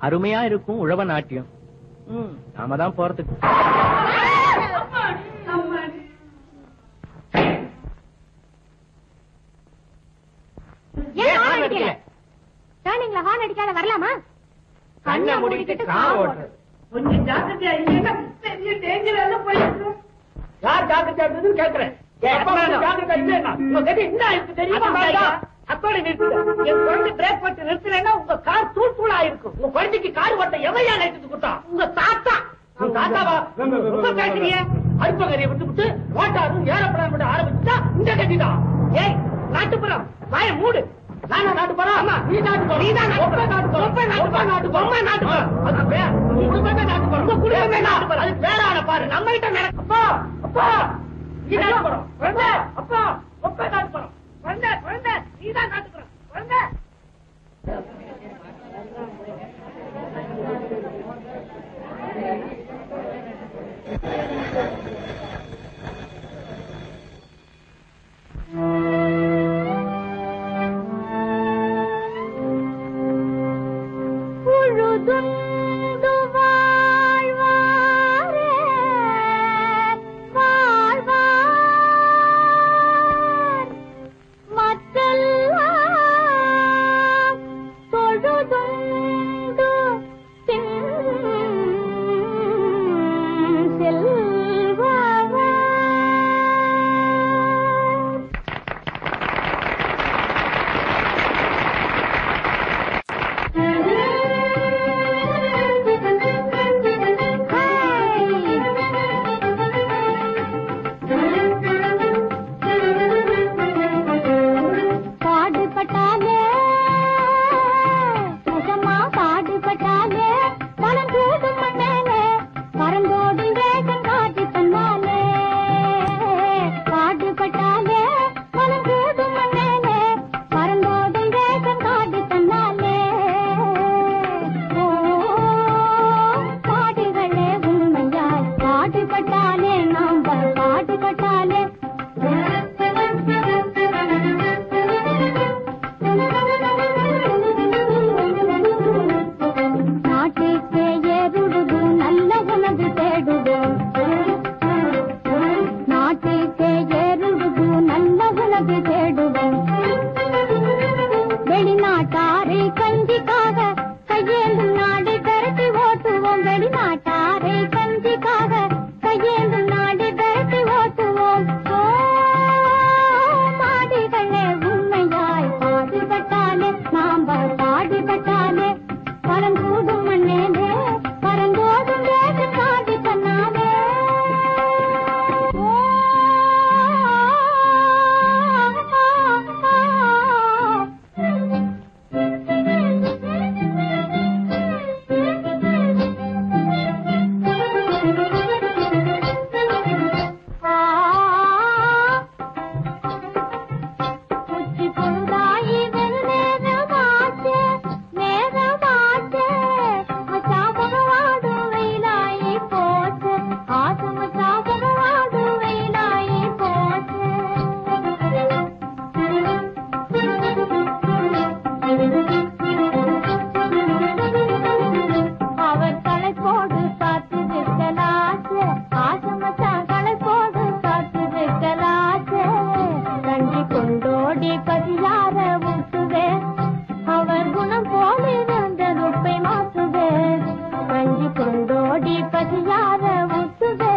அருமையா இருக்கும் உழவ நாட்டியம் ம், நாம தான் போறதுக்கு ஏன் ஹார்ன் அடிக்கல டர்னிங்ல ஹார்ன் அடிக்காத வரலாமா கண்ணை மூடிக்கிட்டு கார் ஓட்டுறது கொஞ்சம் ஜாக்கிரதையா இல்லைன்னா பெரிய டேஞ்சர் எல்லாம் போயிருக்கு யார் ஜாக்கிரதை இருந்ததுன்னு கேக்குறேன் ஏய், அப்பா அண்ணா, வந்து ஜாக்கிரதை இல்லைன்னா உங்க கட்டி என்ன இருக்கு தெரியுமா அதுதான். அத்தோட நிறுத்துங்க என் குழந்தை பிரேக் போட்டு நிறுத்தலைன்னா உங்க கார் தூள் தூளா இருக்கும் உங்க குழந்தைக்கு கார் ஓட்ட எவையா நினைச்சு கொடுத்தா உங்க தாத்தா உங்க தாத்தாவா ரொம்ப பேசுறீங்க அடுப்பகரையை விட்டு விட்டு ஓட்டாரும் ஏறப்படாம விட ஆரம்பிச்சுட்டா இந்த கட்டிதான் ஏய் நாட்டுப்புறம் வாய மூடு நானா நாட்டுப்புறம் ஆமா நீ நாட்டுப்புறம் நீ தான் நாட்டுப்புறம் நாட்டுப்புறம் நாட்டுப்புறம் நாட்டுப்புறம் அது பேர் உங்க குடும்பமே நாட்டுப்புறம் உங்க குடும்பமே நாட்டுப்புறம் அது வேற ஆளை பாரு நம்ம கிட்ட நடக்கும் அப்பா அப்பா நீ நாட்டுப்புறம் குழந்தை அப்பா அப்பா நாட்டுப்புறம் குழந்தை குழந்தை நீ தான் நாட்டுப்புறம் குழந்தை உழுதுண்டு வாழ்வாரே வாழ்வார் மற்றெல்லாம் தொழுதுண்டு பின் செல்வார் பாடுபட்டாலே சுகமா பாடுபட்டாலே பலம் கூடும் மண்ணாலே பரந்தோடும் வேகம் காட்டி தன்னாலே பாடுபட்டாலே பலம் கூடும் மண்ணாலே பரந்தோடும் வேகம் காட்டி தன்னாலே ஓ பாடுகளே உண்மையாய் பாடுபட்டாலே நாம் பாடுபட்டாலே நாட்டுக்கே ஏறுடுது நல்ல உணவு தேடுவோம் நாட்டுக்கே ஏறுடுது நல்ல உணவு தேடுவோம் வெளிநாட்டாரை கஞ்சிக்காக கையேந்தும் நாடு திரட்டி ஓட்டுவோம் வெளிநாட்டாரை கஞ்சிக்காக கையேந்தும் நாடு திரட்டி ஓட்டுவோம் ஓ, மாடுகளே உண்மையாய் பாடுபட்டாலே நாம் பாடுபட்டாலே பரம் கூடும் மண்ணேலே பரங்கோடும் வேறு காடி பண்ணாலே உச்சி பொழுதாயி வெள்ளேதமாச்சே, வேதமாச்சே, மச்சான் பகவாடு வெயிலாயி போச்சு, ஆசை மச்சான் பகவாடு வெயிலாயி போச்சு. அவர் தலைக்கோடு பார்த்து வைக்கலாச்சே ஆசை மச்சான் தலைக்கோடு பார்த்து வைக்கலாச்சே கஞ்சி கொண்டோடி பதியார ஊட்டுவே அவர் குணம் போலிருந்த நுட்பை மாற்றுவே கஞ்சி கொண்டோடி பதியார ஊட்டுவே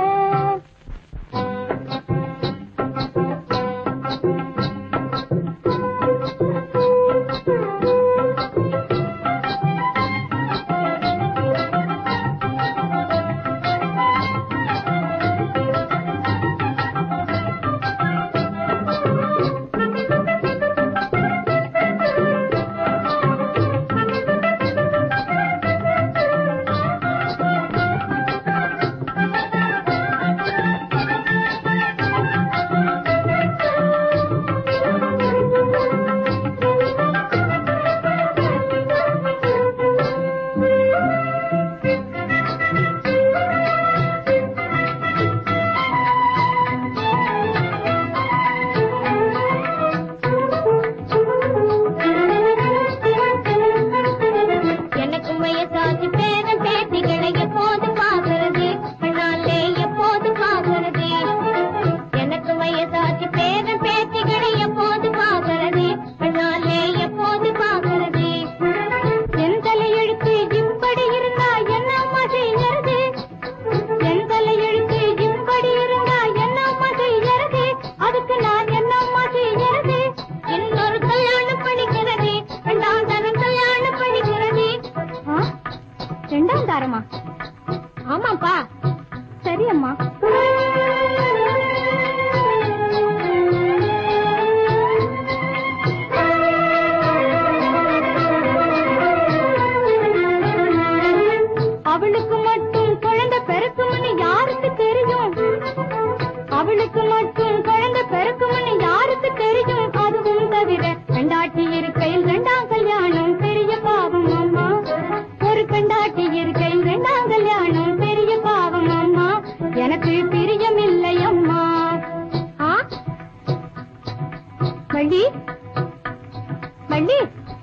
வள்ளி வள்ளி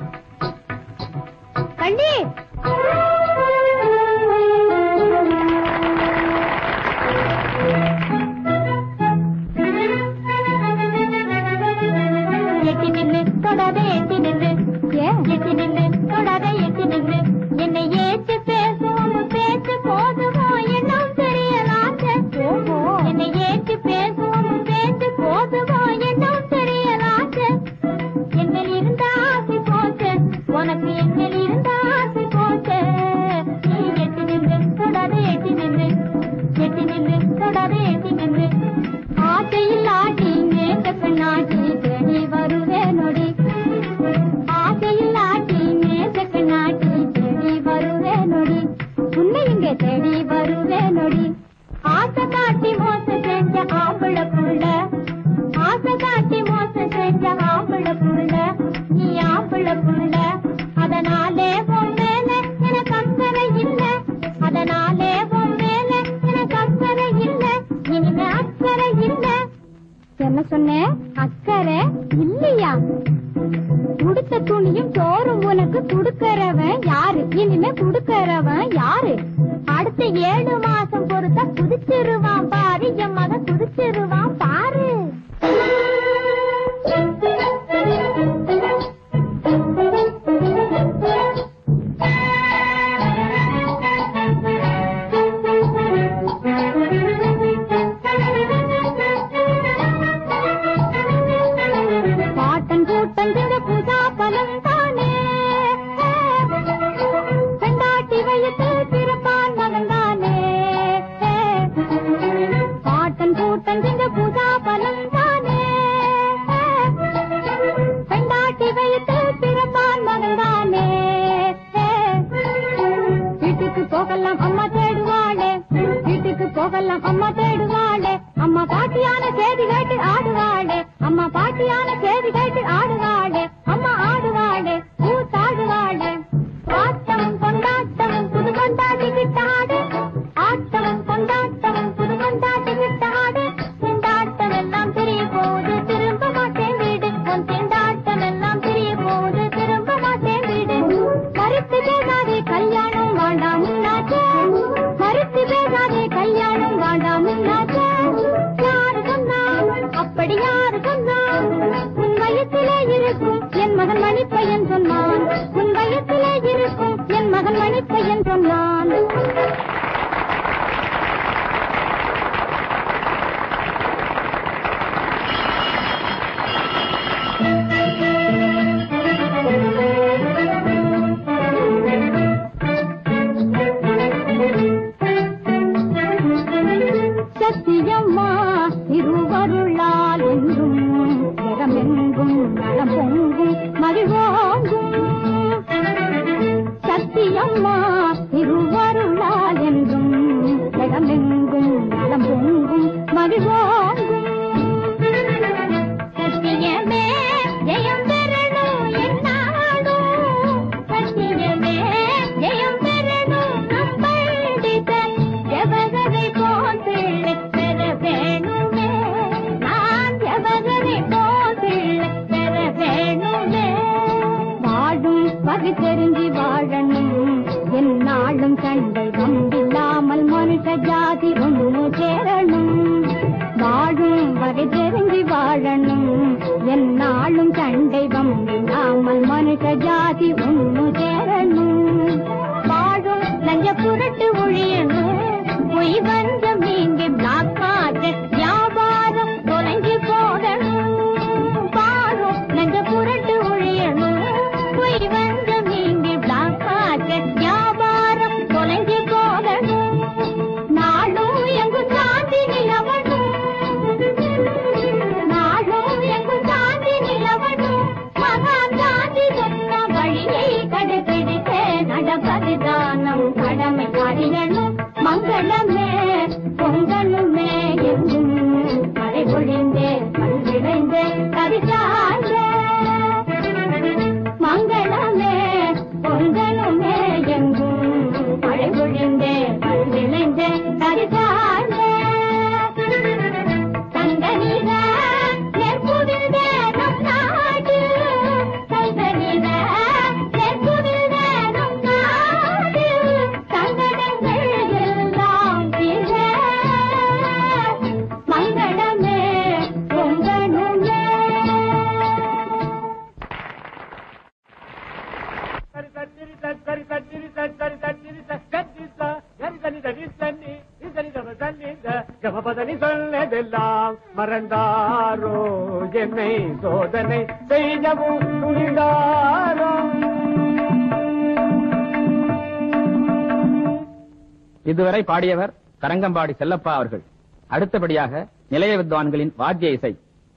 வள்ளி எட்டி நின்று தொடாத எட்டி நின்று எட்டி நின்று தொடாத எட்டி நின்று என்னை ஏற்று பேசும் பேச்சு போதுமோ என்னும் தெரியலாச்ச என்னை ஏற்று பேசும் பேச்சு போதுமோ என்னும் தெரியலாச்ச என்னில் இருந்த ஆசை போச்சு உனக்கு என்னில் இருந்த ஆசை போச்சு நீ எட்டி நின்று தொடாத எட்டி நின்று எட்டி நின்று தொடாத எட்டி நின்று ஆசையில் ஆட்டி நேற்ற பெண்ணாட்டி தேடி வருவே நொடி ஆசையில் ஆட்டி நேற்ற பெண்ணாட்டி தேடி வருவே நொடி உன்னை இங்கே தேடி வருவே நொடி ஆசை காட்டி மோசம் செஞ்ச ஆம்பள புள்ள ஆசை காட்டி மோசம் செஞ்ச ஆம்பள புள்ள நீ ஆம்பள புள்ள அதனாலே உன் மேல எனக்கு அக்கறை இல்ல அதனாலே உன் மேல எனக்கு அக்கறை இல்ல இனிமே அக்கறை இல்ல என்ன சொன்னேன் அக்கறை இல்லையா உடுத்த துணியும் சோறும் உனக்கு குடுக்கறவன் யாரு இனிமே குடுக்கறவன் யாரு அடுத்த ஏழு மாசம் பொறுத்த குதிச்சிருவான் பாரு என் மகன் குதிச்சிருவான் பாரு பாட்டன் கூட்டன் திங்க பூஜா பலம் தானே பெண்டாட்டி வயசு பிறப்பான் மகன் தானே பாட்டன் கூட்டன் திங்க பூஜா பலம் தானே பெண்டாட்டி வயசு பிறப்பான் மகன் தானே வீட்டுக்கு போகலாம் அம்மா தேடுவாளே வீட்டுக்கு போகலாம் அம்மா தேடுவாளே அம்மா பாட்டியான செய்தி கேட்டு ஆடுவாளே அம்மா பாட்டியான செய்தி கேட்டு ஆடுவாளே அம்மா ஆடுவாளே கூத்தாடுவாளே ஆட்டம் கொண்டாட்டம் புது கொண்டாடி விட்டாடு ஆட்டம் கொண்டாட்டம் புது கொண்டாடி விட்டாடு திண்டாட்டம் எல்லாம் தெரிய போது திரும்ப மாட்டேன் வீடு உன் திண்டாட்டம் எல்லாம் தெரிய போது திரும்ப மாட்டேன் வீடு மறுத்து பேசாதே கல்யாணம் வேண்டாம் முன்னாச்சே மறுத்து பேசாதே கல்யாணம் வேண்டாம் முன்னாச்சே யாரு சொன்னா அப்படி யாரு சொன்னா உன் வயசிலே இருக்கும் என் மகன் மணிப்பையன் சொன்னான் உன் வயசிலே இருக்கும் என் மகன் மணிப்பையன் சொன்னான் சத்தியம்மா திருவருளால் என்றும் ஜெகமெங்கும் நலம் பொங்கும் மகிழ்வோங்கும் சத்தியம்மா திருவருளால் என்றும் ஜெகமெங்கும் நலம் பொங்கும் மகிழ்வோங்கும் சத்தியமே ஜெயம் பெறணும் என்னாடும் சத்தியமே ஜெயம் பெறணும் நம்பண்டித ஜபகரை போல் பிள்ளை பெற வேணுமே நான் ஜபகரை போல் பிள்ளை பெற வேணுமே வாழும் வகை தெரிஞ்சு வாழணும் என்னாலும் சண்டை வம்பில்லாமல் மனுஷ ஜாதி ஒன்று சேரணும் வாழும் வகை தெரிஞ்சு வாழணும் என்னாலும் சண்டை வம்பில்லாமல் மனுஷ ஜாதி ஒன்று சேரணும் வாழும் லஞ்ச புரட்டு ஒழியணும் பொய் வஞ்சம் நீங்கி பிளாக் மார்க்கெட் வியாபாரம் தொலைஞ்சு போடணும் வாழும் லஞ்ச புரட்டு ஒழியணும் பொய் வஞ்சம் நீங்கி பிளாக் மார்க்கெட் வியாபாரம் தொலைஞ்சு போடணும் நாளும் எங்கும் சாந்தி நிலவணும் நாளும் எங்கும் சாந்தி நிலவணும் மகான் காந்தி சொன்ன வழியை கடைபிடித்தே நடப்பதுதானம் கடமை அறியணும் மங்களமே பொங்கலுமே எங்கும் மழை பொழிந்தே பல்விளைந்தே கவிதாண்டே மங்களமே பொங்கலுமே எங்கும் மழை பொழிந்தே பல்விளைந்தே கவிதாண்டே தங்க நீர நெற்புவிந்தே நம் நாடு எல்லாம் மறந்தாரோ என்னை சோதனை செய்யவும் துணிந்தாரோ இதுவரை பாடியவர் கரங்கம்பாடி செல்லப்பா அவர்கள் அடுத்தபடியாக நிலைய வித்வான்களின் வாத்திய இசை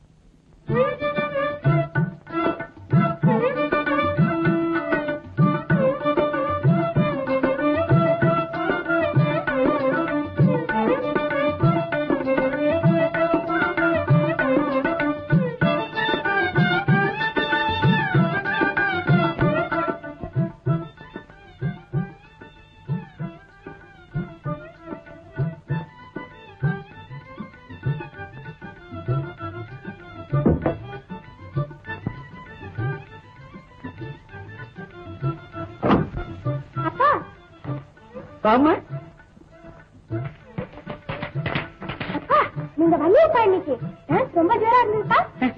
அப்பா பாமா அப்பா நீங்க வள்ளியப்பா இன்னைக்கு டான்ஸ் ரொம்ப ஜோரா இருந்ததுப்பா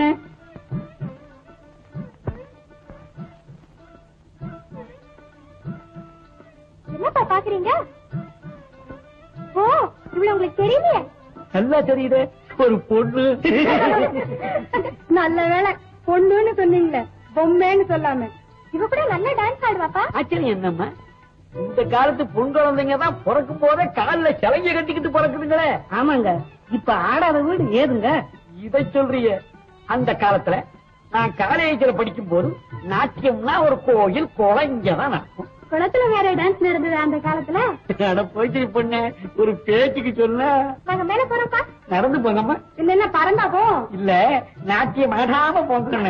என்னப்பா பாக்குறீங்க ஓ இவ்வளவு உங்களுக்கு தெரியலையே நல்லா தெரியுது ஒரு பொண்ணு நல்ல வேளை பொண்ணுன்னு சொன்னீங்களே பொம்மைன்னு சொல்லாம இவ கூட நல்ல டான்ஸ் ஆடுவாப்பா ஆச்சரியம் என்னம்மா இந்த காலத்து பொன் குழந்தைங்க தான் பிறக்கும் போதே கால்ல சிலைய கட்டிக்கிட்டு பிறக்குதுங்களே ஆமாங்க இப்ப ஆடாத வீடு ஏதுங்க இதை சொல்றிய அந்த காலத்துல நான் காலேஜ்ல படிக்கும் போது நாட்டியம்னா ஒரு கோயில் குளம் இங்கதான் நடக்கும் குளத்துல வேற டான்ஸ் நடந்தது அந்த காலத்துல அட போயிட்டு பொண்ணு ஒரு பேச்சுக்கு சொன்ன நாங்க மேல போறோம்ப்பா நடந்து போங்கம்மா இல்ல என்ன பறந்தா போ இல்ல நாட்டியம் ஆடாம போங்கன்னு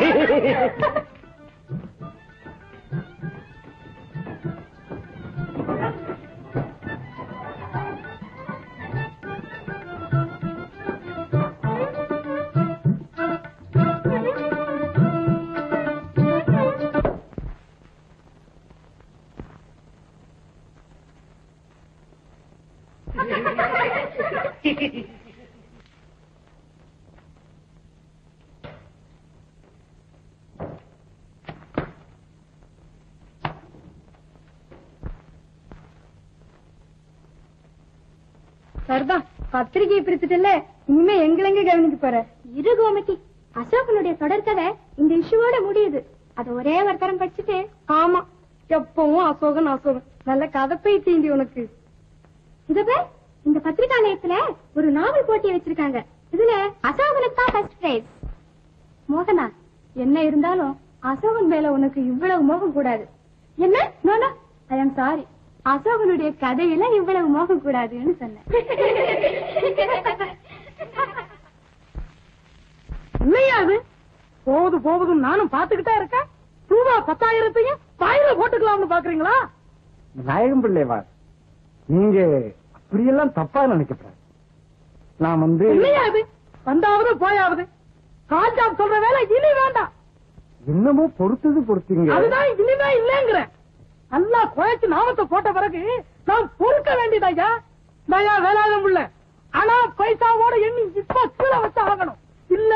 சரிதான் பத்திரிகையை பிரிச்சுட்டல இனிமே எங்களெங்க கவனிக்க போற இரு கோமதி அசோகனுடைய தொடர்கதை இந்த இஷ்யூவோட முடியுது அது ஒரே ஒரு தரம் படிச்சுட்டு ஆமா எப்பவும் அசோகன் அசோகன் நல்ல கதப்பை தீண்டி உனக்கு இத பார், இந்த பத்திரிகாலயத்துல ஒரு நாவல் போட்டி வச்சிருக்காங்க இதுல அசோகனுக்கு தான் ஃபர்ஸ்ட் பிரைஸ் மோகனா என்ன இருந்தாலும் அசோகன் மேல உனக்கு இவ்வளவு மோகம் கூடாது என்ன நோ ஐ எம் சாரி அசோகனுடைய கதையில இவ்வளவு மோகம் கூடாதுன்னு சொன்னேன் இல்லையா அது போகுது போகுதுன்னு நானும் பாத்துக்கிட்டே இருக்கேன் ரூபா பத்தாயிரத்தையும் பாயில போட்டுக்கலாம்னு பாக்குறீங்களா நாயகம் பிள்ளைவா நீங்க அப்படியெல்லாம் தப்பா நினைக்கப்படாது நான் வந்து இல்லையா அது வந்தாவது போயாவது கால்ஜாப் சொல்ற வேலை இனி வேண்டாம் இன்னமும் பொறுத்தது பொறுத்தீங்க அதுதான் இனிமே இல்லங்கிறேன் நல்லா குழைச்சு நாமத்தை போட்ட பிறகு நான் பொறுக்க வேண்டியதாயா தயா வேளாண் உள்ள ஆனா பைசாவோட எண்ணி இப்ப கீழே வச்சு ஆகணும் இல்ல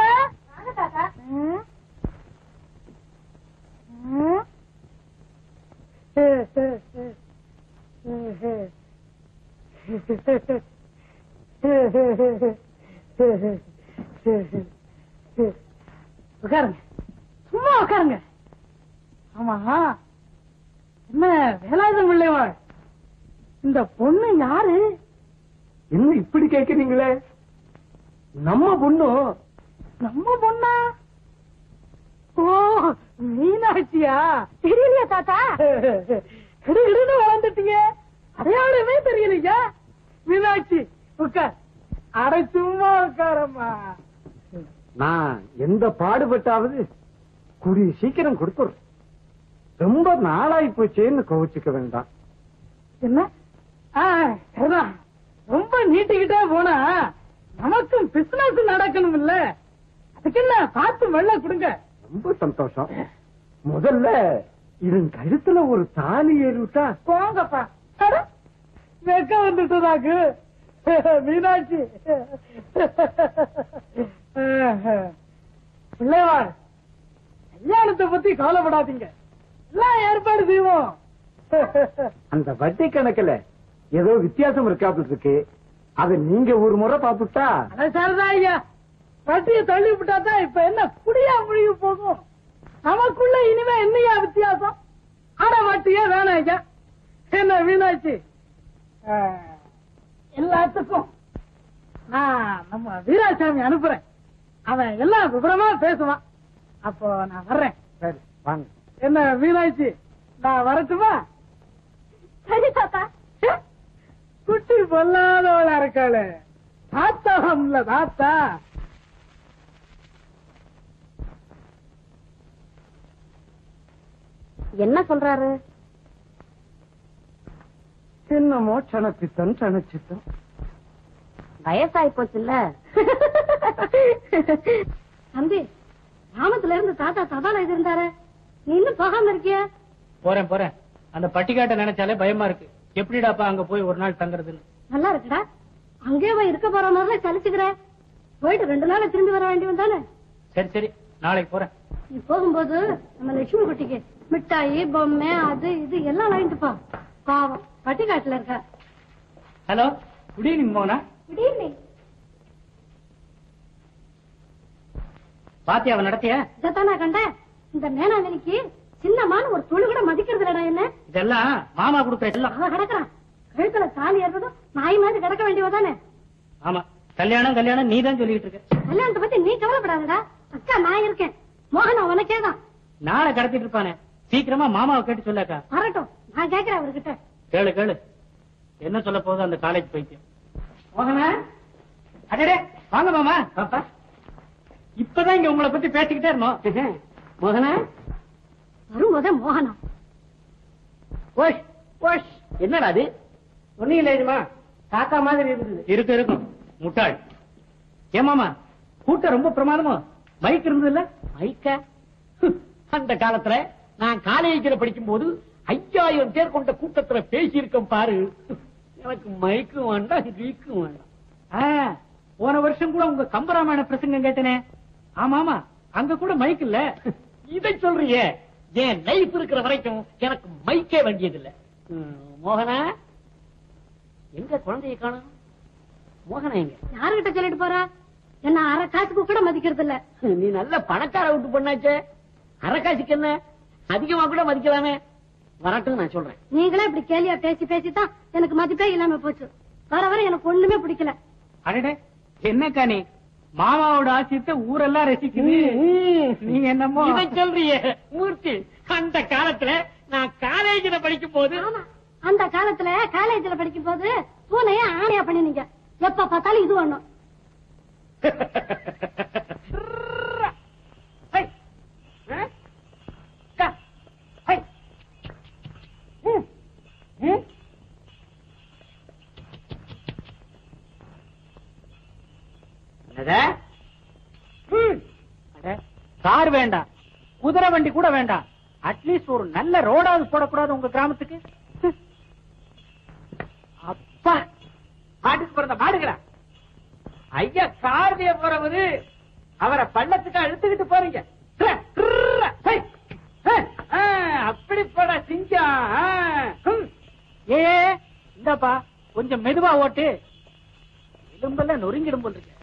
உட்காருங்க சும்மா உட்காருங்க ஆமா என்ன வேலாயுதம் இல்லையா இந்த பொண்ணு யாரு என்ன இப்படி கேக்குறீங்களே நம்ம பொண்ணு நம்ம பொண்ணா ஓ மீனாட்சியா தெரியலையா தாத்தா கிடுகிடுன்னு வளர்ந்துட்டீங்க அடையாளமே தெரியலையா மீனாட்சி உட்கார் அடை சும்மா உட்காரம்மா நான் எந்த பாடுபட்டாவது கூடிய சீக்கிரம் கொடுத்துறேன் ரொம்ப நாளாய் போச்சேன்னு கோவிச்சுக்க வேண்டாம் என்ன ஆ, சரிதான். ரொம்ப நீட்டிக்கிட்டே போனா நமக்கும் பிசினஸ் நடக்கணும் இல்ல அதுக்கு என்ன பார்த்து வெள்ள கொடுங்க ரொம்ப சந்தோஷம் முதல்ல இதன் கழுத்துல ஒரு தாலி ஏறிவிட்டா போங்கப்பா அட, வெக்க வந்துட்டதாக்கு மீனாட்சி பிள்ளைவாள் கல்யாணத்தை பத்தி கவலைப்படாதீங்க எல்லாம் ஏற்பாடு செய்வோம் அந்த வட்டி கணக்குல ஏதோ வித்தியாசம் இருக்காப்புல இருக்கு அது நீங்க ஒரு முறை பாத்துட்டா அட சரிதான் ஐயா வட்டியை தள்ளி விட்டா தான் இப்ப என்ன குடியா முழுகி போகும் நமக்குள்ள இனிமே என்னையா வித்தியாசம் அட வட்டியே வேணாம் ஐயா என்ன வீணாச்சு ஆ, எல்லாத்துக்கும் நான் நம்ம வீராசாமி அனுப்புறேன் அவன் எல்லாம் விவரமா பேசுவான் அப்போ நான் வர்றேன் சரி வாங்க என்ன மீனாட்சி நான் வரட்டுமா சரி தாத்தா குட்டி பொல்லாதவளா இருக்காளே தாத்தகம்ல தாத்தா என்ன சொல்றாரு என்னமோ சனப்பித்தன் சனச்சித்தன் வயசாயி போச்சுல்ல தம்பி கிராமத்துல இருந்து தாத்தா தபால இது இருந்தாரு நீ இன்னும் போகாம இருக்கிய போறேன் போறேன் அந்த பட்டிக்காட்டை நினைச்சாலே பயமா இருக்கு எப்படிடாப்பா அங்க போய் ஒரு நாள் தங்குறதுன்னு நல்லா இருக்குடா அங்கே போய் இருக்க போற மாதிரி சலிச்சுக்கிற போயிட்டு ரெண்டு நாள் திரும்பி வர வேண்டியவன் தானே சரி சரி நாளைக்கு போறேன் நீ போகும்போது நம்ம லட்சுமி குட்டிக்கு மிட்டாயி பொம்மை அது இது எல்லாம் வாங்கிட்டு போ பாவம் பட்டிக்காட்டுல இருக்க ஹலோ குட் ஈவினிங் மோகனா குட் ஈவினிங் பாத்தியா அவன் நடத்திய இதைத்தான் நான் கண்டேன் இந்த மேனாங்கனிக்கு சின்னமான ஒரு துளி கூட மதிக்கிறது இல்லடா என்ன இதெல்லாம் மாமா கொடுக்குற எல்லாம் அவன் கிடக்குறான் கழுத்துல தாலி ஏற்பதும் நாய் மாதிரி கிடக்க வேண்டியவதானே ஆமா கல்யாணம் கல்யாணம் நீ தான் சொல்லிட்டு இருக்க கல்யாணத்தை பத்தி நீ கவலைப்படாதடா அக்கா நான் இருக்கேன் மோகன் அவனுக்கே தான் நாளை கடத்திட்டு இருப்பானே சீக்கிரமா மாமாவை கேட்டு சொல்லாக்கா வரட்டும் நான் கேக்குறேன் அவர்கிட்ட கேளு கேளு என்ன சொல்ல போகுது அந்த காலேஜ் பைத்தியம் மோகனா அடடே வாங்க மாமா பாப்பா இப்பதான் இங்க உங்களை பத்தி பேசிக்கிட்டே இருந்தோம் மோகனா வரும்போதே மோகனம் ஓஷ் ஓஷ் என்னடா அது ஒன்னும் இல்லையுமா காக்கா மாதிரி இருந்தது இருக்கு இருக்கும் முட்டாள் ஏமாமா கூட்டம் ரொம்ப பிரமாதமா மைக் இருந்தது இல்ல மைக்க அந்த காலத்துல நான் காலேஜில் படிக்கும் போது ஐயாயிரம் பேர் கொண்ட கூட்டத்துல பேசி இருக்கேன் பாரு எனக்கு மைக்கும் வேண்டாம் கீக்கும் வேண்டாம் போன வருஷம் கூட உங்க கம்பராமாயண பிரசங்கம் கேட்டனே ஆமா ஆமா அங்க கூட மைக் இல்ல இதை சொல்றியே என் லைஃப் இருக்கிற வரைக்கும் எனக்கு மைக்கே வேண்டியதில்லை ம், மோகனா எங்க குழந்தைய காணும் மோகனா எங்க யாருகிட்ட சொல்லிட்டு போற என்ன அரை காசுக்கு கூட மதிக்கிறது இல்ல நீ நல்ல பணக்கார விட்டு பண்ணாச்சே அரக்காசிக்கு என்ன அதிகமா கூட மதிக்கலாமே வரட்டும் நான் சொல்றேன் நீங்களே இப்படி கேலியா பேசி பேசி தான் எனக்கு மதிப்பே இல்லாம போச்சு வர வர எனக்கு ஒண்ணுமே பிடிக்கல அடடே என்னக்கா நீ மாமாவோட ஆசியத்தை ஊரெல்லாம் ரசிக்குது நீங்க என்னமோ இதை சொல்றியே மூர்த்தி அந்த காலத்துல நான் காலேஜில் படிக்கும் போது ஆமா அந்த காலத்துல காலேஜ்ல படிக்கும் போது பூனைய ஆணையா பண்ணினீங்க எப்ப பார்த்தாலும் இது ஒண்ணும் ஹை. ஆ? கா. ஹை. ம். ம். என்னது? ம். அட, கார் வேண்டாம் குதிரை வண்டி கூட வேண்டாம் அட்லீஸ்ட் ஒரு நல்ல ரோடாவது போடக்கூடாது உங்க கிராமத்துக்கு அப்பா மாட்டுக்கு பிறந்த மாடுகிறா ஐயா கார்லயே போறவரு அவரை பள்ளத்துக்கு அழுத்துக்கிட்டு போறீங்க ட்ர, ட்ர, ஹை. ஹை. ஆ, அப்படி போட சிங்கம் ஆ. ஹம். ஏ இந்தாப்பா கொஞ்சம் மெதுவா ஓட்டு எலும்பெல்லாம் நொறுங்கிடும் போல் இருக்கு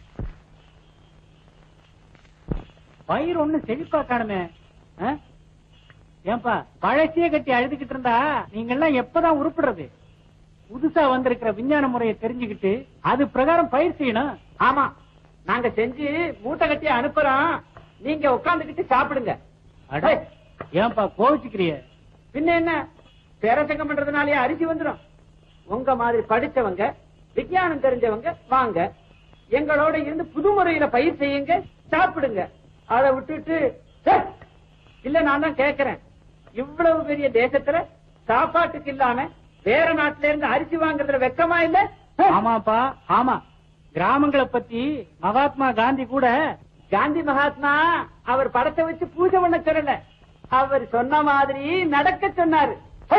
பயிர் ஒண்ணு செழிப்பா காணுமே ஆ? ஏன்பா பழசியே கட்டி அழுதுகிட்டு இருந்தா நீங்க எல்லாம் எப்பதான் உருப்படுறது புதுசா வந்திருக்கிற விஞ்ஞான முறையை தெரிஞ்சுக்கிட்டு அது பிரகாரம் பயிர் செய்யணும் ஆமா நாங்க செஞ்சு மூட்டை கட்டி அனுப்புறோம் நீங்க உட்கார்ந்துகிட்டு சாப்பிடுங்க அட ஏன்பா கோவிச்சுக்கிறிய பின்ன என்ன பேரசங்கம் பண்றதுனாலே அரிசி வந்துடும் உங்க மாதிரி படிச்சவங்க விஞ்ஞானம் தெரிஞ்சவங்க வாங்க எங்களோட இருந்து புது முறையில பயிர் செய்யுங்க சாப்பிடுங்க அதை விட்டுட்டு "ஹே, இல்ல நான் தான் கேக்குறேன் இவ்வளவு பெரிய தேசத்துல சாப்பாட்டுக்கு இல்லாம வேற நாட்டுல இருந்து அரிசி வாங்குறதுல வெக்கமா இல்ல "ஹே, ஆமாப்பா ஆமா கிராமங்களை பத்தி மகாத்மா காந்தி கூட காந்தி மகாத்மா அவர் படத்தை வச்சு பூஜை பண்ண சொல்லல அவர் சொன்ன மாதிரி நடக்க சொன்னாரு ஹே!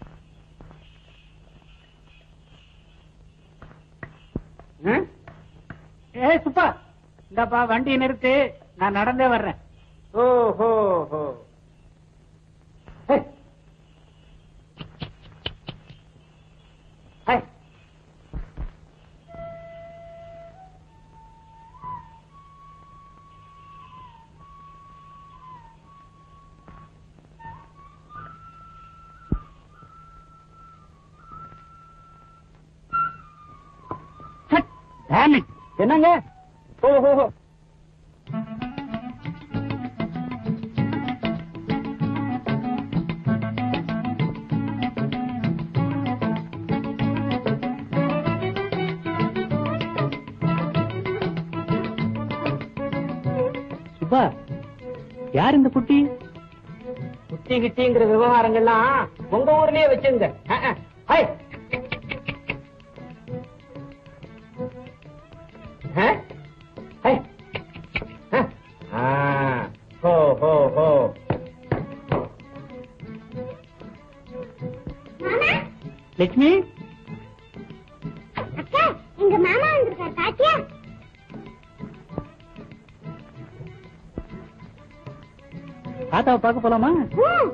ம்? ஏ சுப்பா இந்தாப்பா வண்டியை நிறுத்து நான் நடந்தே வர்றேன் ஓ ஹோ ஹோ ஹே! ஹே! என்னங்க ஓஹோ சுப்பா யார் இந்த குட்டி குட்டி கிட்டிங்கிற விவகாரங்கள்லாம் உங்க ஊர்லயே வச்சுங்க அஹ், அஹ். ஹை. அஹ்? ஹை. அஹ். ஆ. ஹோ ஹோ ஹோ லட்சுமி அக்கா எங்க மாமா வந்திருக்கார் பாத்தியா தாத்தாவை பார்க்க போலாமா ம்.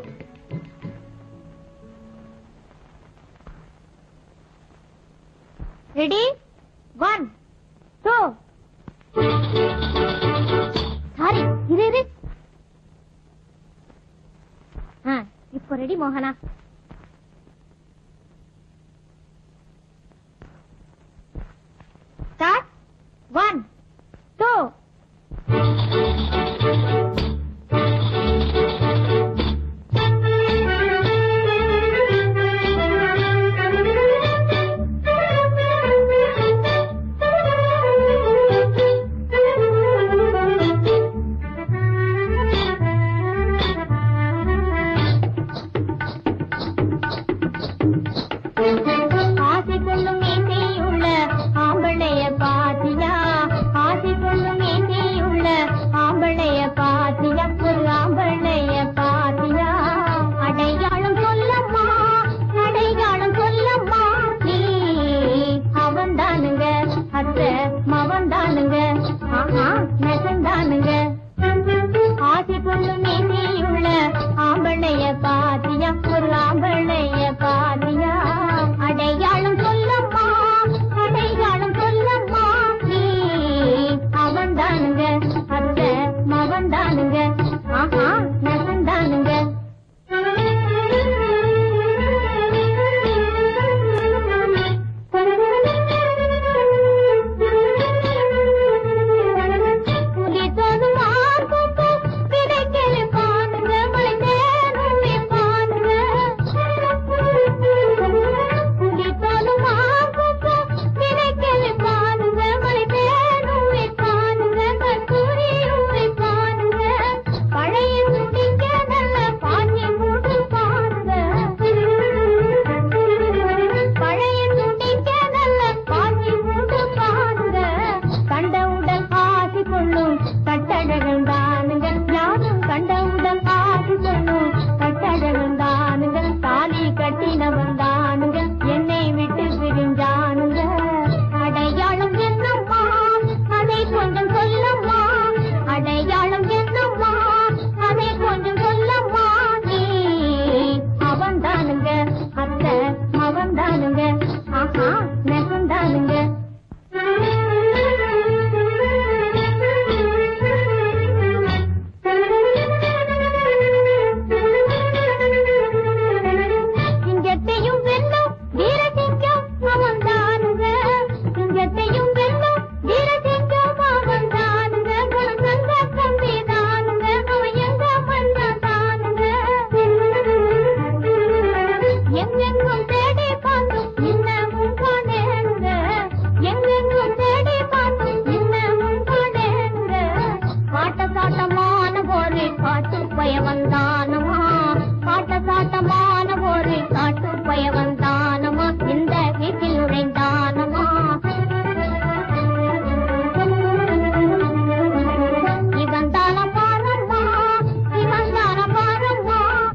ரெடி ஒன் டூ சாரி இரு இரு ஆ, இப்போ ரெடி மோகனா ஸ்டார்ட் ஒன் டூ ஆசை கொள்ளும் மீசையுள்ள ஆம்பளைய பாத்தியா ஆசை கொள்ளும் மீசையுள்ள ஆம்பளைய பாத்தியா ஒரு ஆம்பளைய பாத்தியா அடையாளம் சொல்லம்மா அடையாளம் சொல்லம்மா நீ அவன் தானுங்க அத்த மவன் தானுங்க ஆஹா நெசந்தானுங்க ஆசை கொள்ளும் மீசையுள்ள ஆம்பளைய பாத்தியா ஒரு ஆம்பளைய பாத்தியா அடையாளம் சொல்லம்மா அடையாளம் சொல்லம்மா நீ அவன் தானுங்க அத்த மகன் தானுங்க ஆஹா நெசந்தானுங்க புலித்தோடும் ஆர்வமும் விதைக்கல பாருங்க, மலைத்தேனுமே பாருங்க. புலித்தோடும் ஆர்வமும் விதைக்கல பாருங்க, மலைத்தேனுமே பாருங்க, கஸ்தூரியுமே பாருங்க. பழைய முடிங்க நல்ல பாஞ்சி மூடு பாருங்க. பழைய முடிங்க நல்ல பாஞ்சி மூடு பாருங்க. கண்டவுடன் ஆசி கொள்ளும் கட்டழகன் தானுங்க யாரும் கண்டவுடன் ஆசி கொள்ளும் கட்டழகன் தானுங்க தாலி கட்டினவன் தானுங்க என்னை விட்டு பிரிஞ்சானுங்க அடையாளம் என்னம்மா அதை கொஞ்சம் சொல்லம்மா அடையாளம் என்னம்மா அதை கொஞ்சம் சொல்லம்மா நீ அவன் தானுங்க அத்தை அவன் தானுங்க ஆஹா நெசன் தானுங்க இங்கத்தையும் வெல்லும் வீரசிங்கம் அவன் தானுங்க இங்கத்தையும் வெல்லும் வீரசிங்கம் அவன் தானுங்க குணசங்க தம்பி தானுங்க அவன் எங்க மன்னன் தானுங்க எங்கெங்கும் தேடி பார்த்தும் இன்னமும் காணேனுங்க எங்கெங்கும் தேடி பார்த்தும் இன்னமும் காணேனுங்க காட்ட சாட்டமான ஒரு காட்டு பயவன் தானமா காட்ட சாட்டமான ஒரு காட்டு பயவன் தானமா இந்த வீட்டில் நுழைந்தானமா இவன் தான பாரம்மா இவன் தான பாரம்மா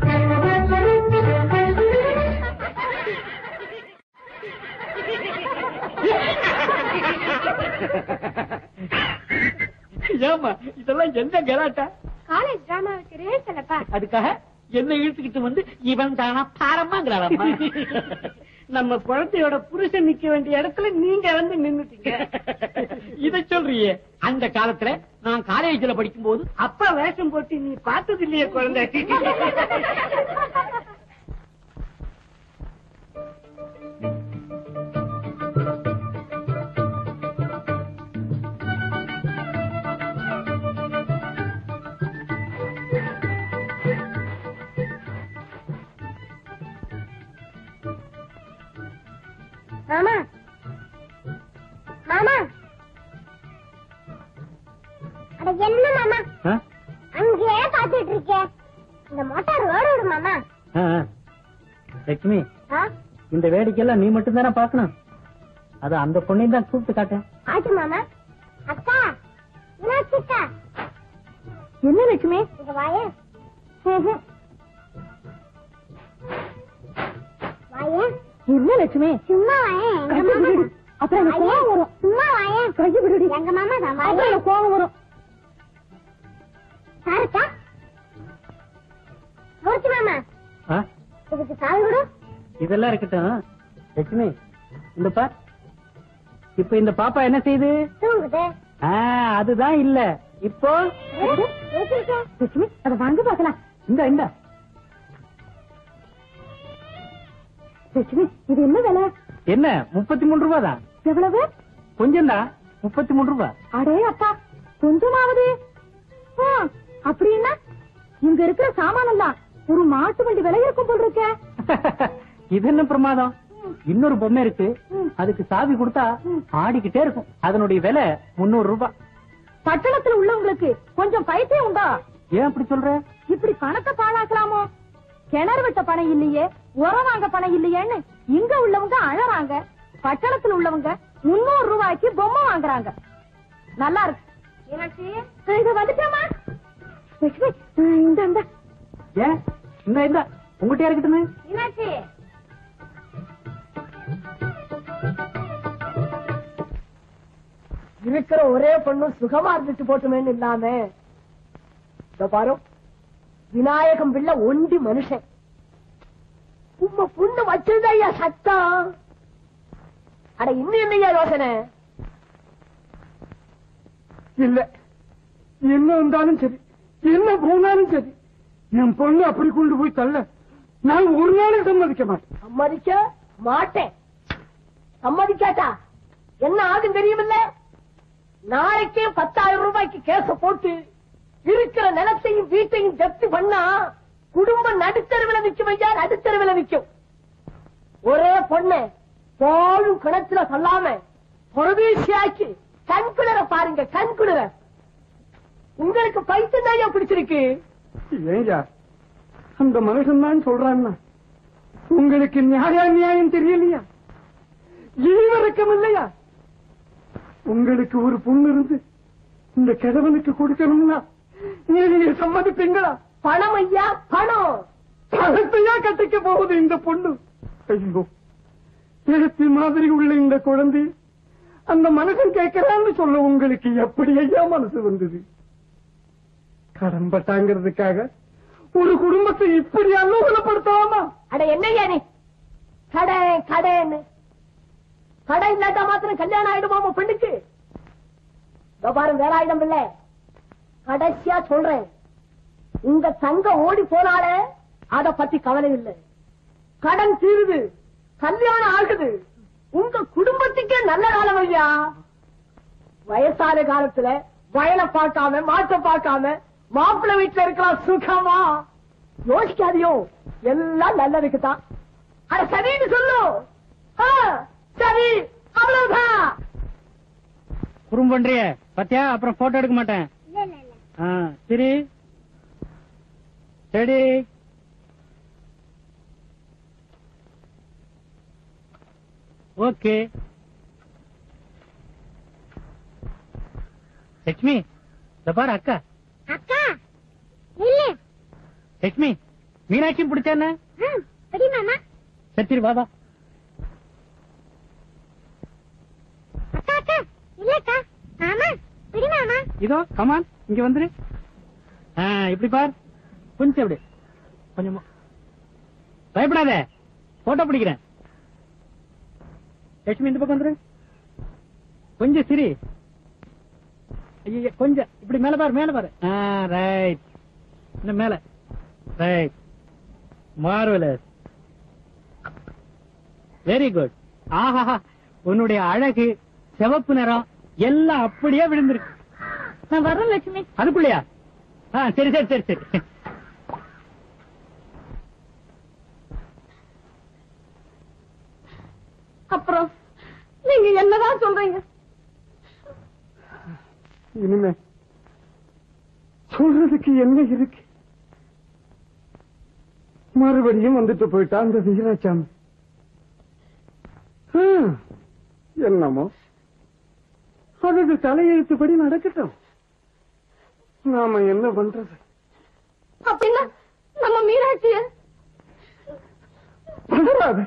ஏமா இதெல்லாம் எந்த கலாட்டா காலேஜ் டிராமாவுக்கு ரிஹர்சல் அப்பா அதுக்காக என்ன இழுத்துக்கிட்டு வந்து இவன் தானா பாரமாங்கிறாளம்மா நம்ம குழந்தையோட புருஷன் நிக்க வேண்டிய இடத்துல நீங்க வந்து நின்னுட்டீங்க இத சொல்றியே அந்த காலத்துல நான் காலேஜ்ல படிக்கும் போது அப்பா வேஷம் போட்டு நீ பார்த்தது இல்லையே குழந்தை பாத்துட்டு இருக்கேன் இந்த மோட்டார் ஓட விடு மாமா ஆ, ஆ. லட்சுமி ஆ? இந்த வேடிக்கையெல்லாம் நீ மட்டும் தானே பாக்கணும் அது அந்த பொண்ணையும் தான் கூப்பிட்டு காட்டேன் ஆச்சு மாமா அக்கா மீனாட்சி அக்கா என்ன லட்சுமி இங்க வாயே வாயே என்ன லட்சுமி சும்மா வாயே எங்க கையை மாமா விடுடி. அப்புறம் எனக்கு வாயே. கோவம் வரும். சும்மா வாயே கையை விடுடி. எங்க மாமா தான் அப்புறம் வாயே எனக்கு கோவம் வரும் சாருக்கா மூர்த்தி மாமா ஆ? இதுக்கு சாவி விடு இதெல்லாம் இருக்கட்டும் லட்சுமி இந்த பார் இப்ப இந்த பாப்பா என்ன செய்யுது தூங்குது ஆ, அதுதான் இல்ல இப்போ வச்சிருக்கேன் லட்சுமி அதை வாங்க பாக்கலாம் இந்த இந்த லட்சுமி இது என்ன விலை என்ன முப்பத்தி மூணு ரூபா தான் எவ்வளவு கொஞ்சம் தான் முப்பத்தி மூணு ரூபா அடே அப்பா கொஞ்சமாவது ஆ, அப்படின்னா இங்க இருக்கிற சாமான் எல்லாம் ஒரு மாட்டு வண்டி விலை இருக்கும் போல் இருக்க இது என்ன பிரமாதம் இன்னொரு பொம்மை இருக்கு ம். அதுக்கு சாவி கொடுத்தா ஆடிக்கிட்டே இருக்கும் அதனுடைய விலை முன்னூறு ரூபாய் பட்டணத்துல உள்ளவங்களுக்கு கொஞ்சம் பைத்தியம் உண்டா ஏன் அப்படி சொல்ற இப்படி பணத்தை பாழாக்கலாமோ கிணறு வெட்ட பணம் இல்லையே உரம் வாங்க பணம் இல்லையேன்னு இங்க உள்ளவங்க அழறாங்க பட்டணத்துல உள்ளவங்க முன்னூறு ரூபாய்க்கு பொம்மை வாங்குறாங்க நல்லா இருக்கு மீனாட்சி இத வந்துட்டேமா லட்சுமி ஆ, இந்த இந்த ஏன் இந்த இந்த உங்ககிட்ட இருக்கட்டுமே மீனாட்சி இருக்கிற ஒரே பொண்ணு சுகமா இருந்துட்டு போட்டுமேன்னு இல்லாம இதோ பாரு விநாயகம் பிள்ளை ஒண்டி மனுஷன் உம்ம பொண்ணு வச்சதையா சத்தம் அட இன்னும் என்னையா யோசனை இல்ல என்ன வந்தாலும் சரி என்ன போனாலும் சரி என் பொண்ணு அப்படி கொண்டு போய் தள்ள நான் ஒரு நாளும் சம்மதிக்க மாட்டேன் சம்மதிக்க மாட்டேன் சம்மதிக்காட்டா என்ன ஆகும் தெரியுமில்ல நாளைக்கே பத்தாயிரம் ரூபாய்க்கு கேச போட்டு இருக்கிற நிலத்தையும் வீட்டையும் ஜப்தி பண்ணா குடும்பம் நடுத்தருவில நிக்கும் ஐயா நடுத்தருவில நிக்கும் ஒரே பொண்ணு போலும் கிணத்துல சொல்லாம புறவீசியாக்கி கண்குளிர பாருங்க கண்குளிர உங்களுக்கு பைத்தியம் தான் பிடிச்சிருக்கு ஏய்யா அந்த மனுஷன் தான் சொல்றான்னா உங்களுக்கு நியாய நியாயம் தெரியலையா ஈவரக்கம் இல்லையா உங்களுக்கு ஒரு பொண்ணு இருந்து இந்த கிழவனுக்கு கொடுக்கணும்னா நீங்க சம்மதிப்பீங்களா பணம் ஐயா பணம் பணத்தையா கட்டிக்க போகுது இந்த பொண்ணு ஐயோ எழுத்தி மாதிரி உள்ள இந்த குழந்தை அந்த மனுஷன் கேட்கிறான்னு சொல்ல உங்களுக்கு எப்படி ஐயா மனசு வந்தது கடன் பட்டாங்கிறதுக்காக ஒரு குடும்பத்தை இப்படி அலோகலப்படுத்தலாமா அட என்னய்யா நீ கடை கடைன்னு கடை இல்லாட்டா மாத்திரம் கல்யாணம் ஆயிடுமா உன் பெண்ணுக்கு இதோ பாருங்க வேற ஆயிடம் இல்ல கடைசியா சொல்றேன் உங்க தங்க ஓடி போனாலே அத பத்தி கவலை இல்லை கடன் தீருது கல்யாணம் ஆகுது உங்க குடும்பத்துக்கே நல்ல காலம் ஐயா வயசான காலத்துல வயலை பார்க்காம மாட்டை பார்க்காம மாப்பிள்ளை வீட்டுல இருக்கலாம் சுகமா யோசிக்காதியோ எல்லாம் நல்லதுக்கு தான் அட சரின்னு சொல்லு ஆ, சரி அவ்வளவுதான் குறும் பண்றிய பாத்தியா அப்புறம் போட்டோ எடுக்க மாட்டேன் இல்ல இல்ல இல்ல ஆ, சரி சரி ஓகே லட்சுமி இந்த பாரு அக்கா அக்கா இல்ல லட்சுமி மீனாட்சியும் பிடிச்சானே படி மாமா சரி சரி வா வா அக்கா அக்கா இல்லக்கா மாமா படி மாமா இதோ கமான் இங்க வந்துரு ஆ, இப்படி பார் கொஞ்சம் அப்படி கொஞ்சமா பயப்படாத போட்டோ பிடிக்கிறேன் லட்சுமி இந்த பக்கம் வந்துரு கொஞ்சம் சிரி ஐய கொஞ்சம் இப்படி மேல பாரு மேல பாரு ரைட் இன்னும் மேல ரைட் மார்வலஸ் வெரி குட் ஆஹா உன்னுடைய அழகு சிவப்பு நிறம் எல்லாம் அப்படியே விழுந்திருக்கு நான் வர்றேன் லட்சுமி அதுக்குள்ளயா ஆ சரி சரி சரி சரி அப்புறம் நீங்க என்னதான் சொல்றீங்க இனிமே சொல்றதுக்கு என்ன இருக்கு மறுபடியும் வந்துட்டு போயிட்டா அந்த வீராசாமி ஹம், என்னமோ அதது தலையெழுத்துப்படி நடக்கட்டும் நாம என்ன பண்றது அப்படின்னா நம்ம மீனாட்சிய பதறாதே.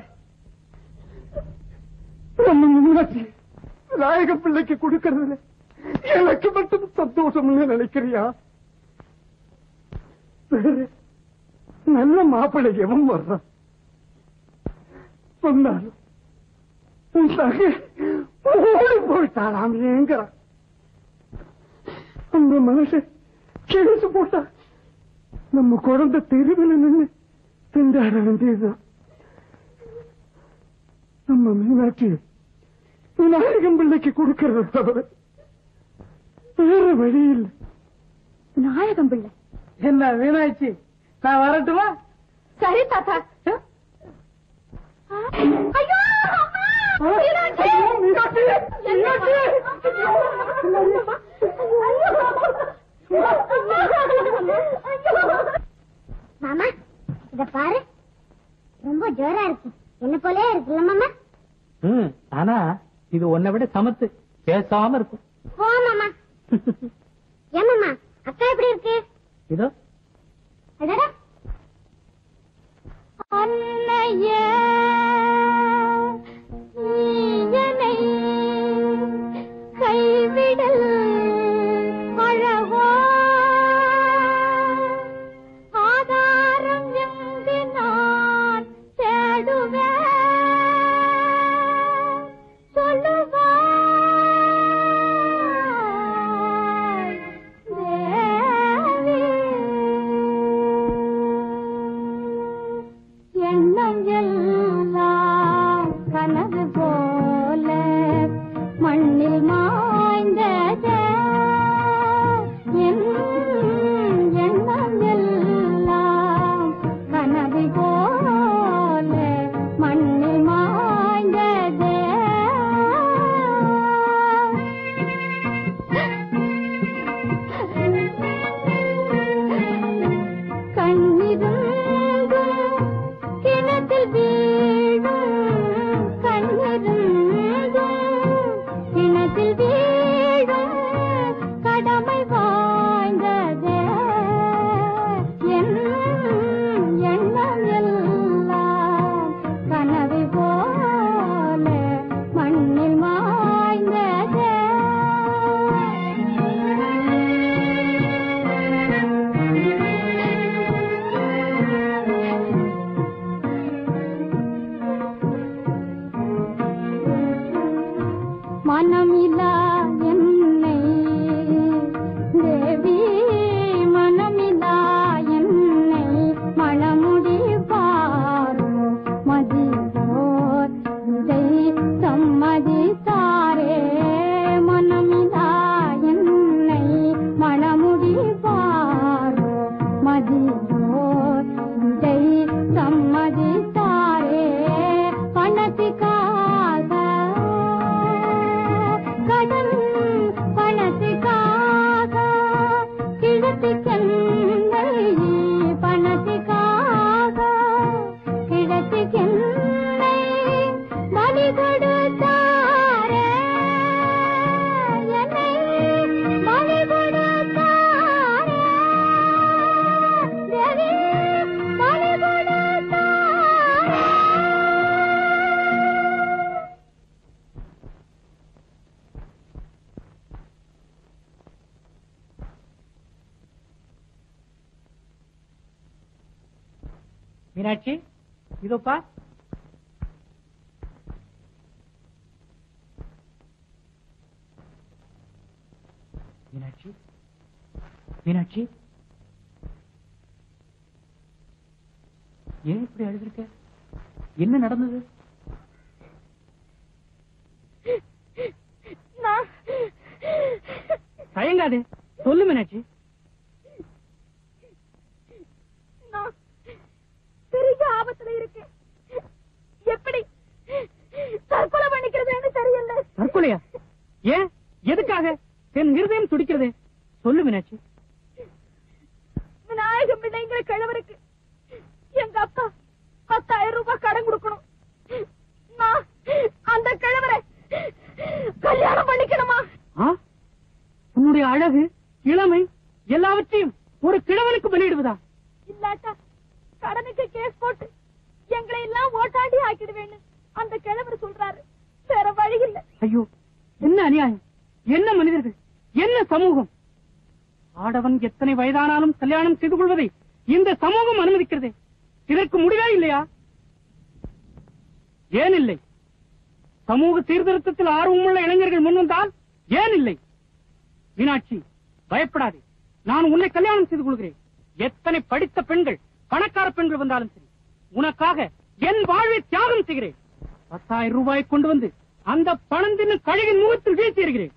நம்ம மீனாட்சி நாயக பிள்ளைக்கு கொடுக்கறதுல எனக்கு மட்டும் சந்தோஷம்னு நினைக்கிறியா வேற நல்ல மாப்பிள்ளை எவன் வர்றான் வந்தாலும் உன் தகை ஓடி போயிட்டாளாம் ஏங்கிறான் அந்த மனுஷன் கேசு போட்டா நம்ம குழந்தை தெருவில் நின்று திண்டாட வேண்டியதுதான் நம்ம மீனாட்சி விநாயகம் பிள்ளைக்கு கொடுக்கறத தவிர வேற வழி இல்லை நாயகம் பிள்ளை என்ன மீனாட்சி நான் வரட்டுமா சரி தாத்தா ஐயோ அம்மா! மீனாட்சி! மீனாட்சி! மாமா இத பாரு ரொம்ப ஜோரா இருக்கு என்ன போலே இருக்குல்ல மாமா ம் ஆனா இது உன்னை விட சமத்து பேசாம இருக்கும் போ மாமா ஏன் மாமா அக்கா எப்படி இருக்கு இதோ அடடா அன்னையே நீ என்னை கைவிடல் அழகோ ஆதாரம் எங்கு நான் தேடுவேன் சொல்லுவாய் தேவி எண்ணம் எல்லாம் கனவு போல மண்ணில் மாய்ந்ததே என் எண்ணம் எல்லாம் கனவு போல மண்ணில் மாய்ந்ததே கண்ணிருந்தும் கிணத்தில் வீழும் கண்ணிருந்தும் கிணத்தில் வீழும் கடமை வாய்ந்ததே என் எண்ணம் எல்லாம் கனவு போல மண்ணில் மாய்ந்ததே மனமிலா என்னை தேவி மனமிலா என்னை மணமுடி பாரோ மதியோர் இதை சம்மதித்தாரே மனமிலா என்னை மணமுடி பாரோ மதியோர் இதை சம்மதித்தாரே பணத்துக்காக கடன் பணத்துக்காக கிழத்துக்கென்னை பணத்துக்காக கிழத்துக்கென்னை பலி கொடுத்தாரே என்னை பலி கொடுத்தாரே தேவி பலி கொடுத்தாரே மீனாட்சி இதோப்பா மீனாட்சி மீனாட்சி ஏன் இப்படி அழுதுருக்க என்ன நடந்தது தயங்காதே சொல்லு மீனாட்சி நான் பெரிய ஆபத்துல இருக்கேன் எப்படி தற்கொலை பண்ணிக்கிறதுன்னு தெரியல தற்கொலையா ஏன் எதுக்காக என் இருதயம் துடிக்கிறதே சொல்லு மீனாட்சி விநாயகம் பிள்ளைங்கிற கிழவருக்கு எங்க அப்பா பத்தாயிரம் ரூபாய் கடன் கொடுக்கணும் நான் அந்த கிழவரை கல்யாணம் பண்ணிக்கணுமா ஆ? உன்னுடைய அழகு இளமை எல்லாவற்றையும் ஒரு கிழவனுக்கு பலியிடுவதா இல்லாட்டா கடனுக்கு கேஸ் போட்டு எங்களை எல்லாம் ஓட்டாண்டி ஆக்கிடுவேன்னு அந்த கிழவர் சொல்றாரு வேற வழி இல்ல ஐயோ என்ன அநியாயம் என்ன மனிதர்கள் என்ன சமூகம் ஆடவன் எத்தனை வயதானாலும் கல்யாணம் செய்து கொள்வதை இந்த சமூகம் அனுமதிக்கிறதே இதற்கு முடிவே இல்லையா ஏன் இல்லை சமூக சீர்திருத்தத்தில் ஆர்வமுள்ள இளைஞர்கள் முன்வந்தால் ஏன் இல்லை மீனாட்சி பயப்படாதே நான் உன்னை கல்யாணம் செய்து கொள்கிறேன் எத்தனை படித்த பெண்கள் பணக்கார பெண்கள் வந்தாலும் சரி உனக்காக என் வாழ்வை தியாகம் செய்கிறேன் பத்தாயிரம் ரூபாய் கொண்டு வந்து அந்த பணம் தின்னு கழுகின் முகத்தில் வீழ்த்தி இருக்கிறேன்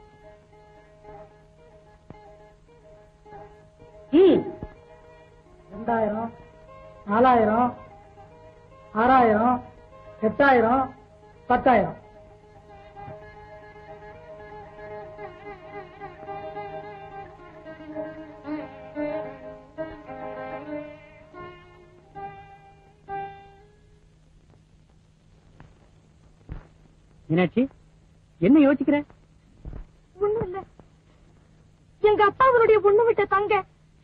ரெண்டாயிரம் நாலாயிரம் ஆறாயிரம் எட்டாயிரம் பத்தாயிரம் மீனாட்சி என்ன யோசிக்கிற ஒண்ணும் இல்ல எங்க அப்பா அவருடைய பொண்ணு விட்ட தங்க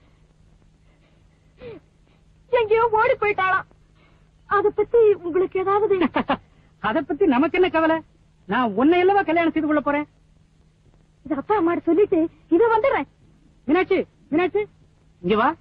எங்கேயோ ஓடி போயிட்டாளாம் அத பத்தி உங்களுக்கு ஏதாவது அத பத்தி நமக்கு என்ன கவலை நான் உன்னை அல்லவா கல்யாணம் செய்து கொள்ள போறேன் இது அப்பா அம்மாட்ட சொல்லிட்டு இத வந்துடுறேன் மீனாட்சி மீனாட்சி இங்க வா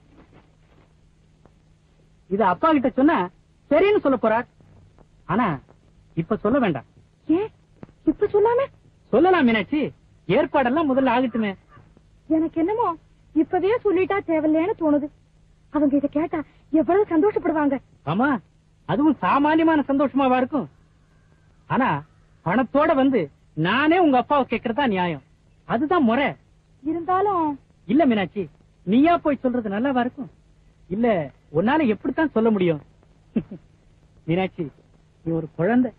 இது அப்பா கிட்ட சொன்னா சரின்னு சொல்ல போறார் ஆனா இப்ப சொல்ல வேண்டாம் ஏன் இப்ப சொல்லாம சொல்லலாம் மீனாட்சி ஏற்பாடெல்லாம் முதல்ல ஆகட்டுமே எனக்கு என்னமோ இப்பவே சொல்லிட்டா தேவையில்லைன்னு தோணுது அவங்க இத கேட்டா எவ்வளவு சந்தோஷப்படுவாங்க ஆமா அதுவும் சாமானியமான சந்தோஷமாவா இருக்கும் ஆனா பணத்தோட வந்து நானே உங்க அப்பாவை கேக்குறதா நியாயம் அதுதான் முறை இருந்தாலும் இல்ல மீனாட்சி நீயா போய் சொல்றது நல்லாவா இருக்கும் இல்ல உன்னால எப்படித்தான் சொல்ல முடியும் மீனாட்சி நீ ஒரு குழந்தை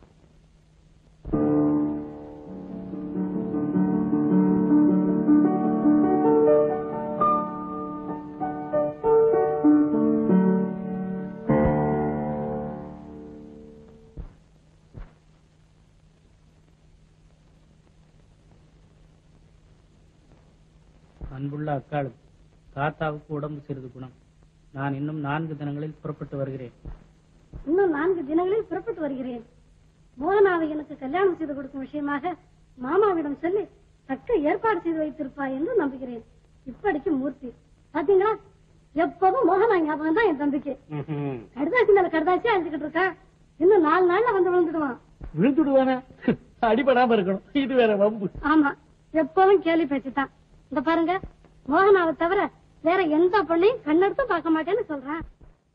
அன்புள்ள அக்காளும் தாத்தாவுக்கு உடம்பு சிறிது குணம் நான் இன்னும் நான்கு தினங்களில் புறப்பட்டு வருகிறேன் இன்னும் நான்கு தினங்களில் புறப்பட்டு வருகிறேன் மோகனாவை எனக்கு கல்யாணம் செய்து கொடுக்கும் விஷயமாக மாமாவிடம் சொல்லி தக்க ஏற்பாடு செய்து வைத்திருப்பாய் என்று நம்புகிறேன் இப்படிக்கு மூர்த்தி பாத்தீங்களா எப்பவும் மோகனா ஞாபகம் தான் என் தம்பிக்கு கடுதாசி மேல கடுதாசி அழிச்சுக்கிட்டு இருக்கா இன்னும் நாலு நாள்ல வந்து விழுந்துடுவான் விழுந்துடுவானா அடிபடாம இருக்கணும் இது வேற வம்பு ஆமா எப்பவும் கேலி பேச்சுதான் இந்த பாருங்க மோகனாவை தவிர வேற எந்த பொண்ணையும் கண்ணெடுத்து பார்க்க மாட்டேன்னு சொல்றேன்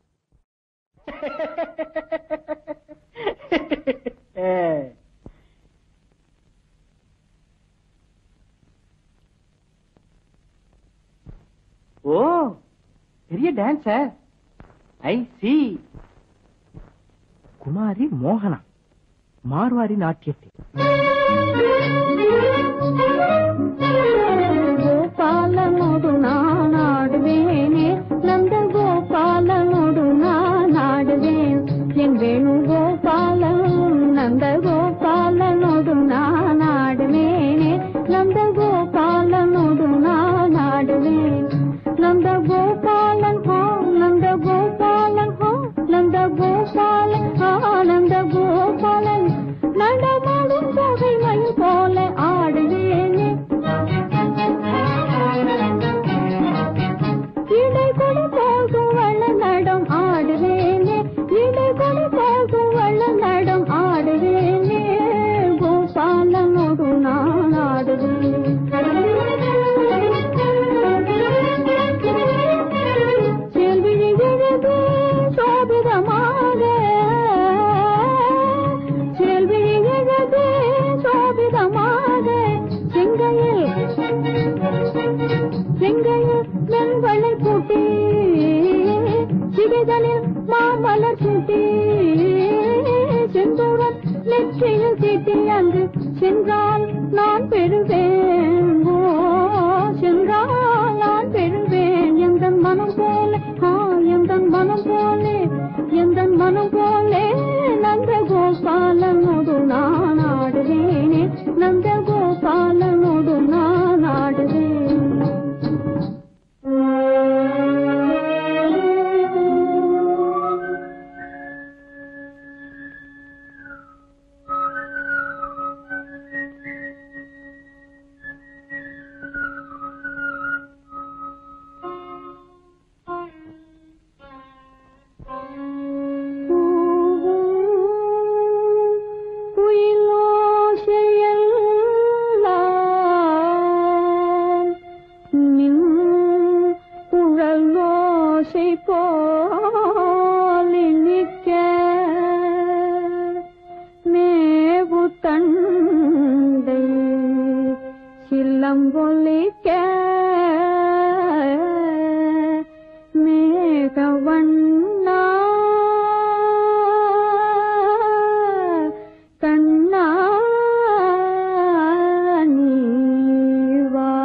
ஓ பெரிய டான்ஸ ஐ சி குமாரி மோகனா மார்வாரி நாட்டியத்தில் ಗೋಪಾಲನೋಡು ನಾನಾಡುವೇನೆ ನಂದ ಗೋಪಾಲನೋಡು ನಾನಾಡುವೇನ್ என் வேணு கோபாலன் நந்த கோபாலனோடு நானாடுவேனே நந்த கோபாலனோடு நானாடுவேன் நந்த கோபாலன் ஹோ நந்த கோபாலன் ஹோ நந்த கோபாலன் ஆனந்த கோபாலன் நடமாடும் தொகை மணி போல ஆடுவேனே இடை கொடு போகும் வள்ள நடம் ஆடுவேனே இடை கொடு போகும் வள்ள நடம் ஆடுவேனே கோபாலனோடு நான் ஆடுவேன் செல்விழி விழுது சோபிதமாக செல்விழி விழுது சோபிதமாக செங்கையில் செங்கையில் மென்வளை கூட்டி சிறிதனில் மாமலர் சூட்டி செந்தூரம் நெற்றியில் தீட்டி அங்கு சென்றால் நான் பெறுவேன் ஓ சென்றால் நான் பெறுவேன் எந்த மனம் போல ஆ எந்த மனம் போல எந்த போல் நிற்க மேவு தண்டை சில்லம்பொலிக்க மேகவண்ணா கண்ணா நீவா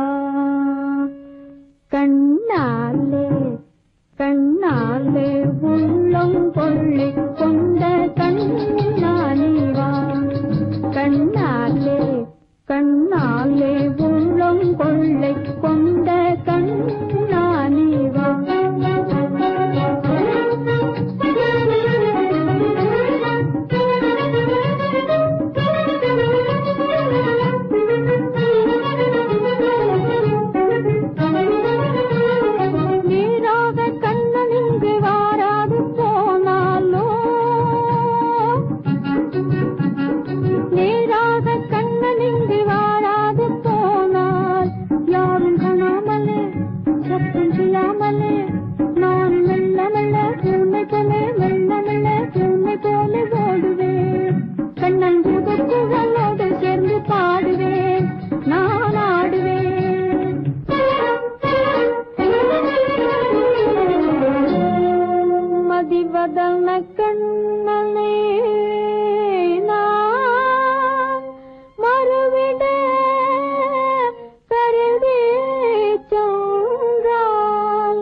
கண்ணாலே கண்ணாலே உள்ளம் கொள்ளை கொண்ட கண்ணானிவா கண்ணாலே கண்ணாலே உள்ளம் கொள்ளை கொண்ட கண்ணானிவா நீராக கண்ணன் இங்கு வாராது போனாலோ நீராக கண்ணன் இங்கு வாராது போனால் யாரும் காணாமலே சத்தம் செய்யாமலே நான் மெல்ல மெல்ல உன்னை போலே மெல்ல மெல்ல உன்னை போல ஓடுவேன் கண்ணன் புதுக்குகளோடு சேர்ந்து பாடுவேன் நான் ஆடுவேன் மதிவதன கண்ணனே நான் மறுவிட கருதே சொன்றால்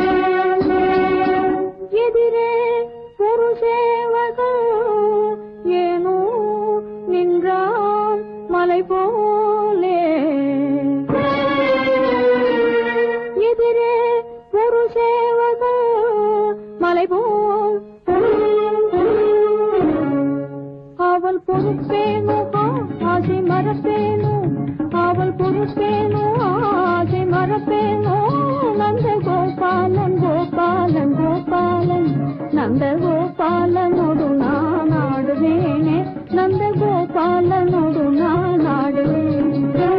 எதிரே ஒரு சேவகன் ஏனோ நின்றான் மலை போலே எதிரே ஒரு சேவகன் மலை போல் அவள் பொறுப்பேனோ ஆசை மறப்பேனோ அவள் பொறுப்பேனோ ஆசை மறப்பேனோ நந்த கோபாலன் கோபாலன் கோபாலன் நந்த கோபாலனோடு நான் ஆடுவேனே நந்த கோபாலனோடு நான் ஆடுவேன்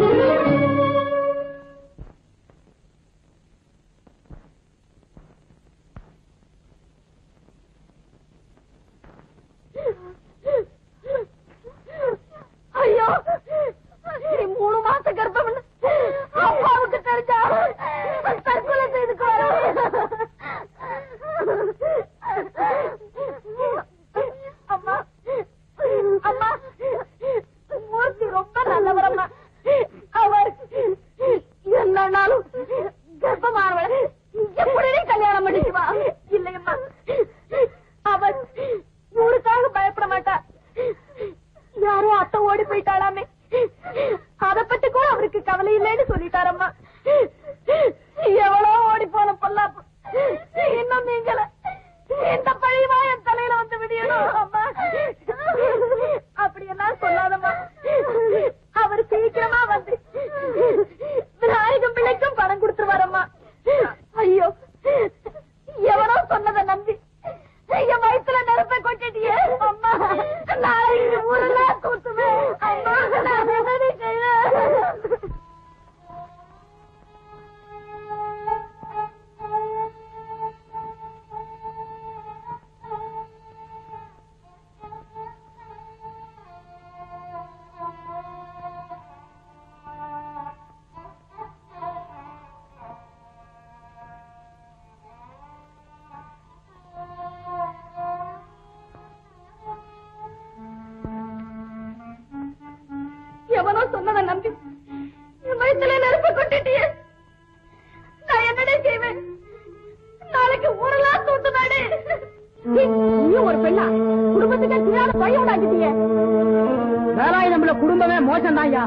ஐயோ நீ மூணு மாசம் கர்ப்பம் அப்பாவுக்கு தெரிஞ்சா தற்கொலை செய்துக்குவாரு அம்மா அம்மா மூர்த்தி ரொம்ப நல்லவரம்மா அவர் என்னன்னாலும் கர்ப்பமானவளை எப்படி கல்யாணம் பண்ணிக்குவா இல்லையம்மா அவர் ஊருக்காக பயப்பட மாட்டா யாரோ அத்தை ஓடி போயிட்டாளாமே அத பத்தி கூட அவருக்கு கவலை இல்லைன்னு சொல்லிட்டாரம்மா எவ்வளோ ஓடி போன பொல்லாப்பு இன்னும் நீங்கள இந்த பழிவா என் தலையில வந்து விடியணும் அம்மா அப்படியெல்லாம் சொல்லாதம்மா அவர் சீக்கிரமா வந்து விநாயகம் பிள்ளைக்கும் பணம் கொடுத்துருவாரம்மா ஐயோ எவனோ சொன்னதை நம்பி என் வயித்துல நெருப்பை கொட்டிட்டியே அம்மா நாளைக்கு ஊரெல்லாம் கூட்டுவேன் அம்மா நான் எப்படி செய்ய எவனோ சொன்னதை நம்பி என் வயித்துல நெருப்பு கொட்டிட்டியே நான் என்னடே செய்வேன் நாளைக்கு ஊரெல்லாம் தூட்டுதானே நீயும் ஒரு பெண்ணா குடும்பத்துக்கு தெரியாத பையன் உண்டாக்கிட்டீங்க வேலாயுதம்ல குடும்பமே மோசம் ஐயா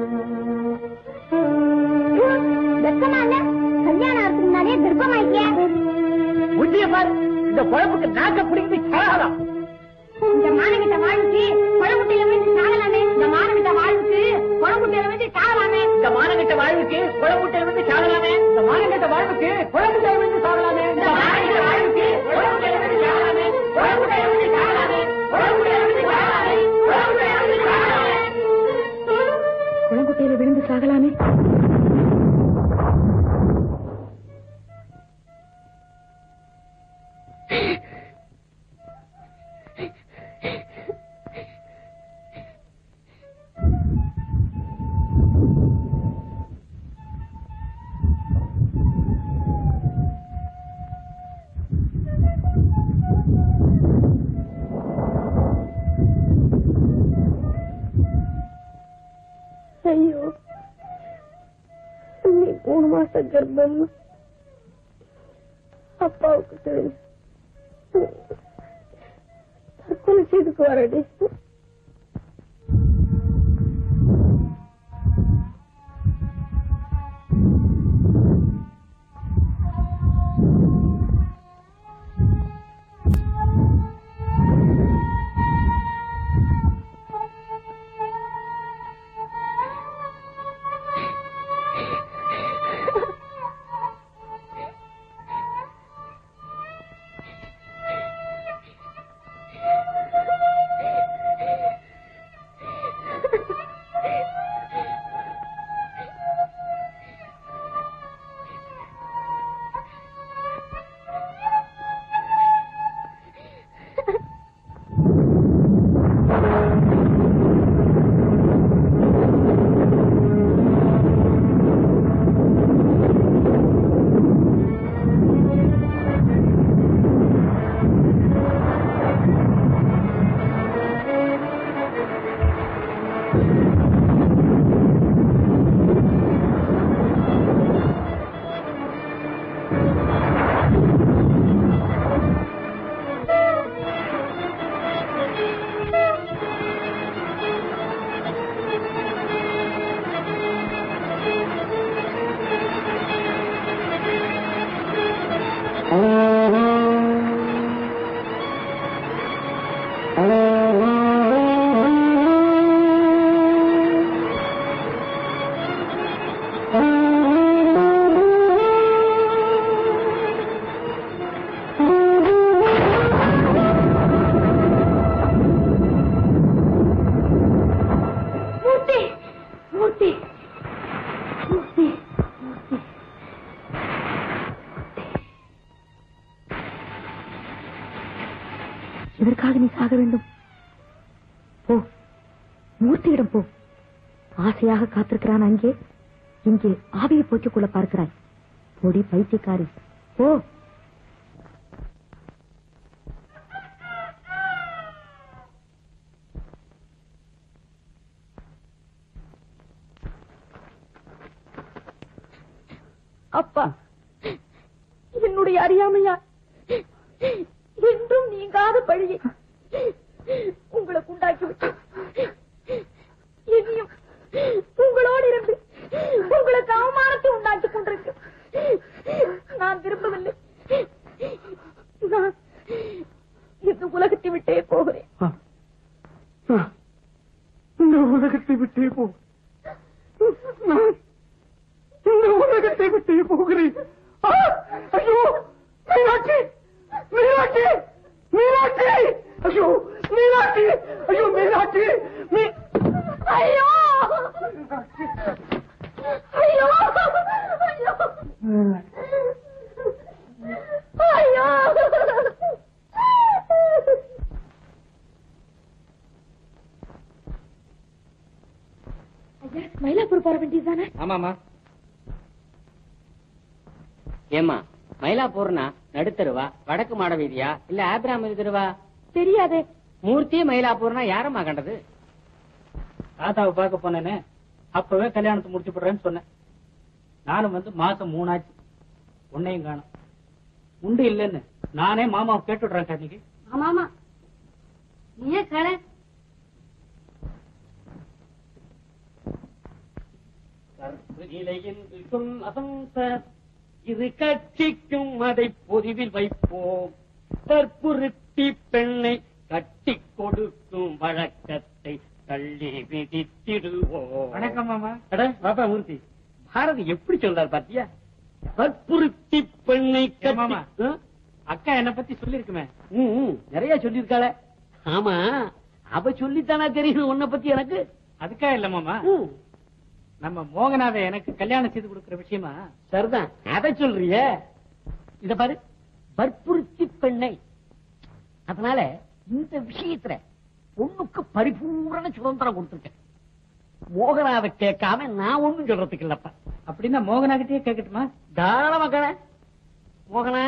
வெக்கமா இல்ல கல்யாணம் ஆகிறதுக்கு முன்னாடியே கர்ப்பமாயிட்டியா புத்திய பாரு இந்த குழம்புக்கு நாக்க பிடிக்குது சாகலாம் இந்த மானகிட்ட வாழ்வுக்கு குழம்புட்டையில விழுந்து சாகலாமே இந்த மானகிட்ட வாழ்வுக்கு குழம்புட்டையில விழுந்து சாகலாமே இந்த மானங்கிட்ட வாழ்வுக்கு குழம்புட்டை வந்து சாகலாமே இந்த மானங்கிட்ட வாழ்வுக்கு குழம்புட்டை வந்து சாகலாமே இந்த மானங்கிட்ட வாழ்வுக்கு குழம்புட்டை வந்து சாகலாமே குழம்புட்டை வந்து சாகலாமே குழம்புட்டை வந்து சாகலாமே குழம்புட்டை வந்து சாகலாமே குளங்குட்டையில விழுந்து சாகலாமே ஐயோ நீ மூணு மாசம் கர்ப்பம் அப்பாவுக்கு தெரியும் தற்கொலை செய்துக்கு வரடி மூர்த்தி மூர்த்தி மூர்த்தி மூர்த்தி எதற்காக நீ சாக வேண்டும் போ மூர்த்தியிடம் போ ஆசையாக காத்திருக்கிறான் அங்கே இங்கே ஆவியை போக்கிக் கொள்ள பார்க்கிறாய் பொடி பைத்தியக்காரி போ அப்பா என்னுடைய அறியாமையா என்றும் நீங்காத பழியை உங்களுக்கு உண்டாக்கி விட்டு இனியும் உங்களோடு இருந்து உங்களுக்கு அவமானத்தை உண்டாக்கி கொண்டிருக்கு நான் விரும்பவில்லை நான் இந்த உலகத்தை விட்டே போகிறேன் இந்த உலகத்தை விட்டே போ நான் இந்த உலகத்தை விட்டே போகிறேன் ஆ! ஐயோ மீனாட்சி மீனாட்சி மீனாட்சி ஐயோ மீனாட்சி ஐயோ மீனாட்சி மீ ஐயோ ஐயோ ஐயோ ஐயா மயிலாப்பூர் போற வேண்டியதுதானே ஆமாமா ஏமா மயிலாப்பூர்னா நடுத்தருவா வடக்கு மாட வீதியா இல்ல ஆபிராம தெருவா தெரியாதே மூர்த்தியே மயிலாப்பூர்னா யாரம்மா கண்டது தாத்தாவை பார்க்க போனேனே அப்பவே கல்யாணத்தை முடிச்சு போடுறேன்னு சொன்னேன் நானும் வந்து மாசம் மூணாச்சு உன்னையும் காணும் உண்டு இல்லைன்னு நானே மாமாவை கேட்டு விடுறேன் கண்ணிக்கு ஆமாமா நீயே கடை இரு கட்சிக்கும் அதை பொதுவில் வைப்போம் கற்புறுத்தி பெண்ணை கட்டி கொடுக்கும் வழக்கத்தை தள்ளி விதித்திடுவோம் வணக்கம் மாமா அட பாப்பா மூர்த்தி பாரதி எப்படி சொல்றார் பாத்தியா கற்புறுத்தி பெண்ணை கட்டி- மாமா. ஆ? அக்கா என்ன பத்தி சொல்லிருக்குமே ம், ம், நிறைய சொல்லிருக்காள ஆமா அவ சொல்லித்தானா தெரியும் உன்னை பத்தி எனக்கு அதுக்கா இல்ல மாமா ம், நம்ம மோகனாவை எனக்கு கல்யாணம் செய்து கொடுக்கிற விஷயமா சரிதான் அத சொல்றிய இத பாரு வற்புறுத்தி பெண் பெண்ணை அதனால இந்த விஷயத்துல பொண்ணுக்கு பரிபூரண சுதந்திரம் கொடுத்துருக்கேன் மோகனாவை கேட்காம நான் ஒண்ணும் சொல்றதுக்கு இல்லப்பா அப்படின்னா மோகனா கிட்டே கேட்கட்டுமா தாராள மகன மோகனா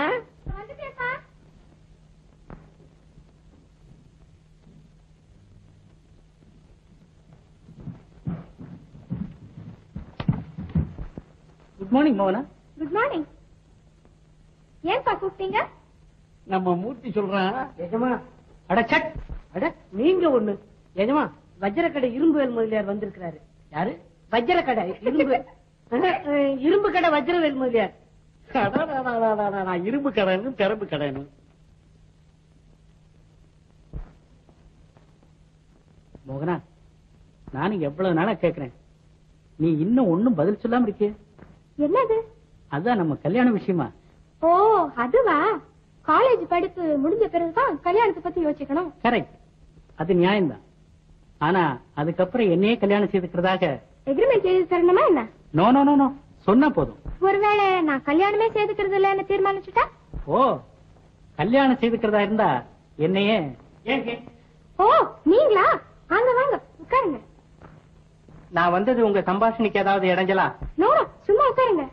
குட் மார்னிங் மோகனா குட் மார்னிங் ஏன்பா கூப்பிட்டீங்க நம்ம மூர்த்தி சொல்றான் எஜமா அட சட் அட நீங்க ஒண்ணு எஜமா வஜ்ரக்கடை இரும்பு வேல் முதலியார் வந்திருக்கிறாரு யாரு வஜ்ரக்கடை இரும்பு அஹ், அஹ், இரும்பு கடை வஜ்ரவேல் முதலியார் அடாடாடாடாடா, இரும்பு கடைன்னு திறம்பு கடைன்னு மோகனா நானும் எவ்வளவு நாளா கேக்குறேன் நீ இன்னும் ஒண்ணும் பதில் சொல்லாம இருக்கே என்னது அதான் நம்ம கல்யாண விஷயமா ஓ அதுவா காலேஜ் படிப்பு முடிஞ்ச பிறகுதான் கல்யாணத்தை பத்தி யோசிக்கணும் கரெக்ட் அது நியாயம்தான் ஆனா அதுக்கப்புறம் என்னையே கல்யாணம் செய்துக்கிறதாக எக்ரிமெண்ட் செய்து தரணுமா என்ன நோ நோ நோ நோ சொன்னா போதும் ஒருவேளை நான் கல்யாணமே செய்துக்கிறது இல்லைன்னு தீர்மானிச்சுட்டா ஓ கல்யாணம் செய்துக்கிறதா இருந்தா என்னையே ஏங்க ஓ நீங்களா வாங்க வாங்க உட்காருங்க நான் வந்தது உங்க சம்பாஷணைக்கு ஏதாவது இடைஞ்சலா நோ நோ, சும்மா உட்காருங்க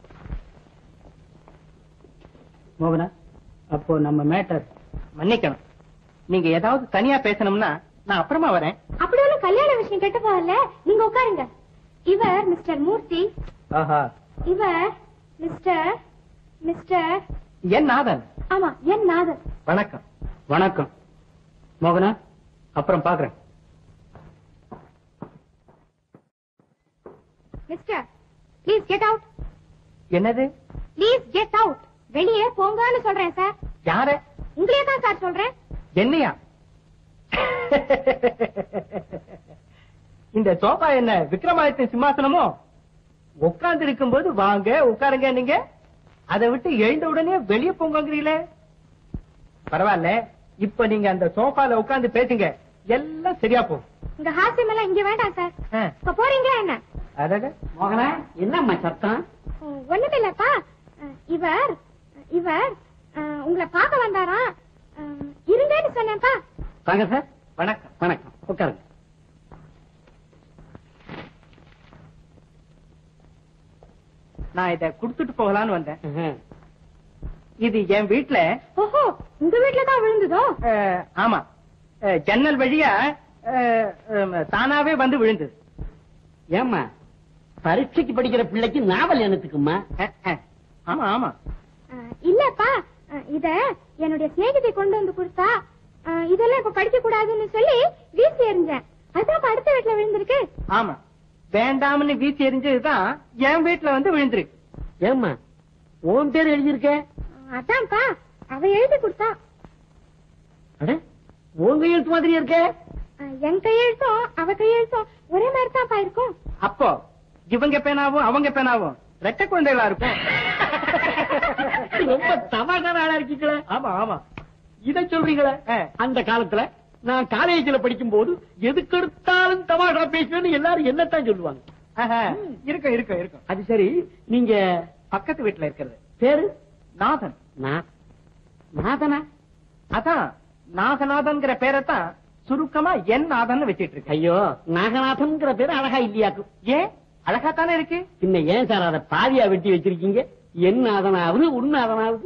மோகனா அப்போ நம்ம மேட்டர் மன்னிக்கணும் நீங்க ஏதாவது தனியா பேசணும்னா நான் அப்புறமா வரேன் அப்படி ஒண்ணும் கல்யாண விஷயம் கெட்டு போகல நீங்க உட்காருங்க இவர் மிஸ்டர் மூர்த்தி ஆஹா இவர் மிஸ்டர் மிஸ்டர் என் நாதன் ஆமா என் நாதன் வணக்கம் வணக்கம் மோகனா அப்புறம் பாக்குறேன் மிஸ்டர் ப்ளீஸ் கெட் அவுட் என்னது ப்ளீஸ் கெட் அவுட் வெளியே போங்கன்னு சொல்றேன் சார் யார உங்களையே தான் சார் சொல்றேன் என்னையா இந்த சோபா என்ன விக்ரமாதித்ய சிம்மாசனமோ உட்கார்ந்து இருக்கும்போது வாங்க உட்காருங்க நீங்க அதை விட்டு எழுந்த உடனே வெளியே போங்கங்கிறீங்களே பரவாயில்ல இப்ப நீங்க அந்த சோஃபால உட்கார்ந்து பேசுங்க எல்லாம் சரியா போகும் உங்க ஹாஸ்யம் எல்லாம் இங்க வேண்டாம் சார் ஆ, இப்ப போறீங்களா என்ன அடடே. மோகனா என்னம்மா சத்தம் ஒண்ணுமே இல்லப்பா அஹ், இவர் இவர் அஹ், உங்களை பார்க்க வந்தாராம் அஹ், இருங்கன்னு சொன்னேன்ப்பா வாங்க சார் வணக்கம் வணக்கம் உட்காருங்க நான் இத குடுத்துட்டு போகலான்னு வந்தேன் இது என் வீட்டுல ஓஹோ உங்க வீட்டுல தான் விழுந்ததோ அஹ், ஆமா அஹ், ஜன்னல் வழியா அஹ், அஹ், தானாவே வந்து விழுந்தது ஏம்மா பரீட்சைக்கு படிக்கிற பிள்ளைக்கு நாவல் என்னத்துக்குமா அஹ், அஹ். ஆமா ஆமா அஹ், இல்லப்பா அஹ், இத என்னுடைய சிநேகிதை கொண்டு வந்து கொடுத்தா அஹ், இதெல்லாம் இப்ப படிக்க கூடாதுன்னு சொல்லி வீசி எறிஞ்சேன் அதான் அடுத்த வீட்டுல விழுந்திருக்கு ஆமா வேண்டாம்னு வீசி எரிஞ்சதுதான் என் வீட்டுல வந்து விழுந்திருக்கு ஏம்மா உன் பேர் எழுதியிருக்க அஹ், அதான்ப்பா அவ எழுதி கொடுத்தா அட உன் கையெழுத்து மாதிரி இருக்க அஹ், என் கையெழுத்தும் அவ கையெழுத்தும் ஒரே மாதிரி தான்ப்பா இருக்கும் அப்போ இவங்க பேனாவும் அவங்க பேனாவும் ரெட்ட குழந்தைகளா இருக்கும் ரொம்ப தமாஷான ஆளா இருக்கீங்களே ஆமா ஆமா இத சொல்றீங்களே அஹ். அந்த காலத்துல நான் காலேஜ்ல படிக்கும் போது எதுக்கெடுத்தாலும் தமாஷா பேசுவேன்னு எல்லாரும் என்னத்தான் சொல்லுவாங்க ஆஹா, இருக்கும் இருக்கும் இருக்கும் அது சரி நீங்க பக்கத்து வீட்டுல இருக்கிறது பேரு நாதன் நான் நாதனா அதான் நாகநாதன்ங்கிற பேரைத்தான் சுருக்கமா என் நாதன் வச்சிட்டு இருக்கேன் ஐயோ நாகநாதன்ங்கிற பேரு அழகா இல்லையாக்கும் ஏன் அழகா தானே இருக்கு பின்ன ஏன் சார் அதை பாதியா வெட்டி வச்சிருக்கீங்க என் நாதனாவது உன் நாதனாவது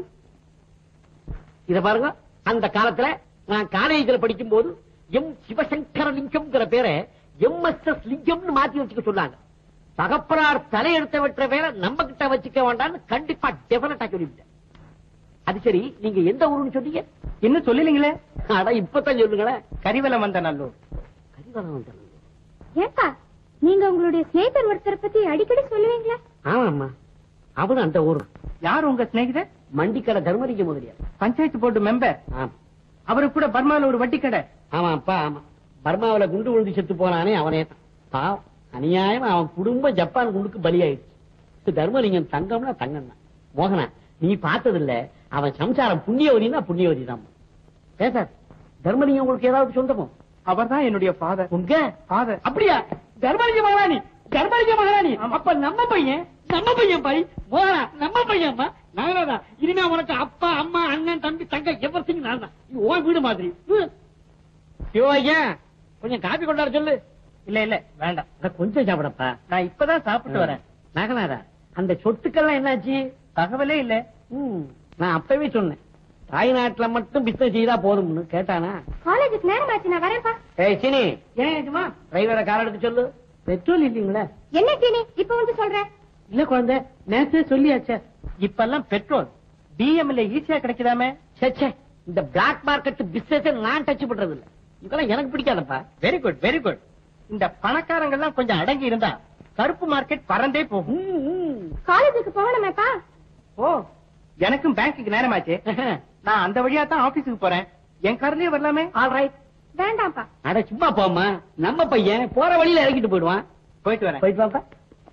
இத பாருங்க அந்த காலத்துல நான் காலேஜ்ல படிக்கும் போது எம் சிவசங்கர லிங்கம்ங்கிற பேரை எம் எஸ் எஸ் லிங்கம்னு மாத்தி வச்சுக்க சொன்னாங்க தகப்பனார் தலையெடுத்த வெற்ற பேரை நம்ம கிட்ட வச்சுக்க வேண்டாம்னு கண்டிப்பா டெபினட்டா சொல்லிவிட்டேன் அது சரி நீங்க எந்த ஊருன்னு சொன்னீங்க இன்னும் சொல்லலீங்களே அட இப்பதான் சொல்லுங்களேன் கரிவலம் வந்த நல்லூர் கரிவலம் வந்தேன். ஏப்பா நீங்க உங்களுடைய சிநேகிதர் ஒருத்தரை பத்தி அடிக்கடி சொல்லுவீங்களா ஆமாம்மா அவனு அந்த ஊர் யார் உங்க சிநேகிதர் மண்டிக்கடை தர்மலிங்க முதலியார் பஞ்சாயத்து போர்டு மெம்பர் ஆமா அவரு கூட பர்மால ஒரு வட்டி கடை ஆமாப்பா ஆமா பர்மாவில குண்டு விழுந்து செத்து போனானே அவனே தான் பாவம் அநியாயமா அவன் குடும்பம் ஜப்பான் குண்டுக்கு பலியாயிடுச்சு தர்மலிங்கம் தங்கம்னா தங்கம் தான் மோகனா நீ பார்த்தது இல்ல அவன் சம்சாரம் புண்ணியவதினா புண்ணியவதி தான் பேசார் தர்மலிங்கம் உங்களுக்கு ஏதாவது சொந்தமோ அவர்தான் என்னுடைய ஃபாதர் உங்க ஃபாதர் அப்படியா தர்மலிங்க மகாராணி தர்மலிங்க மகாராணி அப்ப நம்ம பையன் நம்ம பையன் பாய் போடா நம்ம பையன்ப்பா நாங்களா இனிமே உனக்கு அப்பா அம்மா அண்ணன் தம்பி தங்க எவ்வளவு நான் தான் இது உன் வீடு மாதிரி ம். ஐயோ ஐயா கொஞ்சம் காப்பி கொண்டாட சொல்லு இல்ல இல்ல வேண்டாம் அட, கொஞ்சம் சாப்பிடப்பா நான் இப்பதான் சாப்பிட்டு வரேன் நகலாதா அந்த சொத்துக்கெல்லாம் என்னாச்சு தகவலே இல்ல ம், நான் அப்பவே சொன்னேன் தாய்நாட்டுல மட்டும் பிசினஸ் செய்தா போதும்னு கேட்டானா காலேஜுக்கு நேரம் ஆச்சு நான் வரேன்ப்பா ஏய் சினி ஏன் இதுமா டிரைவரை கார் எடுக்க சொல்லு பெட்ரோல் இல்லீங்களா என்ன சீனி இப்ப வந்து சொல்ற இல்ல குழந்தை நேத்தே சொல்லியாச்சே இப்பெல்லாம் பெட்ரோல் பிஎம்ல ஈஸியா கிடைக்குதாமே ச்சே, ச்சே இந்த பிளாக் மார்க்கெட் பிசினஸ் நான் டச் பண்றது இல்ல இதெல்லாம் எனக்கு பிடிக்காதப்பா வெரி குட் வெரி குட் இந்த பணக்காரங்க எல்லாம் கொஞ்சம் அடங்கி இருந்தா கருப்பு மார்க்கெட் பறந்தே போகும் ம், ம். காலேஜுக்கு போகணுமேப்பா ஓ எனக்கும் பேங்க்குக்கு நேரமாச்சு நான் அந்த வழியா தான் ஆபீஸுக்கு போறேன் என் கார்லயே வரலாமே ஆல் ரைட் வேண்டாம்ப்பா அட சும்மா போம்மா நம்ம பையன் போற வழியில இறக்கிட்டு போயிடுவான் போயிட்டு வரேன் போயிட்டு வாப்பா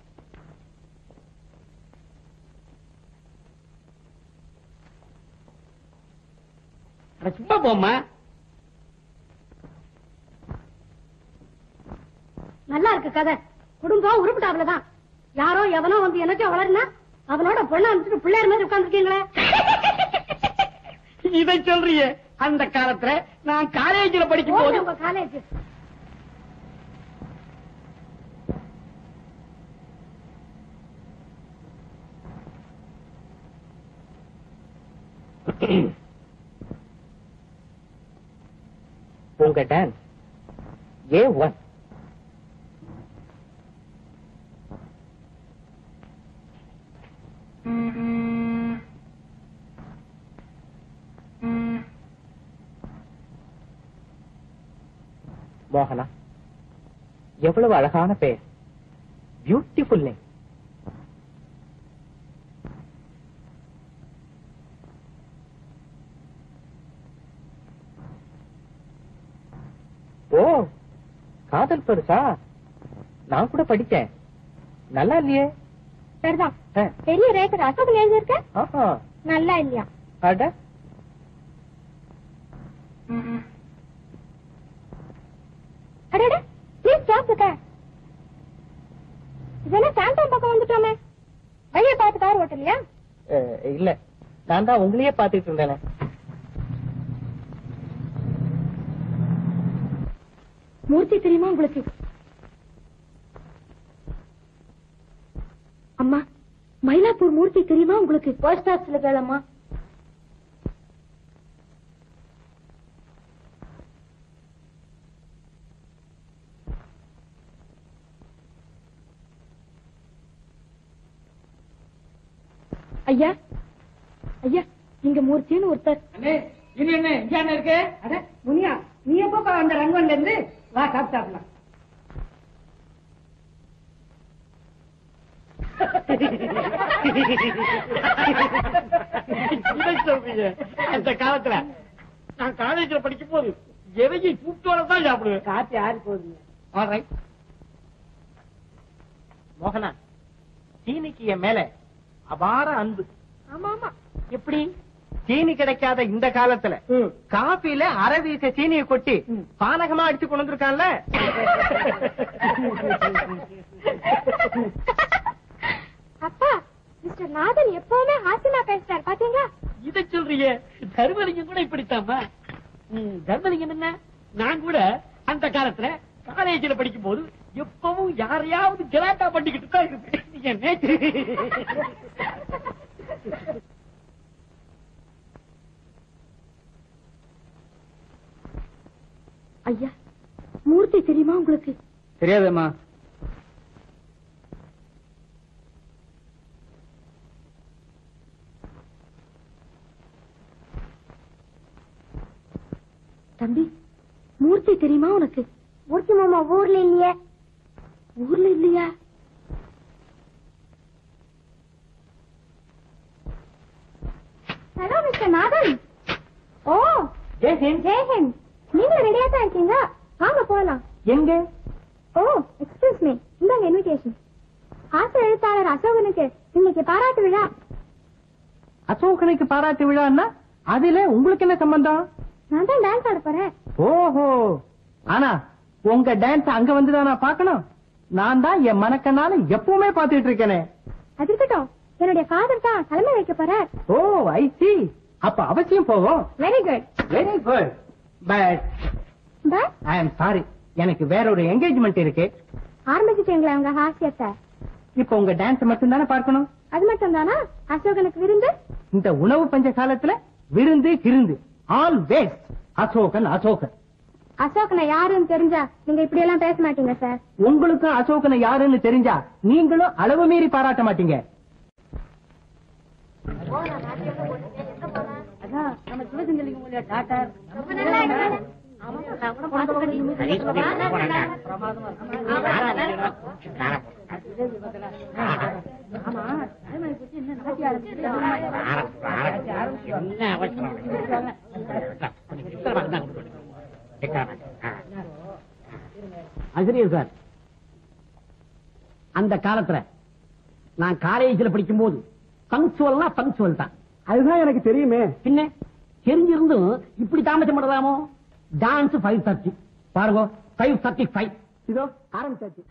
அட சும்மா போம்மா நல்லா இருக்கு கதை குடும்பம் உருப்பிட்டாப்லதான் யாரோ எவனோ வந்து எனக்கும் வளருனா அவனோட பொண்ணை அனுப்பிச்சுட்டு பிள்ளையார் மாதிரி உட்காந்துருக்கீங்களே இதை சொல்றியே அந்த காலத்துல நான் காலேஜ்ல படிக்கும் போது உங்க காலேஜ் உங்க டான்ஸ் ஏ ஒன் மோகனா எவ்வளவு அழகான பெயர் பியூட்டிஃபுல் நேம் ஓ காதல் பெருசா நான் கூட படிச்சேன் நல்லா இல்லையே சரிதான் ஆ. பெரிய ரேட்டர் அசோக் எழுதியிருக்க ஆஹா. நல்லா இல்லையா அட அடடே ப்ளீஸ் ஸ்டாப் த கார் இதெல்லாம் சாந்தம் பக்கம் வந்துட்டோமே வழியை பார்த்து கார் ஓட்டலையா அஹ், இல்ல நான் தான் உங்களையே பாத்துட்டு இருந்தேனே மூர்த்தி தெரியுமா உங்களுக்கு அம்மா மயிலாப்பூர் மூர்த்தி தெரியுமா உங்களுக்கு போஸ்ட் ஆஃபீஸ்ல கேளம்மா ஐயா ஐயா இங்க மூர்த்தின்னு ஒருத்தர் அண்ணே, இது என்ன இங்க என்ன இருக்கு அட முனியா நீ எப்போ அந்த ரங்கன்ல இருந்து வா சாப்பிட்டாப்லாம் இதை சொல்றீங்க அந்த காலத்துல நான் காலேஜ்ல படிக்கும் போது எதையும் கூப்பிட்டோட தான் சாப்பிடுவேன் காப்பி ஆறி போகுதுங்க All right. மோகனா சீனிக்கு என் மேல அபார அன்பு ஆமா ஆமா எப்படி சீனி கிடைக்காத இந்த காலத்துல காபில அரை வீச சீனியை கொட்டி பானகமா அடிச்சு கொண்டு வந்திருக்கான்ல அப்பா மிஸ்டர் நாதன் எப்பவுமே ஹாஸ்யமா பேசுறாரு பாத்தீங்களா இதை சொல்றீங்க தர்மலிங்கம் கூட இப்படித்தாமா ம், தர்மலிங்கம் என்ன நான் கூட அந்த காலத்துல காலேஜ்ல படிக்கும் போது எப்பவும் யாரையாவது கலாட்டா பண்ணிக்கிட்டு தான் இருப்பேன் நீங்க நேற்று ஐயா மூர்த்தி தெரியுமா உங்களுக்கு தெரியாதம்மா தம்பி மூர்த்தி தெரியுமா உனக்கு மூர்த்தி மாமா ஊர்ல இல்லையே ஊர்ல இல்லையா hello mister Nathan oh Jai Hind Jai Hind நீங்க ரெடியா தான் இருக்கீங்க வாங்க போகலாம் எங்க ஓ எக்ஸ்கியூஸ் மீ இந்தாங்க இன்விடேஷன் ஆசை எழுத்தாளர் அசோகனுக்கு இன்னைக்கு பாராட்டு விழா அசோகனுக்கு பாராட்டு விழான்னா அதுல உங்களுக்கு என்ன சம்பந்தம் நான் தான் டான்ஸ் ஆட போறேன் ஓஹோ ஆனா உங்க டான்ஸ் அங்க வந்துதான் நான் பார்க்கணும் நான் தான் என் மனக்கண்ணால எப்பவுமே பாத்துட்டு இருக்கேனே அது இருக்கட்டும் என்னுடைய ஃபாதர் தான் தலைமை வைக்க போறார் ஓ ஐ சி அப்ப அவசியம் போவோம் very good very good but but I'm sorry எனக்கு வேற ஒரு என்கேஜ்மெண்ட் இருக்கு ஆரம்பிச்சிட்டீங்களா உங்க ஹாஸ்யத்தை இப்ப உங்க டான்ஸ் மட்டும் தானே பார்க்கணும் அது மட்டும் தானா அசோகனுக்கு விருந்து இந்த உணவு பஞ்ச காலத்துல விருந்து கிருந்து ஆல் வேஸ்ட் அசோகன் அசோகன் அசோகனை யாருன்னு தெரிஞ்சா நீங்க இப்படி எல்லாம் பேச மாட்டீங்க சார் உங்களுக்கும் அசோகனை யாருன்னு தெரிஞ்சா நீங்களும் அளவு மீறி பாராட்ட மாட்டீங்க என்ன அவசரம் ஆசிரியர் சார் அந்த காலத்துல நான் காலேஜ்ல படிக்கும் போது பங்க்சுவல்னா பங்க்சுவல் தான் அதுதான் எனக்கு தெரியுமே பின்ன தெரிஞ்சிருந்தும் இப்படி தாமதம் பண்ணலாமோ டான்ஸ் ஃபைவ் தேர்ட்டி பாருங்க ஃபைவ் தேர்ட்டி ஃபைவ் இதோ ஆரம்பிச்சாச்சு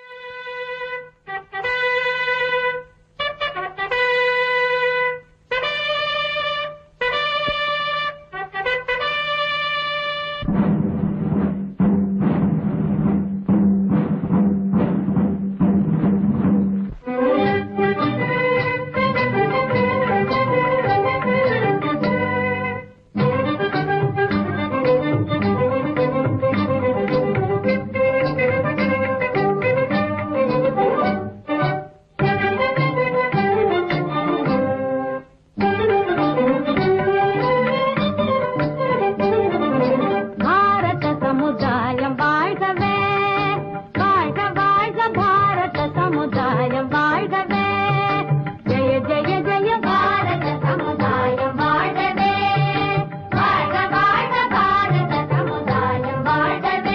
பாரத சமுதாயம் வாழ்கவே வாழ்க வாழ்க பாரத சமுதாயம் வாழ்கவே ஜெய ஜெய ஜெய பாரத சமுதாயம் வாழ்கவே வாழ்க வாழ்க பாரத சமுதாயம் வாழ்கவே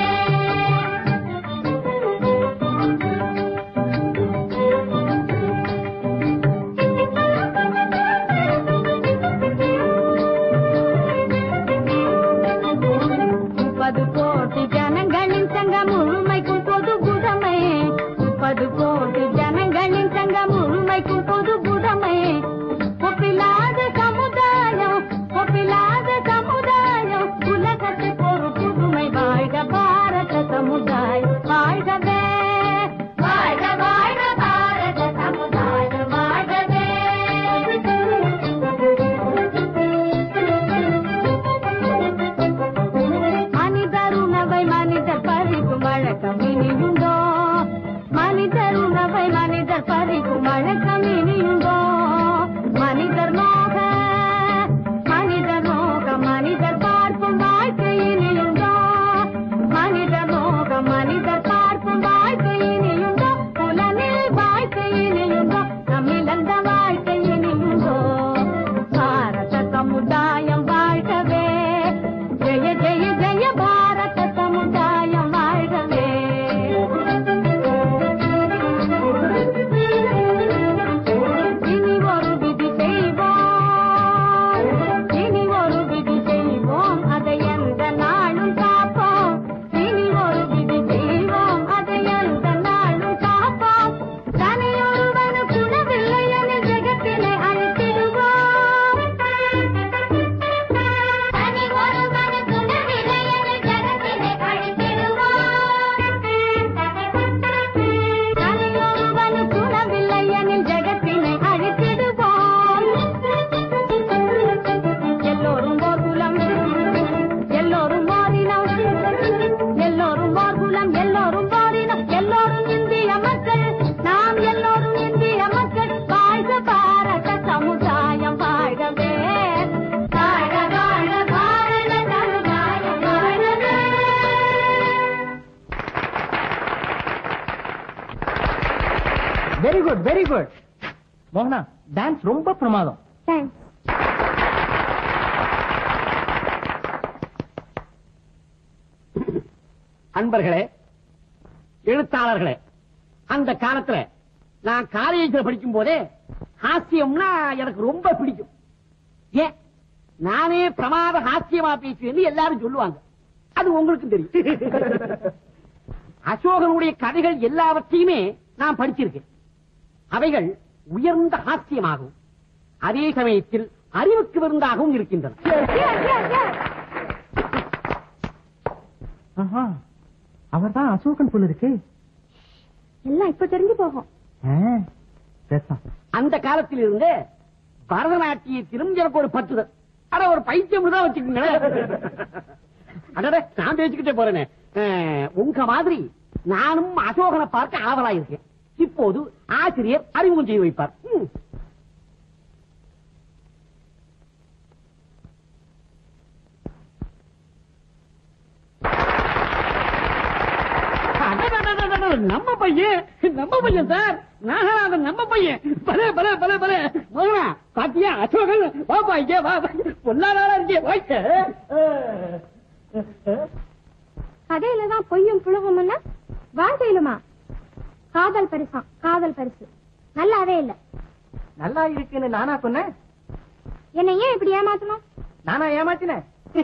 முப்பது கோடி ஜனங்களின் சங்கம் முழுமைக்கும் பொது புதமை முப்பது கோடி ஜனங்களின் சங்கம் முழுமைக்கும் பொது புதமை ஒப்பில்லாத சமுதாயம் ஒப்பில்லாத சமுதாயம் உலகத்துக்கு ஒரு புதுமை வாழ்க பாரத சமுதாயம் வாழ்கவே வாழ்க வாழ்க பாரத சமுதாயம் வாழ்கவே மனிதர் உணவை மனிதர் பறிக்கும் வழக்கம் இனியுண்டோ மனிதர் உணவை மனிதர் பறிக்கும் வழக்கம் இனியுண்டோ மனிதர் நோக மனிதர் நோக மனிதர் பார்க்கும் வாழ்க்கை இனியுண்டோ மனிதர் நோக மனிதர் பார்க்கும் வாழ்க்கை இனியுண்டோ புலனில் வாழ்க்கை இனியுண்டோ நம்மிழந்த வாழ்க்கை இனியுண்டோ பாரத சமுதாயம் வாழ்கவே ஜெய ஜெய ஜெய பாரத சமுதாயம் வாழ்கவே இனி ஒரு விதி செய்வோம் இனி ஒரு விதி செய்வோம் அதை எந்த நாளும் காப்போம் இனி ஒரு விதி செய்வோம் அதை எந்த நாளும் காப்போம் தனியொருவனு குணவில்லை என ஜெகத்தினை அழித்திடுவோம் தனி ஒருவனு குணவில்லை என ஜெகத்தினை அழித்திடுவோம் தனியொருவனு குணவில்லை எனில் ஜெகத்தினை அழித்திடுவோம் எல்லோரும் ஓர் குலம் எல்லோரும் ஓரினம் எல்லோரும் ஓர் குலம் எல்லோரும் ஓரினம் எல்லோரும் இந்திய மக்கள் நாம் எல்லோரும் இந்திய மக்கள் வாழ்க பாரத சமுதாயம் வாழ்கவே வாழ வாழ பாரத சமுதாயம் வாழ்கவே வெரி குட் வெரி குட் மோகனா டான்ஸ் ரொம்ப பிரமாதம் தேங்க்ஸ் அன்பர்களே எழுத்தாளர்களே அந்த காலத்துல நான் காலேஜ்ல படிக்கும் போதே ஹாஸ்யம்னா எனக்கு ரொம்ப பிடிக்கும் ஏன் நானே பிரமாத ஹாஸ்யமா பேசுவேன்னு எல்லாரும் சொல்லுவாங்க அது உங்களுக்கு தெரியும் அசோகனுடைய கதைகள் எல்லாவற்றையுமே நான் படிச்சிருக்கேன் அவைகள் உயர்ந்த ஹாஸ்யமாகவும் அதே சமயத்தில் அறிவுக்கு விருந்தாகவும் இருக்கின்றன அவர்தான் அசோகன் போல இருக்கு எல்லாம் இப்ப தெரிஞ்சு போகும் அந்த காலத்தில் இருந்து பரதநாட்டியத்திலும் எனக்கு ஒரு பற்றுதல் அட ஒரு பைத்தியம் தான் வச்சுக்கோங்களேன் அடட நான் பேசிக்கிட்டே போறேனே அஹ், உங்க மாதிரி நானும் அசோகனை பார்க்க ஆவலா இருக்கேன் இப்போது ஆசிரியர் அறிமுகம் செய்து வைப்பார் ம். அடடடடடட, நம்ம பையன் நம்ம பையன் சார் நாகநாதன் நம்ம பையன் பல பல பல பல மோகனா பாத்தியா அசோகன் வாப்பா இங்கே வா வா. பொல்லாதாரா இருக்கே வாய்க்க கதையில தான் பொய்யும் புழுகும்னா வாழ்க்கையிலுமா காதல் பரிசாம் காதல் பரிசு நல்லாவே இல்ல நல்லா இருக்குன்னு நானா சொன்னேன் என்னை ஏன் இப்படி ஏமாத்தணும் நானா ஏமாத்தினேன்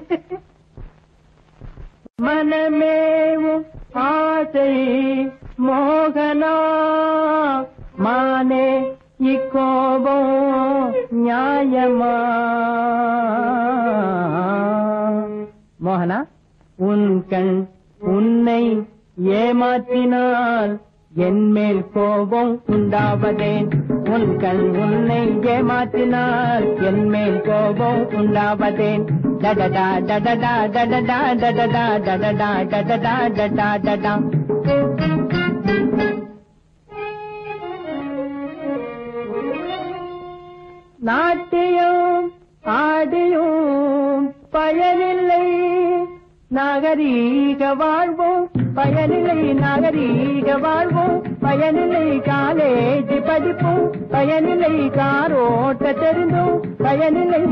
மனமேவும் ஆசை மோகனா மானே இக்கோபம் நியாயமா மோகனா உன் கண் உன்னை ஏமாற்றினால் என் மேல் கோபம் உண்டாவதேன் உன் கண் உன்னை ஏமாற்றினால் என் மேல் கோபம் உண்டாவதேன் டடடா டடடா டடடா டடடா டடடா டடடா டடா டடா நாட்டியம் ஆடியும் பயனில்லை நாகரீக வாழ்வோம் பயனில்லை நாகரீக வாழ்வோம் பயனில்லை காலேஜ் படிப்போம் பயனில்லை காரோட்ட தெரிந்தோம் பயனில்லை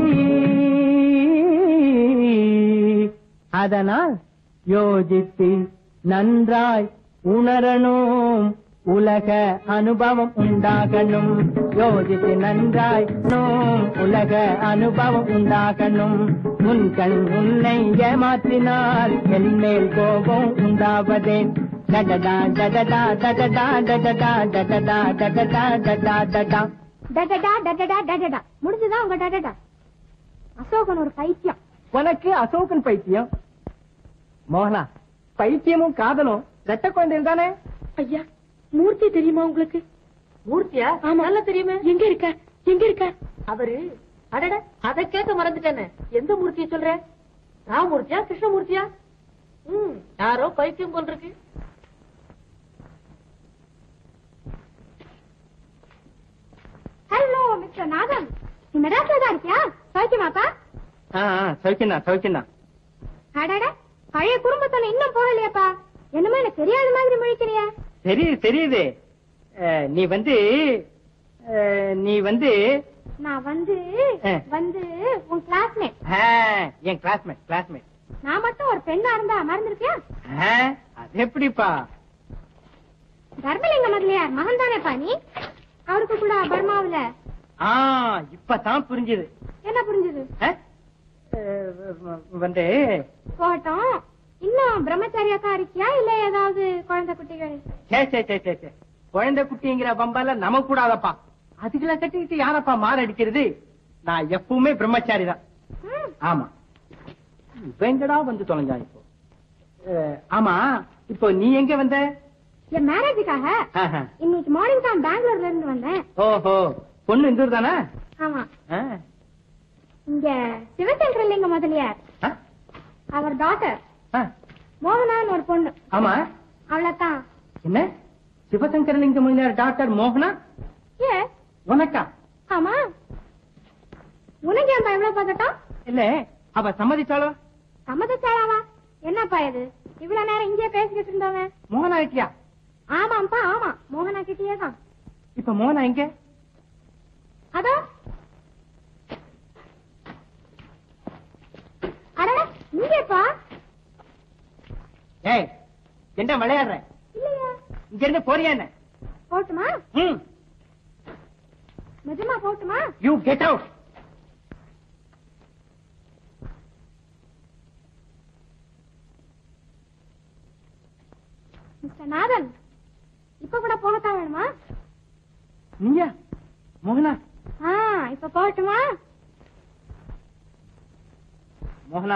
அதனால் யோசித்து நன்றாய் உணரணும் உலக அனுபவம் உண்டாகணும் யோசித்து நன்றாய் நோம் உலக அனுபவம் உண்டாகணும் உன் கண் உன்னை ஏமாற்றினால் என் மேல் கோபம் உண்டாவதேன் டடடா டடடா டடடா டடடா டடடா டடடா டடா டடா டடடா டடடா டடடா முடிஞ்சுதான் உங்க டடடா அசோகன் ஒரு பைத்தியம் உனக்கு அசோகன் பைத்தியம் மோகனா பைத்தியமும் காதலும் ரெட்ட குழந்தைகள் தானே ஐயா மூர்த்தி தெரியுமா உங்களுக்கு மூர்த்தியா ஆமா. நல்லா தெரியுமே எங்க இருக்க எங்க இருக்க அவரு அடட அதை கேட்க மறந்துட்டேனே எந்த மூர்த்தியை சொல்ற ராமமூர்த்தியா கிருஷ்ணமூர்த்தியா ம் யாரோ பைத்தியம் போல் இருக்கு ஹலோ மிஸ்டர் நாதன் நீ மெட்ராஸ்ல தான் இருக்கியா சௌக்கியமாப்பா சௌக்கியம் தான் சௌக்கியம் தான் அடட பழைய குடும்பத்துல இன்னும் போகலையாப்பா என்னமோ எனக்கு தெரியாத மாதிரி முழிக்கிறியா தெரியுது தெரியுது அஹ், நீ வந்து அஹ், நீ வந்து நான் வந்து ஆ. வந்து உன் கிளாஸ்மேட் ஆஹ், என் கிளாஸ்மேட் கிளாஸ்மேட் நான் மட்டும் ஒரு பெண்ணா இருந்தா மறந்துருக்கியா அது எப்படிப்பா தர்மலிங்க முதலியார் மகன் தானேப்பா நீ அவருக்கு கூட பர்மாவுல ஆ இப்பதான் புரிஞ்சுது என்ன புரிஞ்சது அஹ், அஹ், வந்து போட்டோம் இன்னும் பிரம்மச்சாரியாக்கா இருக்கியா இல்ல ஏதாவது குழந்தை குட்டிகள் சே சே சே சே சே குழந்தை குட்டிங்கிற பம்பால நமக்கு கூடாதப்பா அதுக்கெல்லாம் கட்டிக்கிட்டு யாரப்பா மாரடிக்கிறது நான் எப்பவுமே பிரம்மச்சாரி தான் ம், ஆமா வெங்கடா வந்து தொலைஞ்சான் இப்போ அஹ், ஆமா இப்போ நீ எங்க வந்த என் மேரேஜுக்காக ஆஹா. இன்னைக்கு மார்னிங் தான் பெங்களூர்ல இருந்து வந்தேன் ஓஹோ பொண்ணு இந்த ஊர் தானே ஆமா ஆ. இங்க சிவசங்கரலிங்க முதலியார் ஆ? அவர் டாட்டர் ஆ. மோகனான்னு ஒரு பொண்ணு ஆமா அவ்வளவுதான் என்ன சிவசங்கரலிங்க முதலியார் டாக்டர் மோகனா ஏ உனக்கா ஆமா உனக்கு ஏன்பா எவ்வளவு பதட்டம் இல்ல அவ சம்மதிச்சாளோ சம்மதிச்சாளாவா என்னப்பா இது இவ்வளவு நேரம் இங்கே பேசிக்கிட்டு இருந்தவன் மோகனா இருக்கியா ஆமாப்பா ஆமா மோகனா கிட்டயே தான் இப்ப மோகனா எங்க அதோ அடட இங்கேப்பா ஏய் என்ன விளையாடுற இல்லையா இங்க இருந்து போறியா என்ன போட்டுமா ம் நிஜமா போட்டுமா you get out mister Nathan இப்ப கூட போகத்தான் வேணுமா நீயா மோகனா ஆ இப்ப போகட்டுமா மோகனா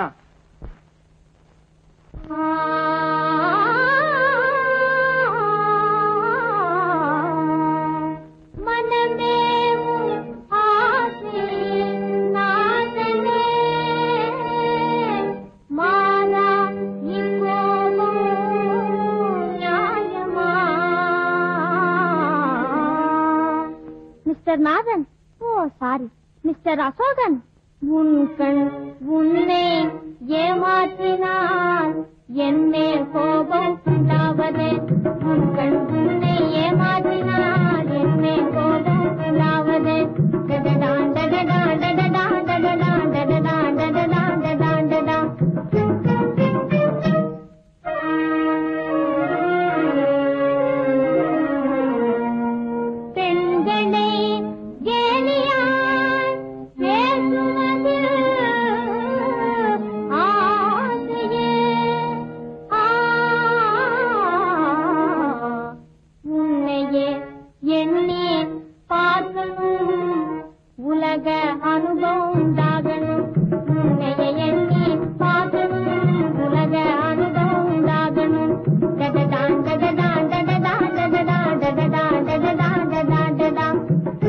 மனமே உன் ஆசை நாதனே மாறா இக்கோபம் நியாயமா mister Nathan oh sorry mister Ashokan உன் கண் உன்னை ஏமாற்றினால் என்னே கோபம் உண்டாவது உன் கண் உன்னை ஏமாற்றினால் என்னே கோபம் உண்டாவது டடடான் டடடான் டடடான் டடடான் டடடான் டடடான் டடடான் டடடான் பெண்களை கேலியாய் பேசுவது ஆசையே ஆ, உன்னையே எண்ணி பார்க்கணும் உலக அனுபவம் உண்டாகணும் உன்னையே எண்ணி பார்க்கணும் உலக அனுபவம் உண்டாகணும் டடடான் டடடான் டடடான் டடடான் டடடான் டடடான் டடடான் டடடான்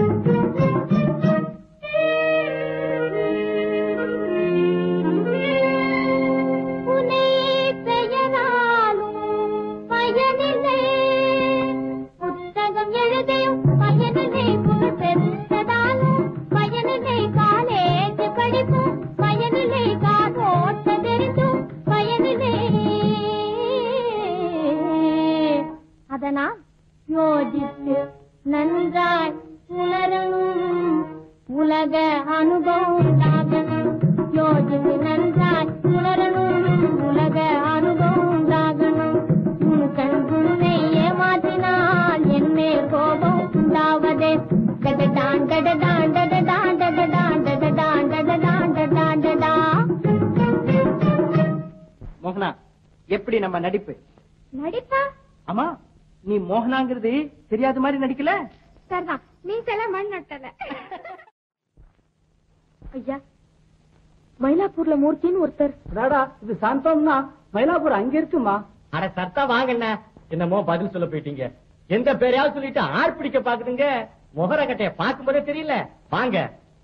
உனை பெயராலும் பயனில்லை புத்தகம் எழுதியும் பயனில்லை புகழ் பெற்றதாலும் பயனில்லை காலேஜ் படிப்பும் பயனில்லை காதோட்ட தெரிந்தும் பயனில்லை அதனால் யோசித்து நன்றாய் உணரணும் உலக அனுபவம் உண்டாகணும் யோசித்து நன்றாய் உணரணும் உலக அனுபவம் உண்டாகணும் உன் கண் உன்னை ஏமாற்றினால் என்னே கோபம் உண்டாவதே டடடான் டடடான் டடடான் டடடான் டடடான் டடடான் டடடான் டடா மோகனா எப்படி நம்ம நடிப்பு நடிப்பா ஆமா நீ மோகனாங்கிறது தெரியாத மாதிரி நடிக்கல சரிதான் நீ சில மண் நட்டல ஐயா மயிலாப்பூர்ல மூர்த்தின்னு ஒருத்தர் அடாடா இது சாந்தம்னா மயிலாப்பூர் அங்க இருக்குமா அட சத்தா வாங்கண்ண என்னமோ பதில் சொல்ல போயிட்டீங்க எந்த பேரையாவது சொல்லிட்டு ஆர் பிடிக்க பாக்குதுங்க முகர கட்டைய பார்க்கும்போதே தெரியல வாங்க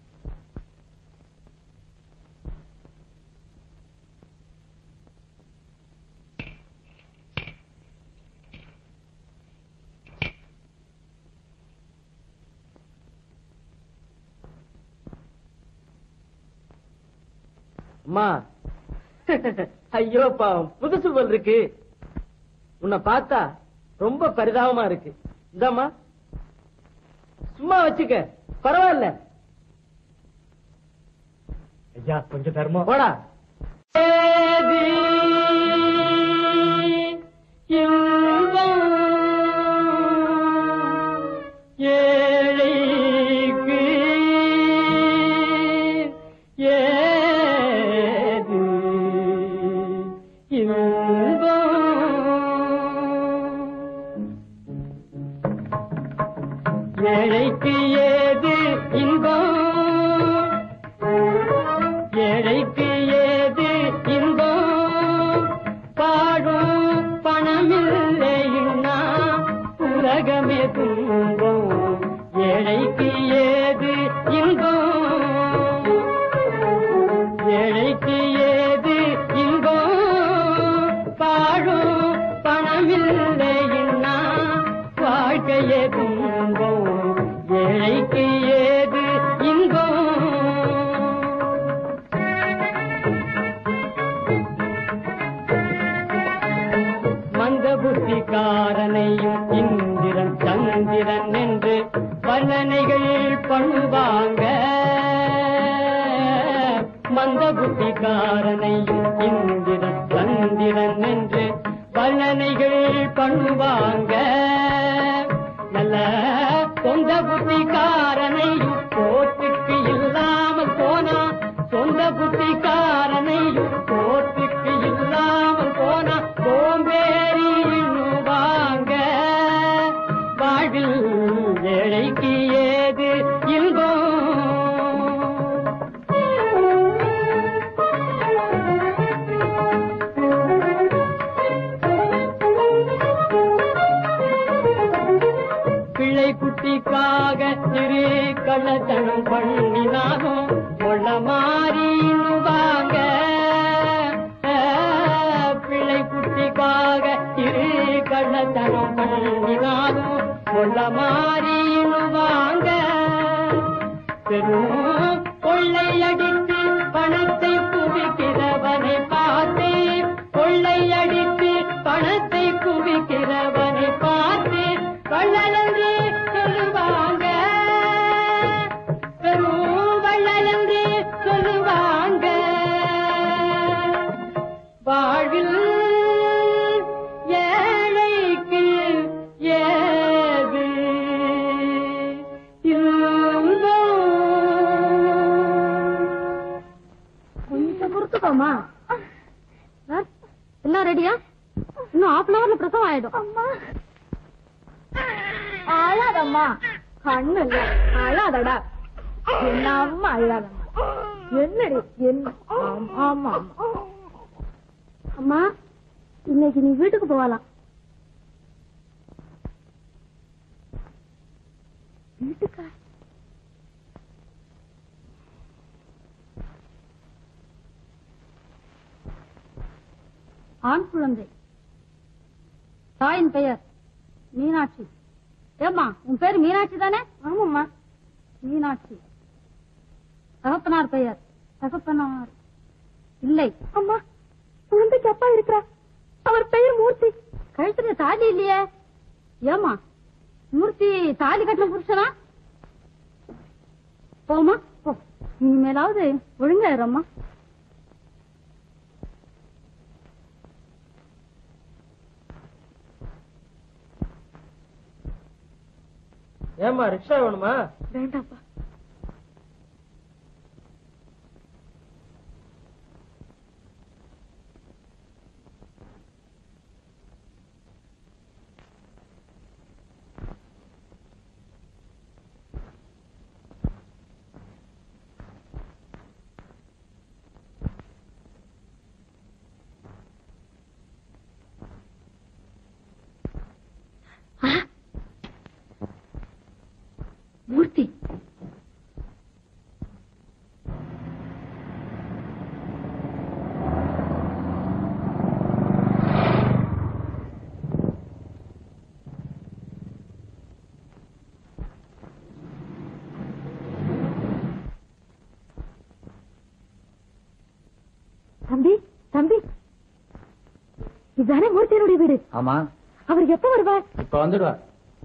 அம்மா ஐயோ பாவம் புதுசு போல் இருக்கு உன்னை பார்த்தா ரொம்ப பரிதாபமா இருக்கு இந்தாம்மா சும்மா வச்சுக்க பரவாயில்ல ஐயா கொஞ்சம் தர்மம் போடா ஏழைக்கு ஏது இன்பம் ஏழைக்கு ஏது இன்பம் ஏழைக்கு ஏது இன்பம் பாடும் பணமில்லைன்னா உலகமே துன்பம் ஏழைக்கு ஏது இன்பம் ஏழைக்கு ஏது இன்பம் பாடும் பணமில்லைன்னா வாழ்க்கையே துன்பம் ஏழைக்கு ஏது இன்பம் மந்த புத்திக்காரனையும் இந்திரன் சந்திரன் என்று வர்ணனைகள் பண்ணுவாங்க மந்த புத்திக்காரனையும் இந்திரன் சந்திரன் என்று வர்ணனைகள் பண்ணுவாங்க நல்ல சொந்த புத்திக்காரனையும் கோட்டுக்கு இல்லாமல் போனா சொந்த புத்திக்காரனையும் கோட்டுக்கு இல்லாமல் போனா சோம்பேறி வாங்க வாழ்வில் ஏழைக்கு ஏது கள்ளத்தனம் பண்ணினாலும் கொள்ள மாறிவாங்க பிள்ளை குட்டிக்காக இரு கள்ளத்தனம் பண்ணினாலும் கொள்ள மாறிவாங்க பெரும் கொள்ளையடித்து பணத்தை குவிக்கிறவனை பார்த்து கொள்ளையடித்து பணத்தை குவிக்கிறவனை பார்த்து வள்ளலென்று சொல்லுவாங்க பெரும் வள்ளலென்று சொல்லுவாங்க வாழ்வில் ஏழைக்கு ஏது கொஞ்சம் பொறுத்துக்கோமா எல்லாம் ரெடியா இன்னும் ஹாஃப் அன் அவர்ல பிரசவம் ஆயிடும் அழாதம்மா கண்ணு இல்ல அழாதடா என்ன அம்மா அழாதம்மா என்னடி என்ன ஆமா ஆமா அம்மா இன்னைக்கு நீ வீட்டுக்கு போகலாம் வீட்டுக்கா ஆண் குழந்தை தாயின் பெயர் மீனாட்சி ஏம்மா உன் பேர் மீனாட்சி தானே ஆமாம்மா மீனாட்சி தகப்பனார் பெயர் தகப்பனார் இல்லை அம்மா குழந்தைக்கு அப்பா இருக்கிறா அவர் பெயர் மூர்த்தி கழுத்துல தாலி இல்லையே ஏமா மூர்த்தி தாலி கட்டின புருஷனா போமா போ இனிமேலாவது ஒழுங்கா இரும்மா ஏமா ரிக்ஷா வேணுமா வேண்டாப்பா மூர்த்தி தம்பி தம்பி இதுதானே மூர்த்தியனுடைய வீடு ஆமா அவர் எப்ப வருவார் இப்ப வந்துடுவா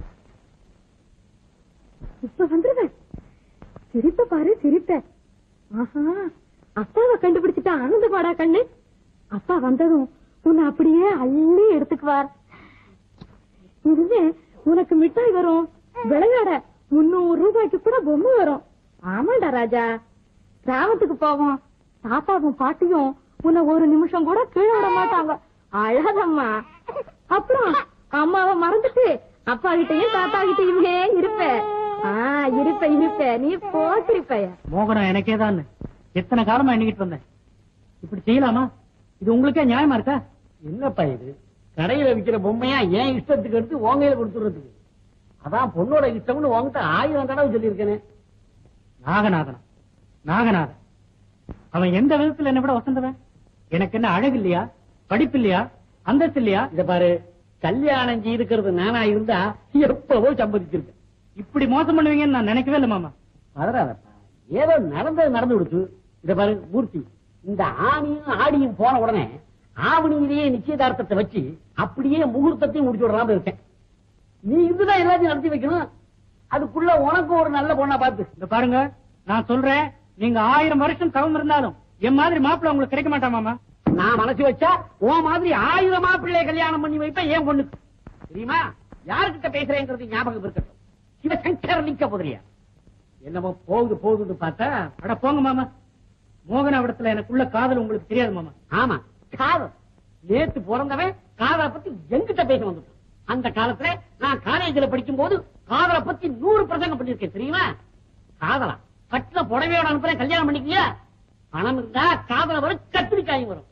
இப்ப வந்துருவேன் சிரிப்ப பாரு சிரிப்ப ஆஹா அப்பாவை கண்டுபிடிச்சிட்டா ஆனந்த பாடா கண்ணு அப்பா வந்ததும் உன்னை அப்படியே அள்ளி எடுத்துக்குவார் இனிமே உனக்கு மிட்டாய் வரும் விளையாட முன்னூறு ரூபாய்க்கு கூட பொம்மை வரும் ஆமாண்டா ராஜா கிராமத்துக்கு போவோம் தாத்தாவும் பாட்டியும் உன்னை ஒரு நிமிஷம் கூட கீழே விட மாட்டாங்க அழகம்மா அப்புறம் அம்மாவை மறந்துட்டு அப்பா கிட்டயும் தாத்தா கிட்டயுமே இருப்ப ஆ இருப்ப இருப்ப நீ போட்டிருப்ப மோகனம் எனக்கே தான் எத்தனை காலமா எண்ணிக்கிட்டு வந்தேன் இப்படி செய்யலாமா இது உங்களுக்கே நியாயமா இருக்கா என்னப்பா இது கடையில விக்கிற பொம்மையா ஏன் இஷ்டத்துக்கு எடுத்து உங்கையில கொடுத்துறதுக்கு அதான் பொண்ணோட இஷ்டம்னு உங்ககிட்ட ஆயிரம் தடவை சொல்லியிருக்கேனே நாகநாதனா நாகநாதன் அவன் எந்த விதத்துல என்ன விட வசந்தவன் எனக்கு என்ன அழகு இல்லையா படிப்பு இல்லையா அந்தஸ்து இல்லையா இத பாரு கல்யாணம் செய்திருக்கிறது நானா இருந்தா எப்பவோ சம்பதிச்சிருக்கேன் இப்படி மோசம் பண்ணுவீங்கன்னு நான் நினைக்கவே இல்லை மாமா பதறாதப்பா ஏதோ நடந்தது நடந்து கொடுத்து இத பாரு மூர்த்தி இந்த ஆணியும் ஆடியும் போன உடனே ஆவணியிலேயே நிச்சயதார்த்தத்தை வச்சு அப்படியே முகூர்த்தத்தையும் முடிச்சு விடலாம்னு இருக்கேன் நீ இதுதான் எல்லாத்தையும் நடத்தி வைக்கணும் அதுக்குள்ள உனக்கு ஒரு நல்ல பொண்ணா பார்த்து இந்த பாருங்க நான் சொல்றேன் நீங்க ஆயிரம் வருஷம் தவம் இருந்தாலும் என் மாதிரி மாப்பிள்ளை உங்களுக்கு கிடைக்க மாட்டா மாமா நான் மனசு வச்சா உன் மாதிரி ஆயிரமா பிள்ளை கல்யாணம் பண்ணி வைப்பேன் ஏன் பொண்ணுக்கு தெரியுமா யாருக்கிட்ட பேசுறேங்கிறது ஞாபகம் இருக்கட்டும் இவ சங்கர் நிக்க போதுறியா என்னமோ போகுது போகுதுன்னு பார்த்தா அட போங்க மாமா மோகன விடத்துல எனக்குள்ள காதல் உங்களுக்கு தெரியாது மாமா ஆமா காதல் நேத்து பிறந்தவன் காதலை பத்தி எங்கிட்ட பேச வந்துட்டான் அந்த காலத்துல நான் காலேஜ்ல படிக்கும் போது காதலை பத்தி நூறு பிரசங்கம் பண்ணிருக்கேன் தெரியுமா காதலா கட்டில புடவையோட அனுப்புறேன் கல்யாணம் பண்ணிக்கலையா பணம் இருந்தா காதல வரும் கத்திரிக்காயும் வரும்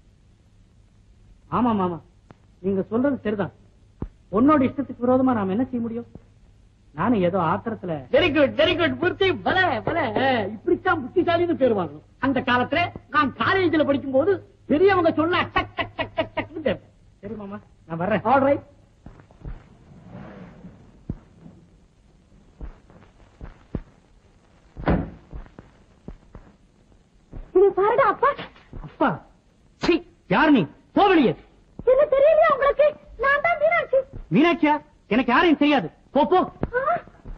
ஆமா மாமா நீங்க சொல்றது சரிதான் பொண்ணோட இஷ்டத்துக்கு விரோதமா நாம என்ன செய்ய முடியும் நானும் ஏதோ ஆத்திரத்துல very good very good Murthy பல பல இப்படித்தான் புத்திசாலின்னு பேர் வாங்கணும் அந்த காலத்துல நான் காலேஜ்ல படிக்கும் போது பெரியவங்க சொன்னா டக் டக் டக் டக் டக்னு கேட்பேன் சரி மாமா நான் வர்றேன் ஆல்ரைட் இது பாருடா அப்பா அப்பா சீ யார் நீ போவலியே என்ன தெரியலையா உங்களுக்கு நான் தான் மீனாட்சி மீனாட்சியா எனக்கு யாரையும் தெரியாது போ போ ஆ,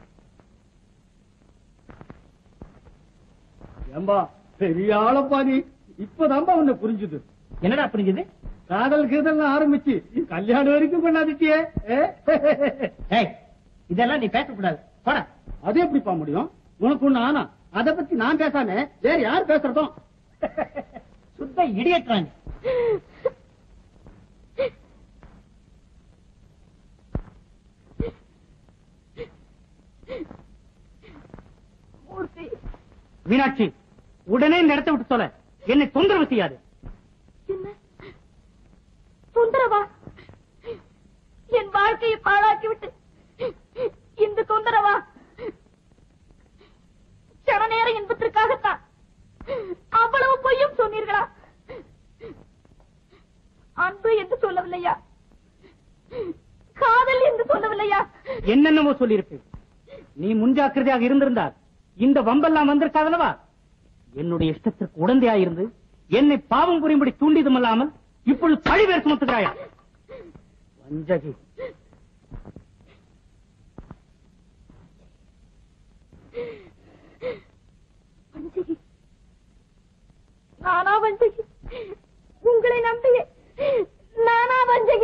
ஏம்பா பெரிய ஆளப்பா நீ இப்பதான்பா உன்னை புரிஞ்சுது என்னடா புரிஞ்சுது காதல் கீதல் ஆரம்பிச்சு கல்யாணம் வரைக்கும் கொண்டாந்துட்டியே ஏ? ஏய் இதெல்லாம் நீ பேசக்கூடாது போடா அது எப்படிப்பா முடியும் உனக்கு ஒண்ணு ஆனா அத பத்தி நான் பேசாம வேற யார் பேசுறதும் சுத்த இடியட்றாங்க மூர்த்தி மீனாட்சி உடனே இந்த இடத்தை விட்டு சொல்ல என்னை தொந்தரவு செய்யாது என்ன தொந்தரவா என் வாழ்க்கையை பாழாக்கி விட்டு இந்த தொந்தரவா கண நேர இன்பத்திற்காகத்தான் அவ்வளவு பொய்யும் சொன்னீர்களா அன்பு என்று சொல்லவில்லையா காதல் என்று சொல்லவில்லையா என்னென்னவோ சொல்லியிருப்பேன் நீ முன்ஜாக்கிரதையாக இருந்திருந்தால் இந்த வம்பெல்லாம் வந்திருக்காதல்லவா என்னுடைய இஷ்டத்திற்கு உடந்தையாயிருந்து என்னை பாவம் புரியும்படி தூண்டியதும் அல்லாமல் இப்பொழுது பழி வேறு சுமத்துகிறாயா வஞ்சகி வஞ்சகி நானா வஞ்சகி உங்களை நம்பியே நானா வஞ்சகி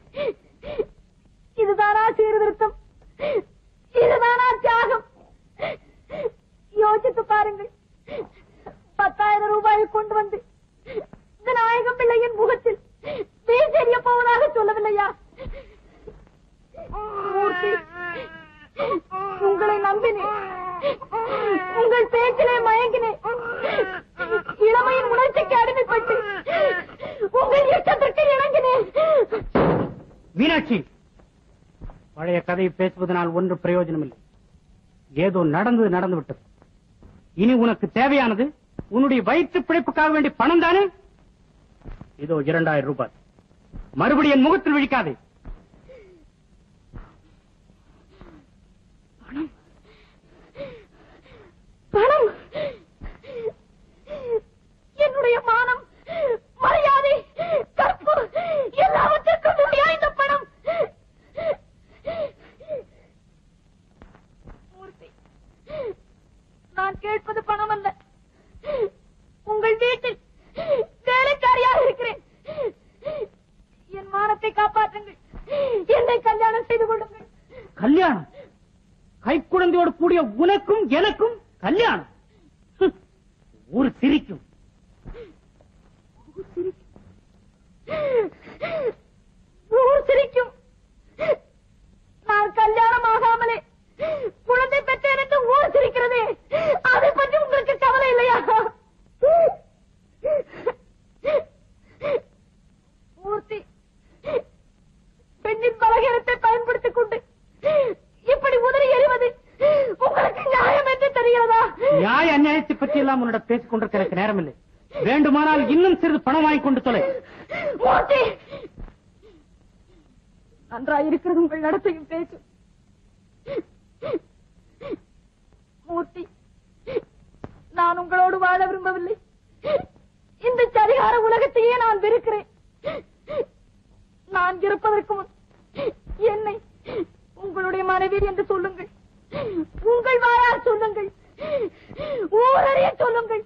இதுதானா சீர்திருத்தம் இதுதானா தியாகம் யோசித்து பாருங்கள் பத்தாயிரம் ரூபாயை கொண்டு வந்து விநாயகம் பிள்ளையின் முகத்தில் வீசெறிய போவதாக சொல்லவில்லையா மூர்த்தி, உங்களை நம்பினேன் உங்கள் பேச்சிலே மயங்கினேன் இளமையின் உணர்ச்சிக்கு அடிமைப்பட்டு உங்கள் இஷ்டத்திற்கு இணங்கினேன் மீனாட்சி பழைய கதையை பேசுவதனால் ஒன்று பிரயோஜனம் இல்லை ஏதோ நடந்தது நடந்து விட்டது இனி உனக்கு தேவையானது உன்னுடைய வயிற்று பிழைப்புக்காக வேண்டிய பணம் தானே இதோ இரண்டாயிரம் ரூபாய் மறுபடியும் என் முகத்தில் விழிக்காதே பணம் என்னுடைய மானம் மரியாதை கற்பு எல்லாவற்றிற்கும் துணியா இந்த பணம் மூர்த்தி நான் கேட்பது பணம் அல்ல உங்கள் வீட்டில் வேலைக்காரியாக இருக்கிறேன் என் மானத்தை காப்பாற்றுங்கள் என்னை கல்யாணம் செய்து கொள்ளுங்கள் கல்யாணம் கைக்குழந்தையோடு கூடிய உனக்கும் எனக்கும் கல்யாணம் ஹம், ஊர் சிரிக்கும் ஊர் சிரிக்கும் நான் கல்யாணம் ஆகாமலே குழந்தை பெற்றேன் என்று ஊர் சிரிக்கிறதே அதை பற்றி உங்களுக்கு கவலை இல்லையா மூர்த்தி பெண்ணின் பலகீனத்தை பயன்படுத்திக் கொண்டு இப்படி உதறி எறிவது உங்களுக்கு நியாயம் என்று தெரிகிறதா நியாய அநியாயத்தை பற்றி எல்லாம் உன்னிடம் பேசிக் கொண்டிருக்க எனக்கு நேரமில்லை வேண்டுமானால் இன்னும் சிறிது பணம் வாங்கிக் கொண்டு தொலை மூர்த்தி நன்றாயிருக்கிறது உங்கள் நடத்தையும் பேச்சு மூர்த்தி நான் உங்களோடு வாழ விரும்பவில்லை இந்த சரிகார உலகத்தையே நான் வெறுக்கிறேன் நான் இருப்பதற்கு முன் என்னை உங்களுடைய மனைவி என்று சொல்லுங்கள் உங்கள் வாயால் சொல்லுங்கள் ஊரறிய சொல்லுங்கள்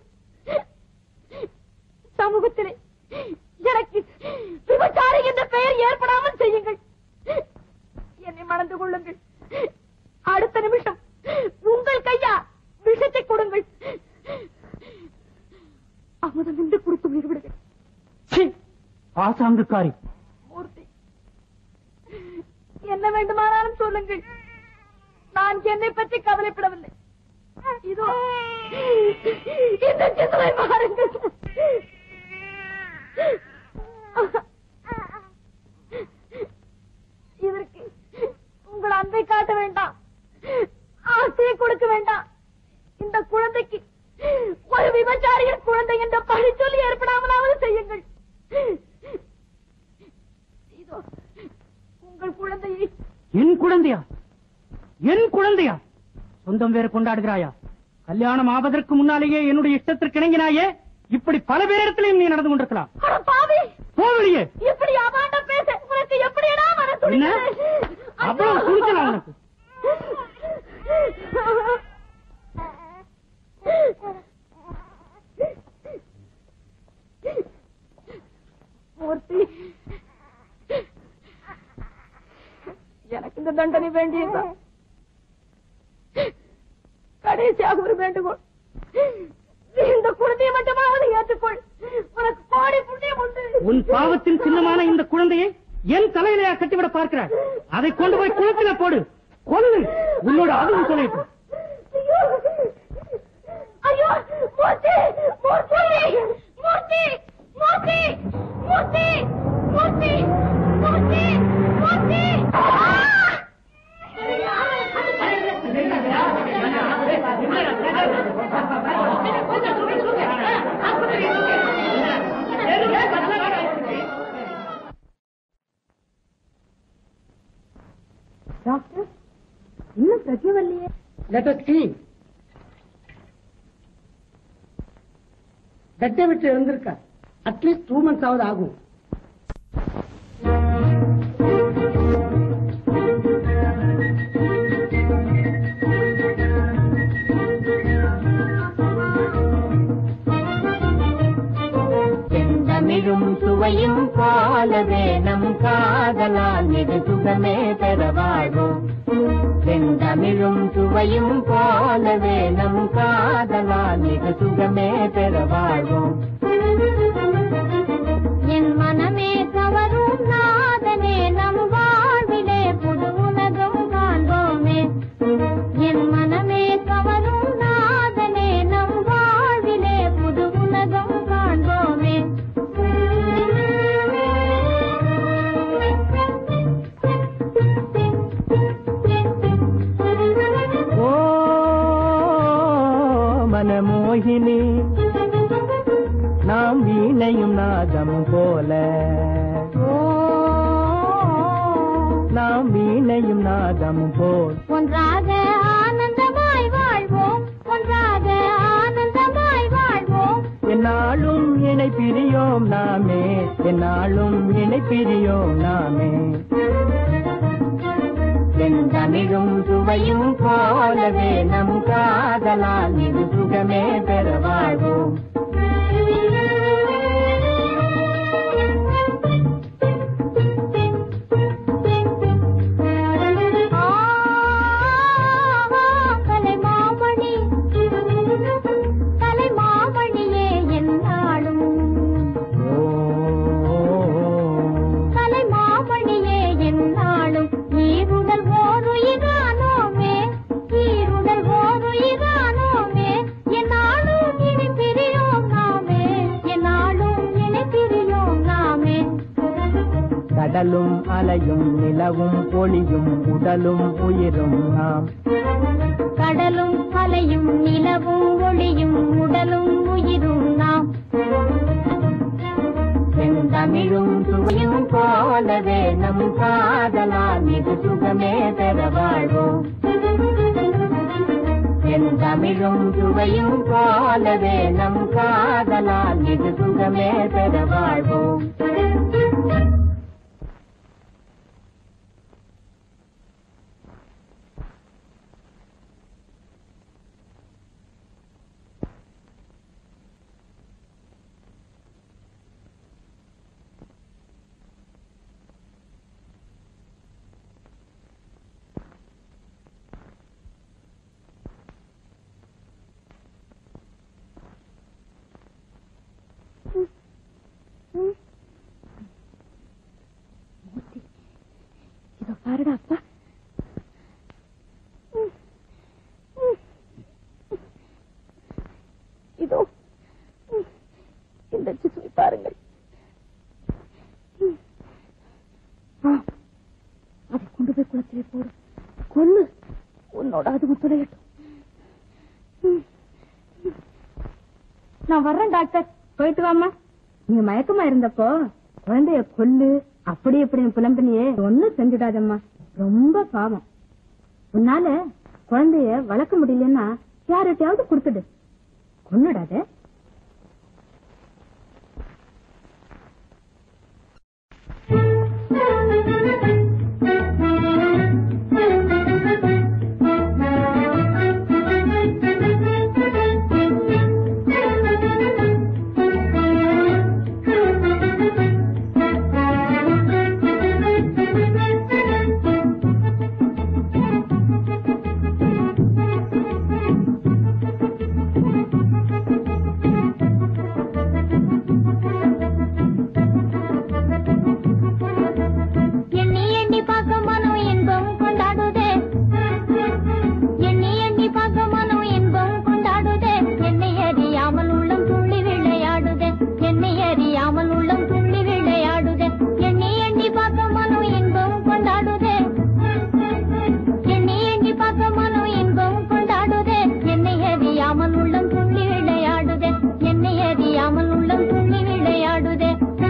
சமூகத்திலே எனக்கு விபச்சாரி என்ற பெயர் ஏற்படாமல் செய்யுங்கள் என்னை மணந்து கொள்ளுங்கள் அடுத்த நிமிஷம் உங்கள் கையா விஷத்தை கொடுங்கள் அமுதம் என்று கொடுத்து உயிர் விடுங்கள் சீ, பாசாங்குக்காரி மூர்த்தி என்ன வேண்டுமானாலும் சொல்லுங்கள் நான் என்னை பற்றி கவலைப்படவில்லை இதோ இந்த சிசுவை பாருங்கள் இதற்கு உங்கள் அன்பை காட்ட வேண்டாம் குழந்தையா என் குழந்தையா சொந்தம் வேறு கொண்டாடுகிறாயா கல்யாணம் ஆவதற்கு முன்னாலேயே என்னுடைய இஷ்டத்திற்கு இணங்கினாயே இப்படி பல பேரிடத்திலையும் நீ நடந்து கொண்டிருக்கலாம் அட பாவி போவழியே இப்படி அவாண்ட பேச உனக்கு எப்படிடா மனசு என்ன துடிக்குது? அவ்வளவு துணிச்சலா உனக்கு மூர்த்தி எனக்கு இந்த தண்டனை வேண்டியதுதான் கடைசியாக ஒரு வேண்டுகோள் இந்த குழந்தையை மட்டுமாவது ஏற்றுக்கொள் உனக்கு கோடி புண்ணியம் உண்டு உன் பாவத்தின் சின்னமான இந்த குழந்தையை என் தலையிலையா கட்டிவிட பார்க்கிறாய் அதை கொண்டு போய் குளத்தில போடு கொல்லு உன்னோட அதுவும் சொல்லிட்டு ஐயோ மூர்த்தி மூர்த்தி மூர்த்தி மூர்த்தி மூர்த்தி மூர்த்தி மூர்த்தி மூர்த்தி டாக்டர் இன்னும் பிரச்சனை வரலையே லெட் அஸ் see பெட்டை விட்டு எழுந்திருக்க அட்லீஸ்ட் டூ மந்த்ஸ் ஆவது ஆகும் செந்தமிழும் சுவையும் போலவே நம் காதலால் மிகு சுகமே பெற வாழ்வோம் செந்தமிழும் சுவையும் போலவே நம் காதலால் மிகு சுகமே பெற வாழ்வோம் என் மனமே கவரும் நாதனே நம் வாழ்விலே புது உலகம் காண்போமே என் மனமே கவரும் நாதனே நம் வாழ்விலே புது உலகம் காண்போமே ஓ மனமோகினி நாம் வீணையும் நாதமும் போல நாம் வீணையும் நாதமும் போல் ஒன்றாக ஆனந்தமாய் வாழ்வோம் ஒன்றாக ஆனந்தமாய் வாழ்வோம் என்னாலும் இணை பிரியோம் நாமே என்னாலும் இணை பிரியோம் நாமே செந்தமிழும் சுவையும் போலவே நம் காதலால் மிகு சுகமே பெற வாழ்வோம் கலைமாமணி கலைமாமணியே என்னாலும் கலைமாமணியே என்னாலும் ஈருடல் ஓருயிரானோமே ஈருடல் ஓருயிரானோமே என்னாலும் இனி பிரியோம் நாமே என்னாலும் இனி பிரியோம் நாமே கடலும் அலையும் நிலவும் ஒளியும் உடலும் உயிரும் நாம் கடலும் அலையும் நிலவும் ஒளியும் உடலும் உயிரும் நாம் செந்தமிழும் சுவையும் போலவே நம் காதலால் மிகு சுகமே பெற வாழ்வோம் செந்தமிழும் சுவையும் போலவே நம் காதலால் மிகு சுகமே பெற வாழ்வோம் இதோ பாருடா அப்பா இதோ இந்த சிசுவை பாருங்கள் ஆ, அதை கொண்டு போய் குளத்திலே போடு கொல்லு உன்னோட அதுவும் துளையட்டும் நான் வர்றேன் டாக்டர் போயிட்டு வாமா நீங்க மயக்கமா இருந்தப்போ குழந்தைய கொல்லு அப்படி இப்படின்னு புலம்பினியே ஒன்னும் செஞ்சுடாதம்மா ரொம்ப பாவம் உன்னால குழந்தைய வளர்க்க முடியலன்னா யார்கிட்டயாவது கொடுத்துடு கொன்னுடாத எண்ணி எண்ணி பார்க்க மனம் இன்பம் கொண்டாடுதே எண்ணி எண்ணி பார்க்க மனம் இன்பம் கொண்டாடுதே என்னை அறியாமல் உள்ளம் துள்ளி விளையாடுதே என்னை அறியாமல் உள்ளம் துள்ளி விளையாடுதே எண்ணி எண்ணி பார்க்க மனம் இன்பம் கொண்டாடுதே எண்ணி எண்ணி பார்க்க மனம் இன்பம் கொண்டாடுதே என்னை அறியாமல் உள்ளம் துள்ளி விளையாடுதே என்னை அறியாமல் உள்ளம் துள்ளி விளையாடுதே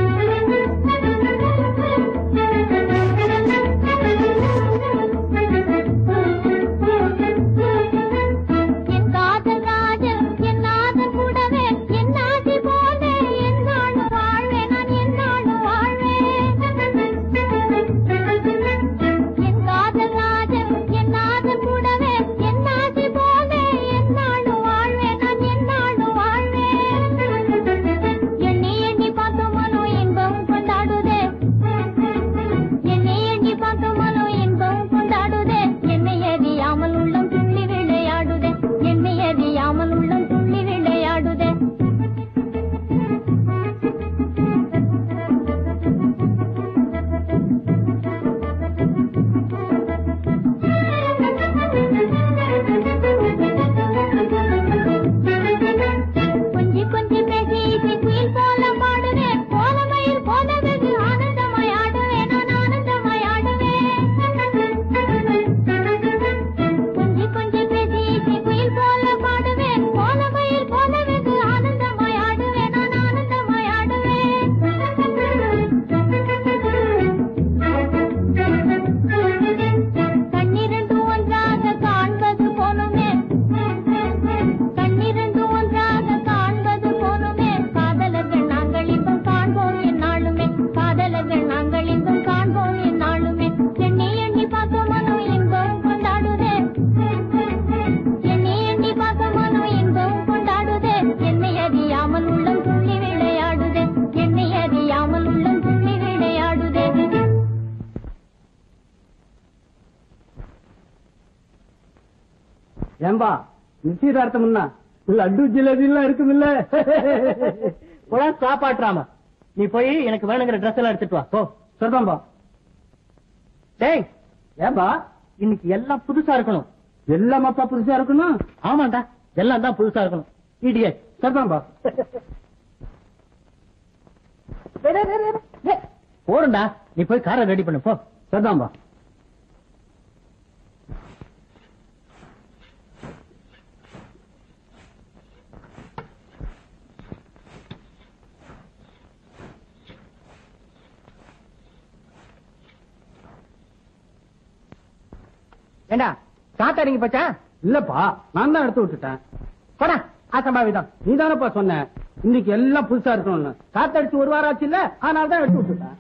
என் காதல் ராஜன் என் நாதன் கூடவே என் நாதி போல என்னாலும் வாழ்வேன் நான் என்னாலும் வாழ்வேன் என் காதல் ராஜன் என் நாதன் கூடவே என் நாதி போல என்னாலும் வாழ்வேன் நான் என்னாலும் வாழ்வேன் எண்ணி எண்ணி பார்த்த மனோ இன்பம் கொண்டாடுதே என்னை எண்ணி பார்க்க மனோ இன்பம் கொண்டாடுதே என்னை அறியாமல் உள்ளம் துள்ளி விளையாடுதே என்னை அறியாமல் உள்ளம் துள்ளி விளையாடுதே கொஞ்சி கொஞ்சி பேசி இசை குயில் போல பாடுவேன் கோலமயில் போல வெகு ஆனந்தமாய் ஆடுவேன் நான் ஆனந்தமாய் ஆடுவேன் கொஞ்சி கொஞ்சி பேசி இசை குயில் போல பாடுவேன் கோலமயில் போல வெகு ஆனந்தமாய் ஆடுவேன் நான் ஆனந்தமாய் ஆடுவேன் கண்ணிரண்டு ஒன்றாக காண்பது போலுமே கண்ணிரண்டு ஒன்றாக காண்பது போலுமே காதலர்கள் நாங்கள் இன்பம் காண்போம் என்னாலுமே காதலர்கள் நாங்கள் இன்பம் காண்போம் என்னாலுமே எண்ணி எண்ணி பார்க்க மனோ இன்பம் கொண்டாடுதே எண்ணி எண்ணி பார்க்க மனோ இன்பம் கொண்டாடுதே என்னை அறியாமல் உள்ளம் துள்ளி விளையாடுதே என்னை அறியாமல் உள்ளம் துள்ளி விளையாடுதே ஏம்பா நிச்சயதார்த்தம்னா லட்டு ஜிலேபி எல்லாம் இருக்குமில்ல போடா சாப்பாட்டுறாம நீ போய் எனக்கு வேணுங்கிற ட்ரெஸ் எல்லாம் எடுத்துட்டு வா போ சரிதான்பா டேய் ஏம்பா இன்னைக்கு எல்லாம் புதுசா இருக்கணும் எல்லாம் அப்பா புதுசா இருக்கணும் ஆமாண்டா எல்லாம் தான் புதுசா இருக்கணும் இடியட் சரிதான்பா போறண்டா நீ போய் காரை ரெடி பண்ணு போ சரிதான்பா ஏண்டா காத்தா இறங்கி போச்சா இல்லப்பா நான் தான் எடுத்து விட்டுட்டேன் போடா அசம்பாவிதம் நீ தானப்பா சொன்ன இன்னைக்கு எல்லாம் புதுசா இருக்கணும்னு காத்தடிச்சு ஒரு வாரம் ஆச்சு இல்ல அதனால தான் எடுத்து விட்டுட்டேன்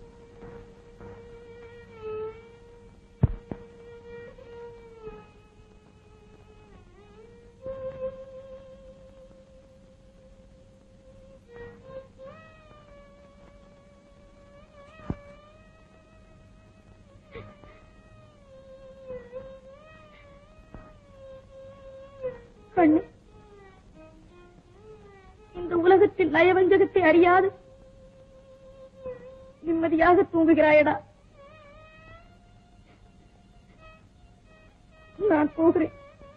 கண்ணு இந்த உலகத்தில் நயவஞ்சகத்தை அறியாது நிம்மதியாக தூங்குகிறாயடா நான் போகிறேன்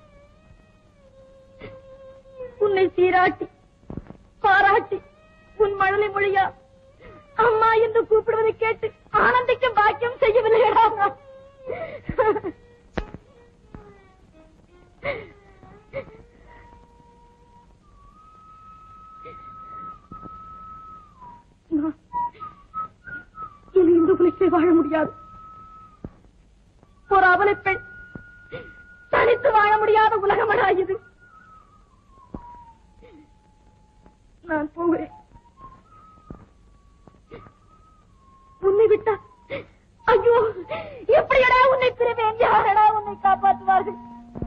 உன்னை சீராட்டி பாராட்டி உன் மழலை மொழியா அம்மா என்று கூப்பிடுவதை கேட்டு ஆனந்திக்க பாக்கியம் செய்யவில்லையடா நான். நான் இனி இந்த உலகில் வாழ முடியாது ஒரு அவலை பெண் தனித்து வாழ முடியாத உலகமடா இது நான் போகிறேன் உன்னை விட்டா ஐயோ எப்படியடா உன்னை பிரிவேன் யாரடா உன்னை காப்பாற்றுவார்கள்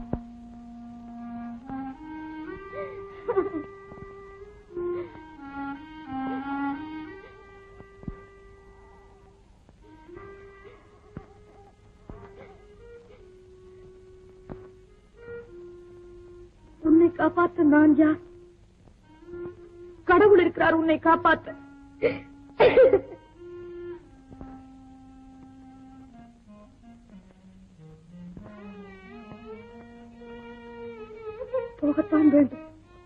உன்னை காப்பாற்ற நான் யார் கடவுள் இருக்கிறார் உன்னை காப்பாற்ற போகத்தான் வேண்டும்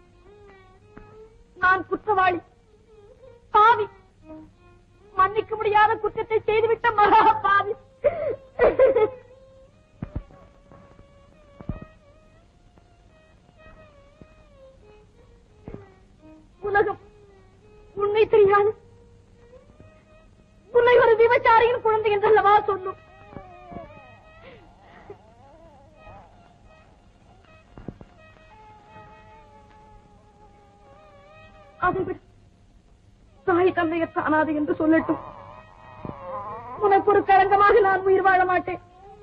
நான் குற்றவாளி பாவி மன்னிக்க முடியாத குற்றத்தை செய்துவிட்ட மகா பாவி உலகம் உண்மை தெரியாது உன்னை ஒரு விபச்சாரியின் குழந்தை என்றல்லவா சொல்லும் அதை விட தாய் தந்தையற்ற அனாதை என்று சொல்லட்டும் உனக்கு ஒரு களங்கமாக நான் உயிர் வாழ மாட்டேன்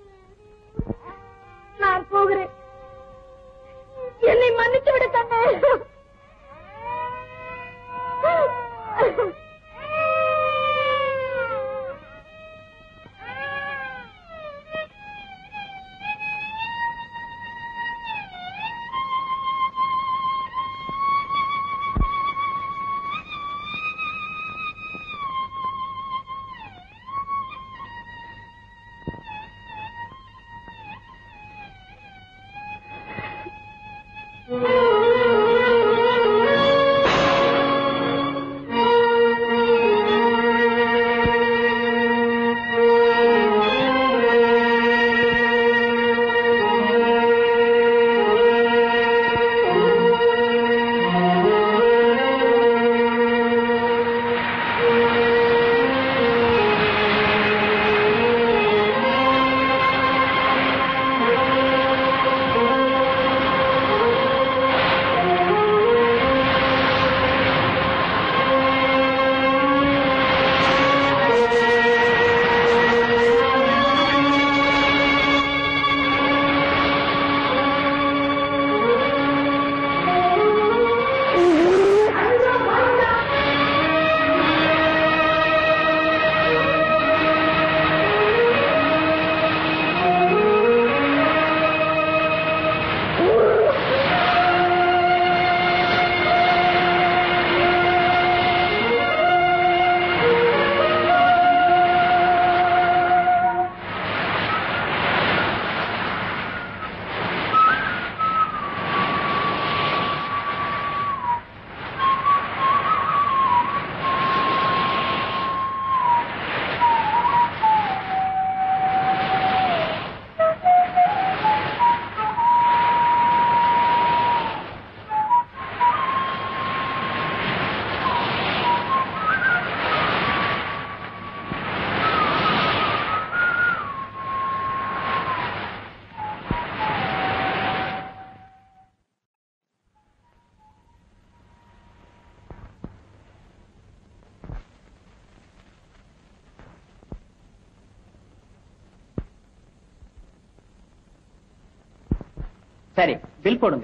நான் போகிறேன் என்னை மன்னித்து விட தந்தை சரி பில் போடுங்க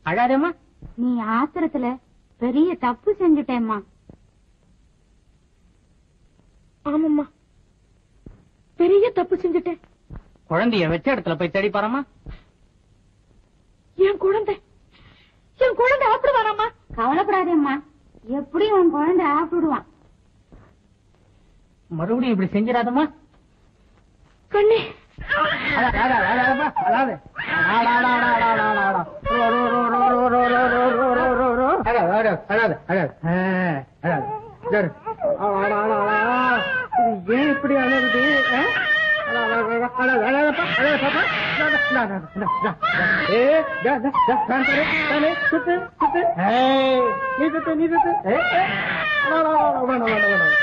அழாதேம்மா நீ ஆத்திரத்துல பெரிய தப்பு செஞ்சுட்டேம்மா ஆமாம்மா பெரிய தப்பு செஞ்சுட்டேன் குழந்தைய வச்ச இடத்துல போய் தேடி பாரும்மா என் குழந்தை என் குழந்தை ஆப்பிடுவாராம்மா கவலைப்படாதேம்மா எப்படியும் உன் குழந்தை ஆப்பிடுவான் மறுபடியும் இப்படி செஞ்சிடாதம்மா கண்ணே ஏன் இப்படி அழகுது சுத்து சுத்து நீ சுத்து நீ சுத்து வேணாம் வேணாம் வேணாம்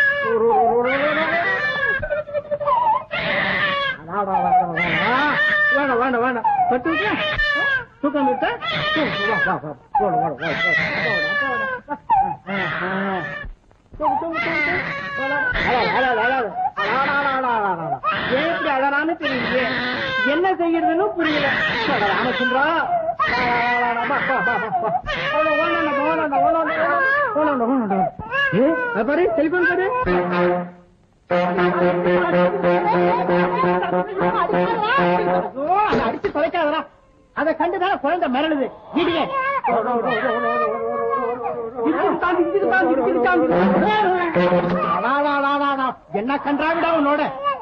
வேணாம் வேணாம் வேணாம் பத்து விட்டா தூக்கம் விட்டா வா வா போட போட எப்படி அழறான்னு தெரியலையே என்ன செய்யறதுன்னு புரியல ராமச்சந்திரா பாரு டெலிபோன் பாரு அடிச்சு தொலைக்காதடா அதை கண்டுதான குழந்தை மிரளுது இடியே என்ன கன்றாவிடா உன்னோட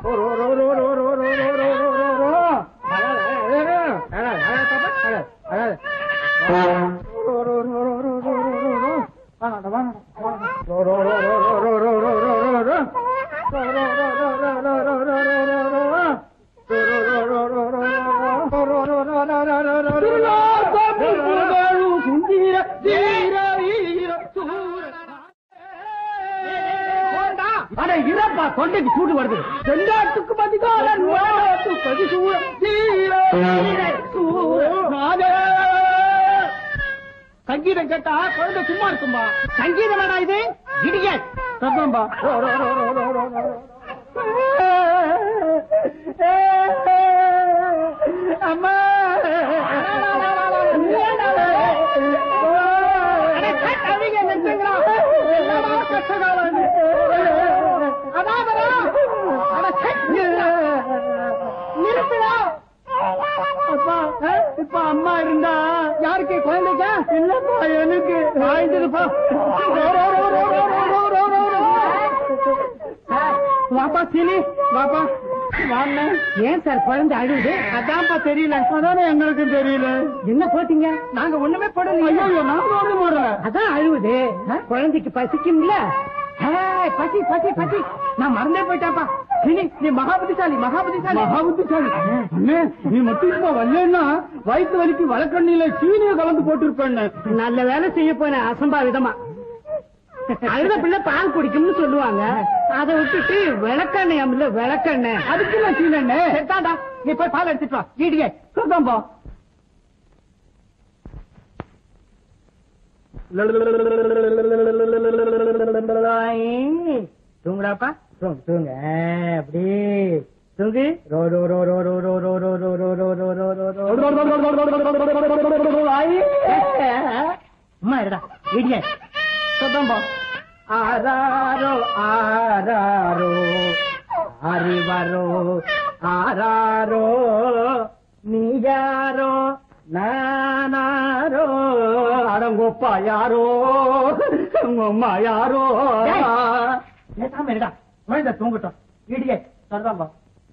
அட இதப்பா தொண்டைக்கு சூடு வருது செண்டாட்டுக்கு பதிகாலன் வாட்டு பதிசூர தீர சூர நாதே சங்கீதம் கேட்டா குழந்தை சும்மா இருக்கும்பா சங்கீதம் வேடா இது இடிய சத்தம்பா அம்மா அவங்க நிறுத்துங்களா கஷ்டகாலம் அப்பா இப்ப அம்மா இருந்தா யாருக்கு குழந்தைக்கா இல்லப்பா எனக்கு ஆயிடுதுப்பா வாப்பா சீனி வாப்பா வாங்க ஏன் சார் குழந்தை அழுது அதான்ப்பா தெரியல அதானே எங்களுக்கு தெரியல என்ன போட்டீங்க நாங்க ஒண்ணுமே போடல ஐயோ நாங்க ஒண்ணு போடல அதான் அழுவுது குழந்தைக்கு பசிக்கும்ல ஏய், பசி பசி பசி நான் மறந்தே போயிட்டாப்பா சீனி நீ மகாபுத்திசாலி மகாபுத்திசாலி மகாபுத்திசாலி அண்ணே நீ மட்டும் இப்ப வரலன்னா வயிற்று வலிக்கு வழக்கண்ணில சீனிய கலந்து போட்டிருப்பேன் நல்ல வேலை செய்ய போன அசம்பாவிதமா அழுத பிள்ளை பால் குடிக்கும்னு சொல்லுவாங்க அதை விட்டுட்டு விளக்கெண்ணெய் இல்ல விளக்கெண்ணெய் அதுக்கு நான் சீனண்ணே சரிதாண்டா நீ போய் பால் எடுத்துட்டு வா வீடியே கொடுத்தோம்போ தூங்குடாப்பா தூங்கு தூங்க அப்படி தூங்கு ரோ ரோ ரோ ரோ ரோ ரோ ரோ ரோ ரோ ரோ ரோ ரோ ரோ ரோ ரோ அம்மா இருடா இடிய சொத்தம்போ ஆராரோ ஆராரோ அறிவரோ ஆராரோ நீயாரோ நானாரோ அடங்கொப்பா யாரோ உங்கம்மா யாரோ பேசாம இருடா குழந்தை தூங்கட்டும் இடிய சொத்தம்போ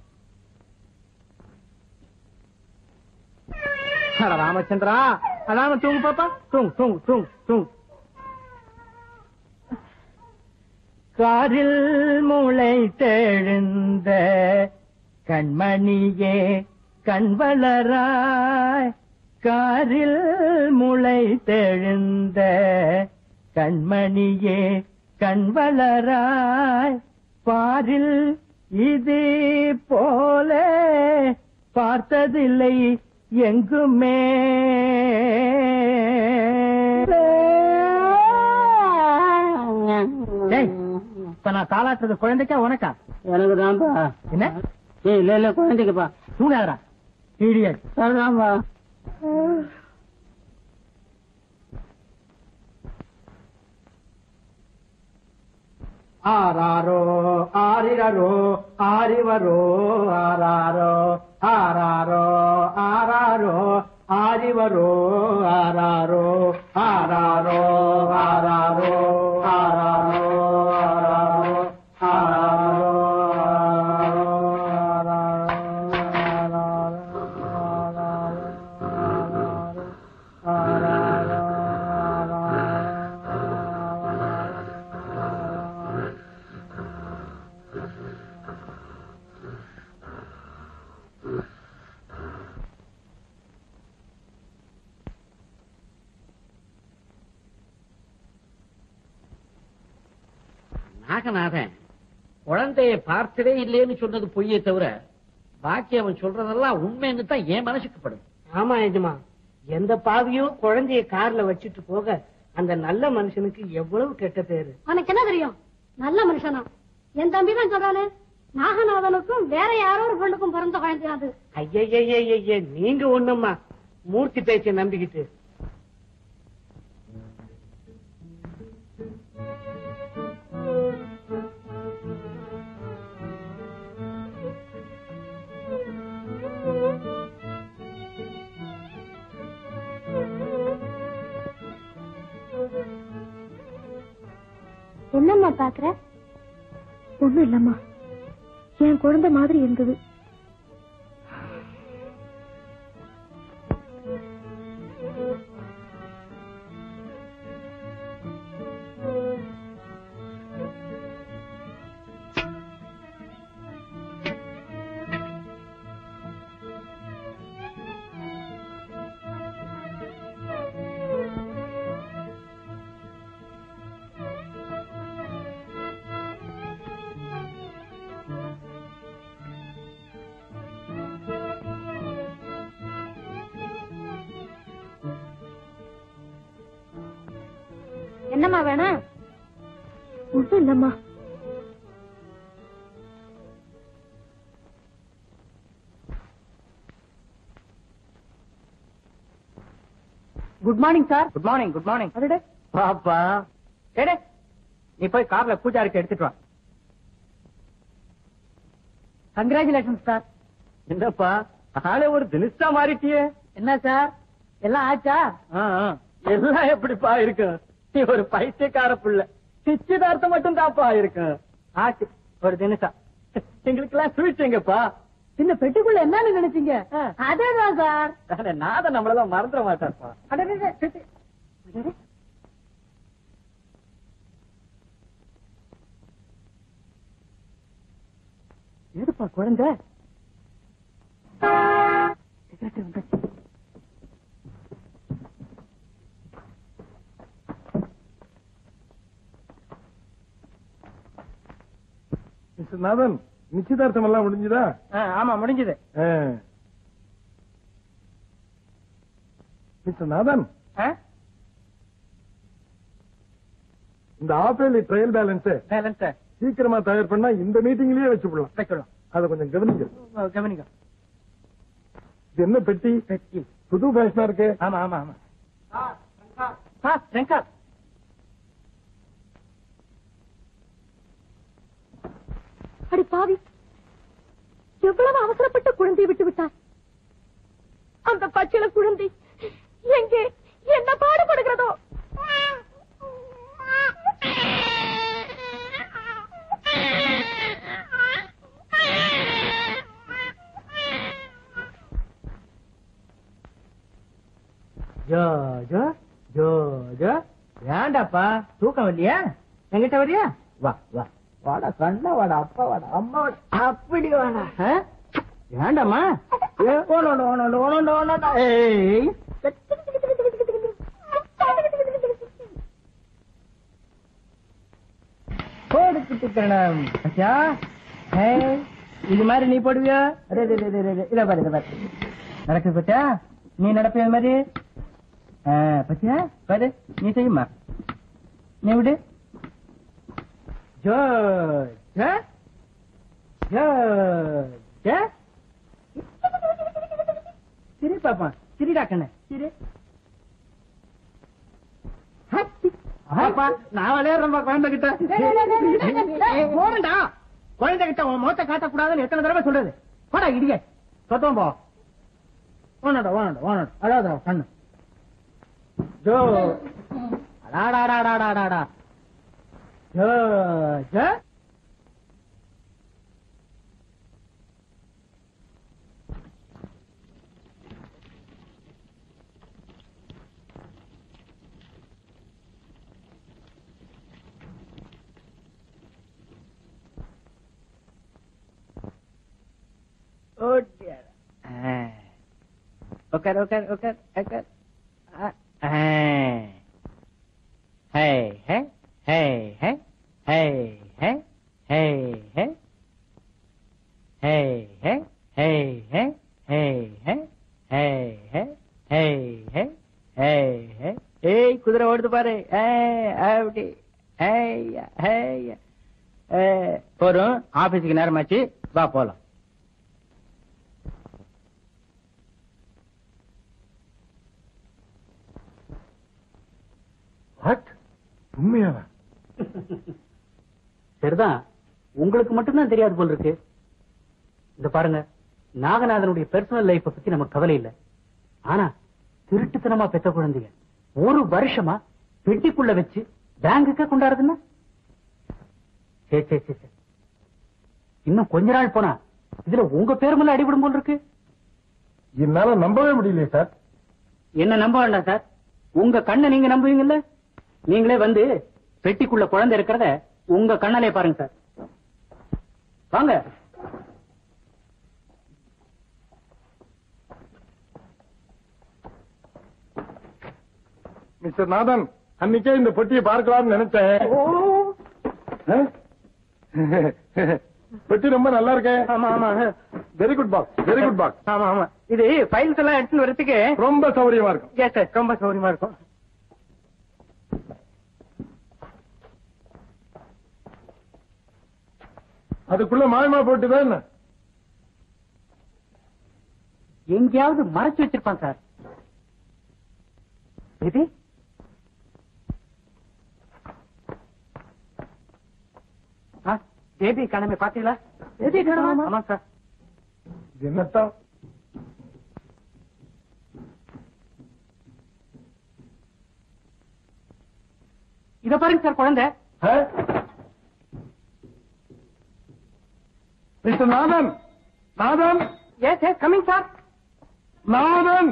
அட ராமச்சந்திரா அதாம தூங்கு பாப்பா தூங்கு தூங்கு தூங்கு தூங்கு காரில் முளை தெழுந்த கண்மணியே கண்வளராய் காரில் முளை தெழுந்த கண்மணியே கண்வளராய் பாரில் இது போல பார்த்ததில்லை எங்குமே டேய், இப்ப நான் தாளாட்டுறது குழந்தைக்கா உனக்கா எனக்கு தான்ப்பா என்ன ஏய் இல்ல இல்ல குழந்தைக்குப்பா தூணாதரா இடியட் சரிதான்ப்பா ஆராரோ ஆரிரரோ ஆரிவரோ ஆராரோ ஆராரோ ஆராரோ ஆரிவரோ ஆராரோ ஆராரோ ஆராரோ ஆராரோ ஆராரோ நாகநாதன் குழந்தைய பார்த்ததே இல்லைன்னு சொன்னது பொய்யே தவிர பாக்கி அவன் சொல்றதெல்லாம் உண்மைன்னு தான் என் மனசுக்கு படும் ஆமா எஜமா எந்த பாவியும் குழந்தைய கார்ல வச்சுட்டு போக அந்த நல்ல மனுஷனுக்கு எவ்வளவு கெட்ட பேரு உனக்கு என்ன தெரியும் நல்ல மனுஷனா என் தம்பி தான் சொல்றானே நாகநாதனுக்கும் வேற யாரோ ஒரு பொண்ணுக்கும் பிறந்த குழந்தையா அது ஐயய்யய்யய்ய நீங்க ஒண்ணுமா மூர்த்தி பேச்ச நம்பிக்கிட்டு என்னம்மா பாக்குற ஒண்ணும் இல்லம்மா என் குழந்தை மாதிரி இருந்தது என்னம்மா வேணும் ஒண்ணும் இல்லம்மா good morning sir good morning good morning அடடே பாப்பா டேடே நீ போய் கார்ல பூஜாருக்கு எடுத்துட்டு வா கங்க்ராச்சுலேஷன் சார் என்னப்பா ஆளே ஒரு தினிஸ்டா மாறிட்டியே என்ன சார் எல்லாம் ஆச்சா எல்லாம் எப்படிப்பா இருக்கு நீ ஒரு பைத்தியக்கார புள்ள நிச்சயதார்த்தம் மட்டும் தான்ப்பா இருக்கு ஆச்சு ஒரு தினிசா எங்களுக்கு எல்லாம் ஸ்வீட் எங்கப்பா இந்த பெட்டிக்குள்ள என்னன்னு நினைச்சீங்க அதேதான் சார் அட, நாதன் நம்மளெல்லாம் மறந்துட மாட்டார்ப்பா அடடே, பெட்டி. அடடே. எதுப்பா குழந்தை சிகரெட் வந்துச்சு. மிஸ்டர் நாதன் நிச்சயதார்த்தம் எல்லாம் முடிஞ்சுதா ஆ, ஆமா முடிஞ்சது ஆ. மிஸ்டர் நாதன் ஆ? இந்த ஆப்பேலி ட்ரையல் பேலன்ஸ் பேலன்ஸ் சீக்கிரமா தயார் பண்ணா இந்த மீட்டிங்லயே வச்சு விடலாம் வைக்கலாம் அதை கொஞ்சம் கவனிங்க கவனிங்க இது என்ன பெட்டி பெட்டி புது ஃபேஷனா இருக்கு ஆமா ஆமா ஆமா ஆ, வெங்கட் அடி பாவி எவ்வளவு அவசரப்பட்டு குழந்தையை விட்டு விட்டார் அந்த பச்சில குழந்தை எங்கே என்ன பாடுபடுகிறதோ ஜோ ஜோ ஜோ ஜோ ஏண்டாப்பா தூக்கம் இல்லையா எங்கிட்ட வரியா வா வா வாடா கண்ணா வாடா அப்பா வாடா அம்மா வாடா அப்படி வாடா ஆ? ஏண்டாம்மா ஏ, ஓனோண்டு, ஓனோண்டு, ஓனோண்டு, ஓனோண்டு. ஏய் போடுக்கிட்டு கரணம் அச்சா ஏய், இது மாதிரி நீ போடுவியா அரே, அரே, அரே, அரே, அரே. இத பாரு இத பாரு நடக்குது பச்சா நீ நடப்பிய அது மாதிரி ஆ, பத்தியா பாரு நீ செய்யுமா நீ விடு ஜோ ஜோ ஜோ ஜோ சிரி பாப்பா சிரிடா கண்ணு சிரி ஹப்பி. அப்பா நான் விளையாடுறேன் குழந்தை கிட்ட போறேன்டா குழந்தை கிட்ட உன் முகத்தை காட்டக்கூடாதுன்னு எத்தனை தடவை சொல்றது போடா இடிய சொத்தம் போ ஓனடா ஓனடா ஓனடா அழாதா கண்ணு ஜோ அடாடாடாடாடாடா ஜோ ஜோ Oh dear. Ah. Okay, okay, okay, okay. Ah. Ah. Hey, hey, hey, hey, hey, hey, hey, hey. Hey, hey, hey, hey, hey, hey, hey, hey, hey, hey, hey, hey. ஏய் குதிரை ஓடுது பாரு ஏய் அப்படி ஏய் ஏய் ஏய் போறோம் ஆபீஸுக்கு நேரமாச்சு வா போலாம் வாட் உண்மையாவா சரிதான் உங்களுக்கு மட்டும்தான் தெரியாது போல் இருக்கு இந்த பாருங்க நாகநாதனுடைய பர்சனல் லைஃப் பத்தி நமக்கு கவலை இல்ல ஆனா திருட்டுத்தனமா பெத்த குழந்தைங்க ஒரு வருஷமா பெட்டிக்குள்ள வச்சு பேங்குக்கு கொண்டாடுதுன்னா சரி சரி சரி சரி. இன்னும் கொஞ்ச நாள் போனா இதுல உங்க பேர் மேல அடிபடும் போல் இருக்கு என்னால நம்பவே முடியலையே சார் என்ன நம்ப வேண்டாம் சார் உங்க கண்ணை நீங்க நம்புவீங்கல்ல நீங்களே வந்து பெட்டிக்குள்ள குழந்தை இருக்கிறத உங்க கண்ணாலே பாருங்க சார் வாங்க மிஸ்டர் நாதன் அன்னைக்கே இந்த பொட்டியை பார்க்கலாம்னு நினைச்சேன் ஆ? பெட்டி ரொம்ப நல்லா இருக்கே ஆமா ஆமா very good box very good box ஆமா ஆமா இது ஃபைல்ஸ் எல்லாம் எடுத்துட்டு வரதுக்கு ரொம்ப சௌகரியமா இருக்கும் எஸ் சார் ரொம்ப சௌகரியமா இருக்கும் அதுக்குள்ள மாயமா போட்டுதான் என்ன எங்கேயாவது மறைச்சு வச்சிருப்பான் சார் இது பேபி கணமே பாத்தீங்களா பேபி கணமா ஆமா சார் இது என்னத்தான் இத பாருங்க சார் குழந்தை ஆ? Mister Nathan Nathan yes yes coming sir Nathan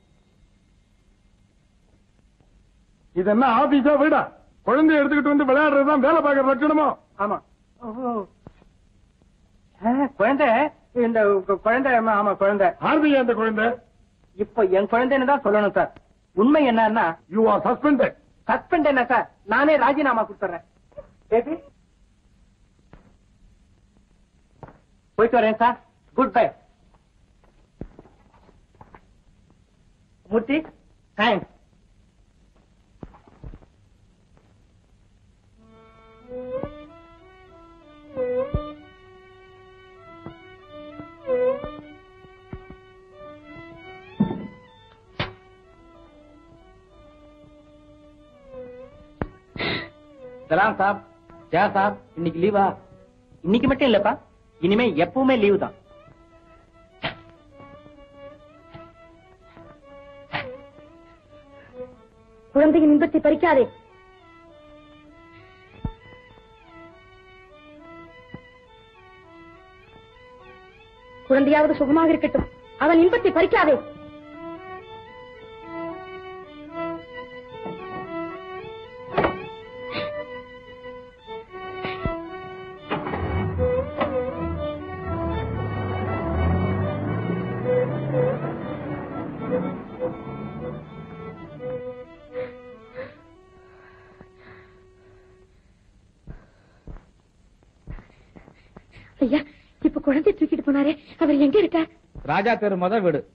இது என்ன ஆபீஸா வீடா குழந்தைய எடுத்துக்கிட்டு வந்து விளையாடுறதுதான் வேலை பார்க்கற லட்சணமோ ஆமா ஓஹோ. ஆ, குழந்தை இந்த கு- குழந்தை ஆமா, ஆமா குழந்தை ஆர்பிஐ அந்த குழந்தை இப்ப என் குழந்தைன்னு தான் சொல்லணும் சார் உண்மை என்னன்னா யூ ஆர் சஸ்பெண்டட் சஸ்பெண்ட் என்ன சார் நானே ராஜினாமா கொடுத்துறேன் பேபி போயிட்டு வரேன் sir good bye Murthy thanks சலாம் சாப் ஜா சாப் இன்னைக்கு லீவா இன்னைக்கு மட்டும் இல்லப்பா இனிமே எப்பவுமே லீவு தான் குழந்தையின் இன்பத்தை பறிக்காதே குழந்தையாவது சுகமாக இருக்கட்டும் அவன் இன்பத்தை பறிக்காதே ஐயா இப்ப குழந்தை தூக்கிட்டு போனாரே அவர் எங்க இருக்கார் ராஜா தெரு முதல் வீடு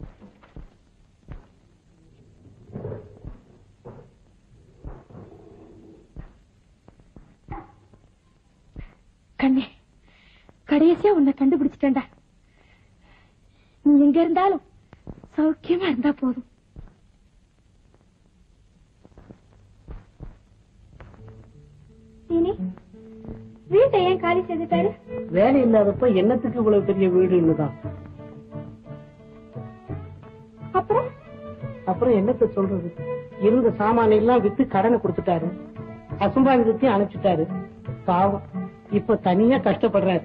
கண்ணே கடைசியா உன்னை கண்டுபிடிச்சிட்டேன்டா நீ எங்க இருந்தாலும் சௌக்கியமா இருந்தா போதும் சீனி வீட்டை ஏன் காலி செய்துட்டாரு வேலை இல்லாதப்ப என்னத்துக்கு இவ்வளவு பெரிய வீடுன்னு தான் அப்புறம் அப்புறம் என்னத்த சொல்றது இருந்த சாமான எல்லாம் வித்து கடனை கொடுத்துட்டாரு அசம்பாவிதத்தையும் அனுப்பிச்சுட்டாரு பாவம் இப்ப தனியா கஷ்டப்படுறாரு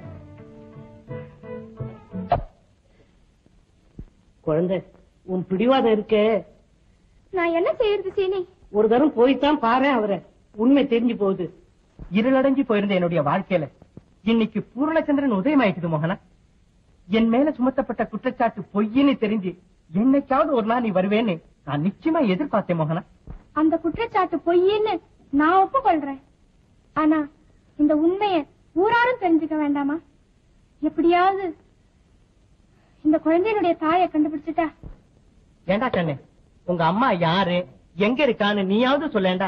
குழந்தை உன் பிடிவாதம் இருக்கே நான் என்ன செய்யறது சீனி ஒரு தரம் போய்த்தான் பாரு அவரை உண்மை தெரிஞ்சு போகுது இருளடைஞ்சு போயிருந்த என்னுடைய வாழ்க்கையில இன்னைக்கு பூர்ணச்சந்திரன் உதயமாயிட்டுது மோகனா என் மேல சுமத்தப்பட்ட குற்றச்சாட்டு பொய்ன்னு தெரிஞ்சு என்னைக்காவது ஒரு நாள் நீ வருவேன்னு நான் நிச்சயமா எதிர்பார்த்தேன் மோகனா அந்த குற்றச்சாட்டு பொய்ன்னு நான் ஒப்புக்கொள்றேன் ஆனா இந்த உண்மைய ஊராரும் தெரிஞ்சுக்க வேண்டாமா எப்படியாவது இந்த குழந்தையினுடைய தாயை கண்டுபிடிச்சிட்டா ஏண்டா கண்ணு உங்க அம்மா யாரு எங்க இருக்கான்னு நீயாவது சொல்லேண்டா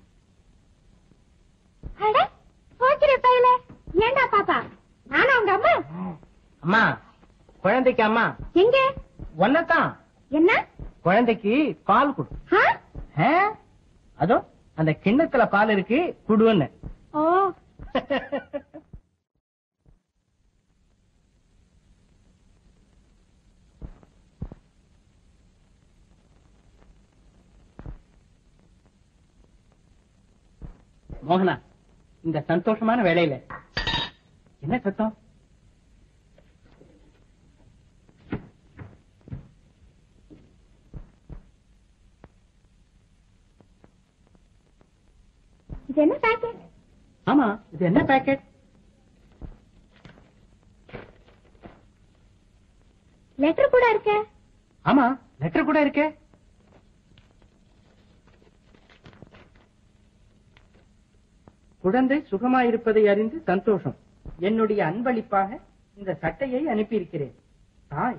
அட போக்கிற பையல ஏண்டா பாப்பா நானா உங்க அம்மா அம்மா குழந்தைக்கு அம்மா எங்க ஒன்னதான் என்ன குழந்தைக்கு பால் கொடு ஆ? ஆ? அதோ அந்த கிண்ணத்துல பால் இருக்கு குடுன்னு ஓ மோகனா இந்த சந்தோஷமான வேலையில என்ன சத்தம் இது என்ன பாக்கெட் ஆமா இது என்ன பேக்கெட் லெட்டர் கூட இருக்கே ஆமா லெட்டர் கூட இருக்கே குழந்தை சுகமாயிருப்பதை அறிந்து சந்தோஷம் என்னுடைய அன்பளிப்பாக இந்த சட்டையை அனுப்பியிருக்கிறேன் தாய்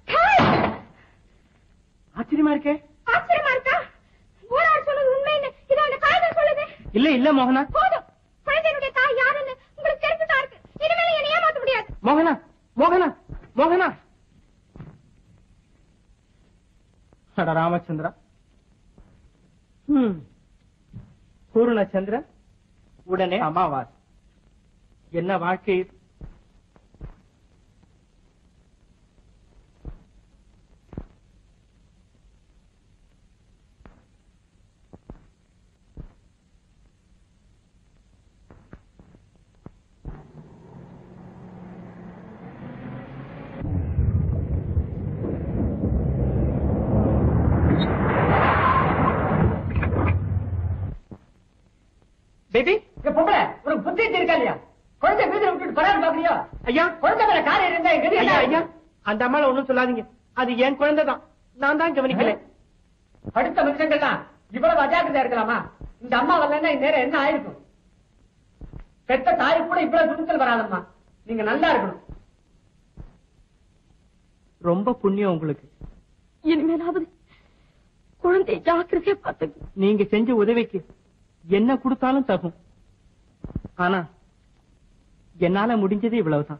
ஆச்சரியமா இருக்கே ஆச்சரியமா இருக்கா ஊரார் சொன்னது உண்மைன்னு இது அந்த காகிதம் சொல்லுது இல்ல இல்ல மோகனா போதும் குழந்தையினுடைய தாய் யாருன்னு உங்களுக்கு தெரிஞ்சுதான் இருக்கு இனிமேல் என்னை ஏமாத்த முடியாது மோகனா மோகனா மோகனா அட ராமச்சந்திரா ம். பூர்ணச்சந்திரன் உடனே அமாவாசை என்ன வாழ்க்கை இது? பேபி இங்க பொம்பளை உனக்கு புத்தி இருக்கா இல்லையா குழந்தை வீட்டுல விட்டுட்டு பராது பாக்குறியா ஐயா குழந்தை மேல காரை இருந்தா எங்க ஐயா ஐயா அந்த அம்மால ஒண்ணும் சொல்லாதீங்க அது என் குழந்தை தான் நான் தான் கவனிக்கல அடுத்த மனுஷங்கள்லாம் இவ்வளவு அஜாக்கிரதையா இருக்கலாமா இந்த அம்மா வரலன்னா இந்நேரம் என்ன ஆயிருக்கும் பெத்த தாய் கூட இவ்வளவு துணிச்சல் வராதம்மா நீங்க நல்லா இருக்கணும் ரொம்ப புண்ணியம் உங்களுக்கு இனிமேலாவது குழந்தை ஜாக்கிரதையா பார்த்துக்க நீங்க செஞ்ச உதவிக்கு என்ன கொடுத்தாலும் தகும் ஆனா என்னால முடிஞ்சது இவ்வளவுதான்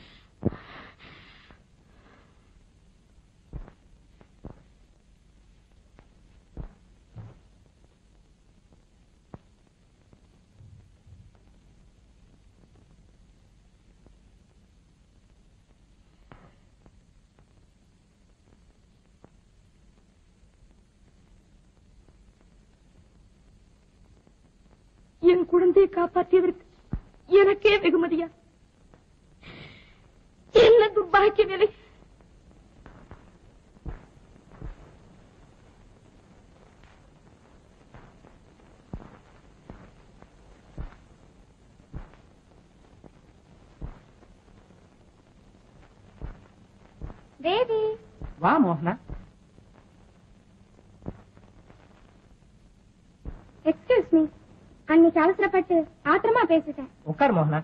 என் குழந்தையை காப்பாற்றியதற்கு எனக்கே வெகுமதியா என்ன துர்பாக்கிய நிலை பேபி வா மோகனா எக்ஸ்கியூஸ் மீ அன்னைக்கு அவசரப்பட்டு ஆத்திரமா பேசிட்டேன் உட்கார் மோகனா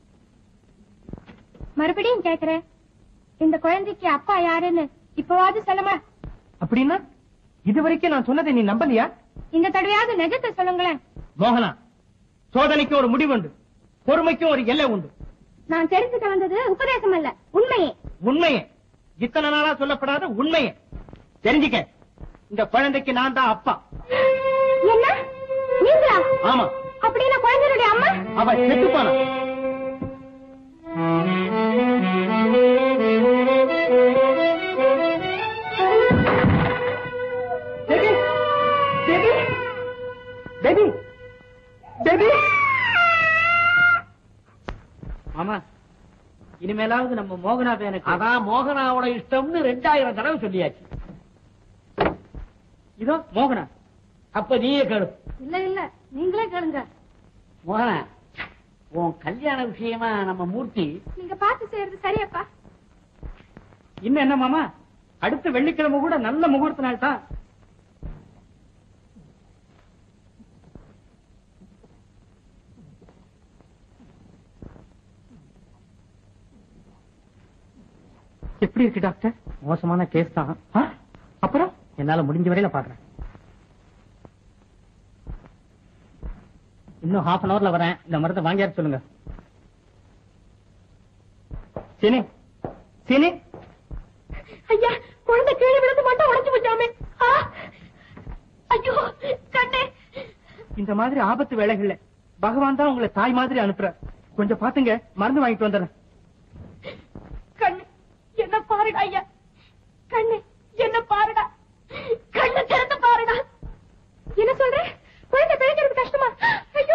மறுபடியும் கேக்குறேன் இந்த குழந்தைக்கு அப்பா யாருன்னு இப்பவாவது சொல்லுமா அப்படின்னா இது வரைக்கும் நான் சொன்னதை நீ நம்பலையா இந்த தடவையாவது நிஜத்தை சொல்லுங்களேன் மோகனா சோதனைக்கு ஒரு முடிவு உண்டு பொறுமைக்கும் ஒரு எல்லை உண்டு நான் தெரிஞ்சுக்க வந்தது உபதேசம் அல்ல உண்மையே உண்மையே இத்தனை நாளா சொல்லப்படாத உண்மையே தெரிஞ்சுக்க இந்த குழந்தைக்கு நான் தான் அப்பா என்ன நீங்களா ஆமா அப்படின்னா குழந்தையுடைய அம்மா அவ செத்துப்பானா பேபி பேபி மாமா இனிமேலாவது நம்ம மோகனா பேனுக்கு அதான் மோகனாவோட இஷ்டம்னு ரெண்டாயிரம் தடவை சொல்லியாச்சு இதோ மோகனா அப்ப நீயே கேளு இல்ல இல்ல நீங்களே கேளுங்க மோகனா உன் கல்யாண விஷயமா நம்ம மூர்த்தி நீங்க பார்த்து செய்யறது சரியப்பா இன்னும் என்ன மாமா அடுத்த வெள்ளிக்கிழமை கூட நல்ல முகூர்த்த நாள் தான் எப்படி இருக்கு டாக்டர் மோசமான கேஸ் தான் ஆ? அப்புறம் என்னால முடிஞ்ச வரையில பாக்குறேன் இன்னும் ஹாஃப் அன் அவர்ல வரேன் இந்த மருந்தை வாங்கியார சொல்லுங்க சீனி சீனி ஐயா குழந்தை கீழே விழுந்து மட்டும் உடைஞ்சு போச்சாமே ஆ! ஐயோ கண்ணே இந்த மாதிரி ஆபத்து வேலைகள்ல பகவான் தான் உங்களை தாய் மாதிரி அனுப்புற கொஞ்சம் பாத்துங்க மருந்து வாங்கிட்டு வந்துடுறேன் கண்ணு என்ன பாருடா ஐயா கண்ணு என்ன பாருடா கண்ணு திறந்து பாருடா என்ன சொல்ற குழந்தை பிழைக்கிறது கஷ்டமா ஐயோ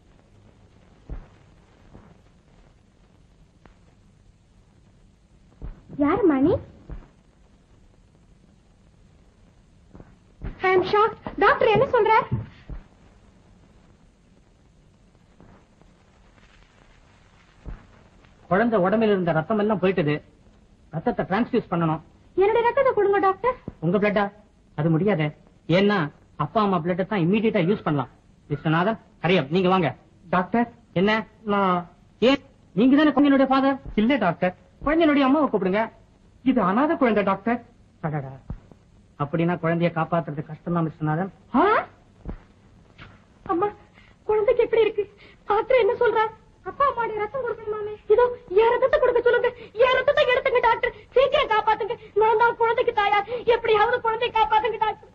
யார் மணி ஐ அம் ஷாக் டாக்டர் என்ன சொல்றார் குழந்தை உடம்பில் இருந்த ரத்தம் எல்லாம் போயிட்டது ரத்தத்தை டிரான்ஸ்ஃபியூஸ் பண்ணணும் என்னுடைய ரத்தத்தை கொடுங்க டாக்டர் உங்க பிளட்டா அது முடியாது ஏன்னா அப்பா அம்மா பிளட்டை தான் இம்மீடியட்டா யூஸ் பண்ணலாம் விஸ்வநாதன் ஹரியப் நீங்க வாங்க டாக்டர் என்ன நான் ஏன் நீங்க தானே குழந்தையுடைய ஃபாதர் இல்ல டாக்டர் குழந்தையுடைய அம்மாவை கூப்பிடுங்க இது அனாதை குழந்தை டாக்டர் அடடா அப்படின்னா குழந்தைய காப்பாத்துறது கஷ்டம் தான் விஸ்வநாதன் ஆ? அம்மா குழந்தைக்கு எப்படி இருக்கு டாக்டர் என்ன சொல்றா அப்பா அம்மாடி ரத்தம் கொடுக்கணுமாமே இதோ என் ரத்தத்தை கொடுக்க சொல்லுங்க என் ரத்தத்தை எடுத்துங்க டாக்டர் சீக்கிரம் காப்பாத்துங்க நான் தான் குழந்தைக்கு தாயா எப்படியாவது குழந்தையை காப்பாத்துங்க doctor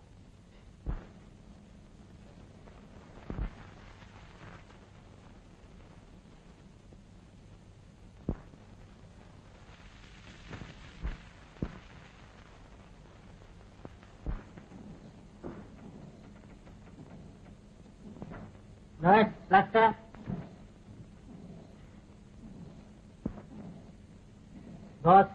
nurse doctor boss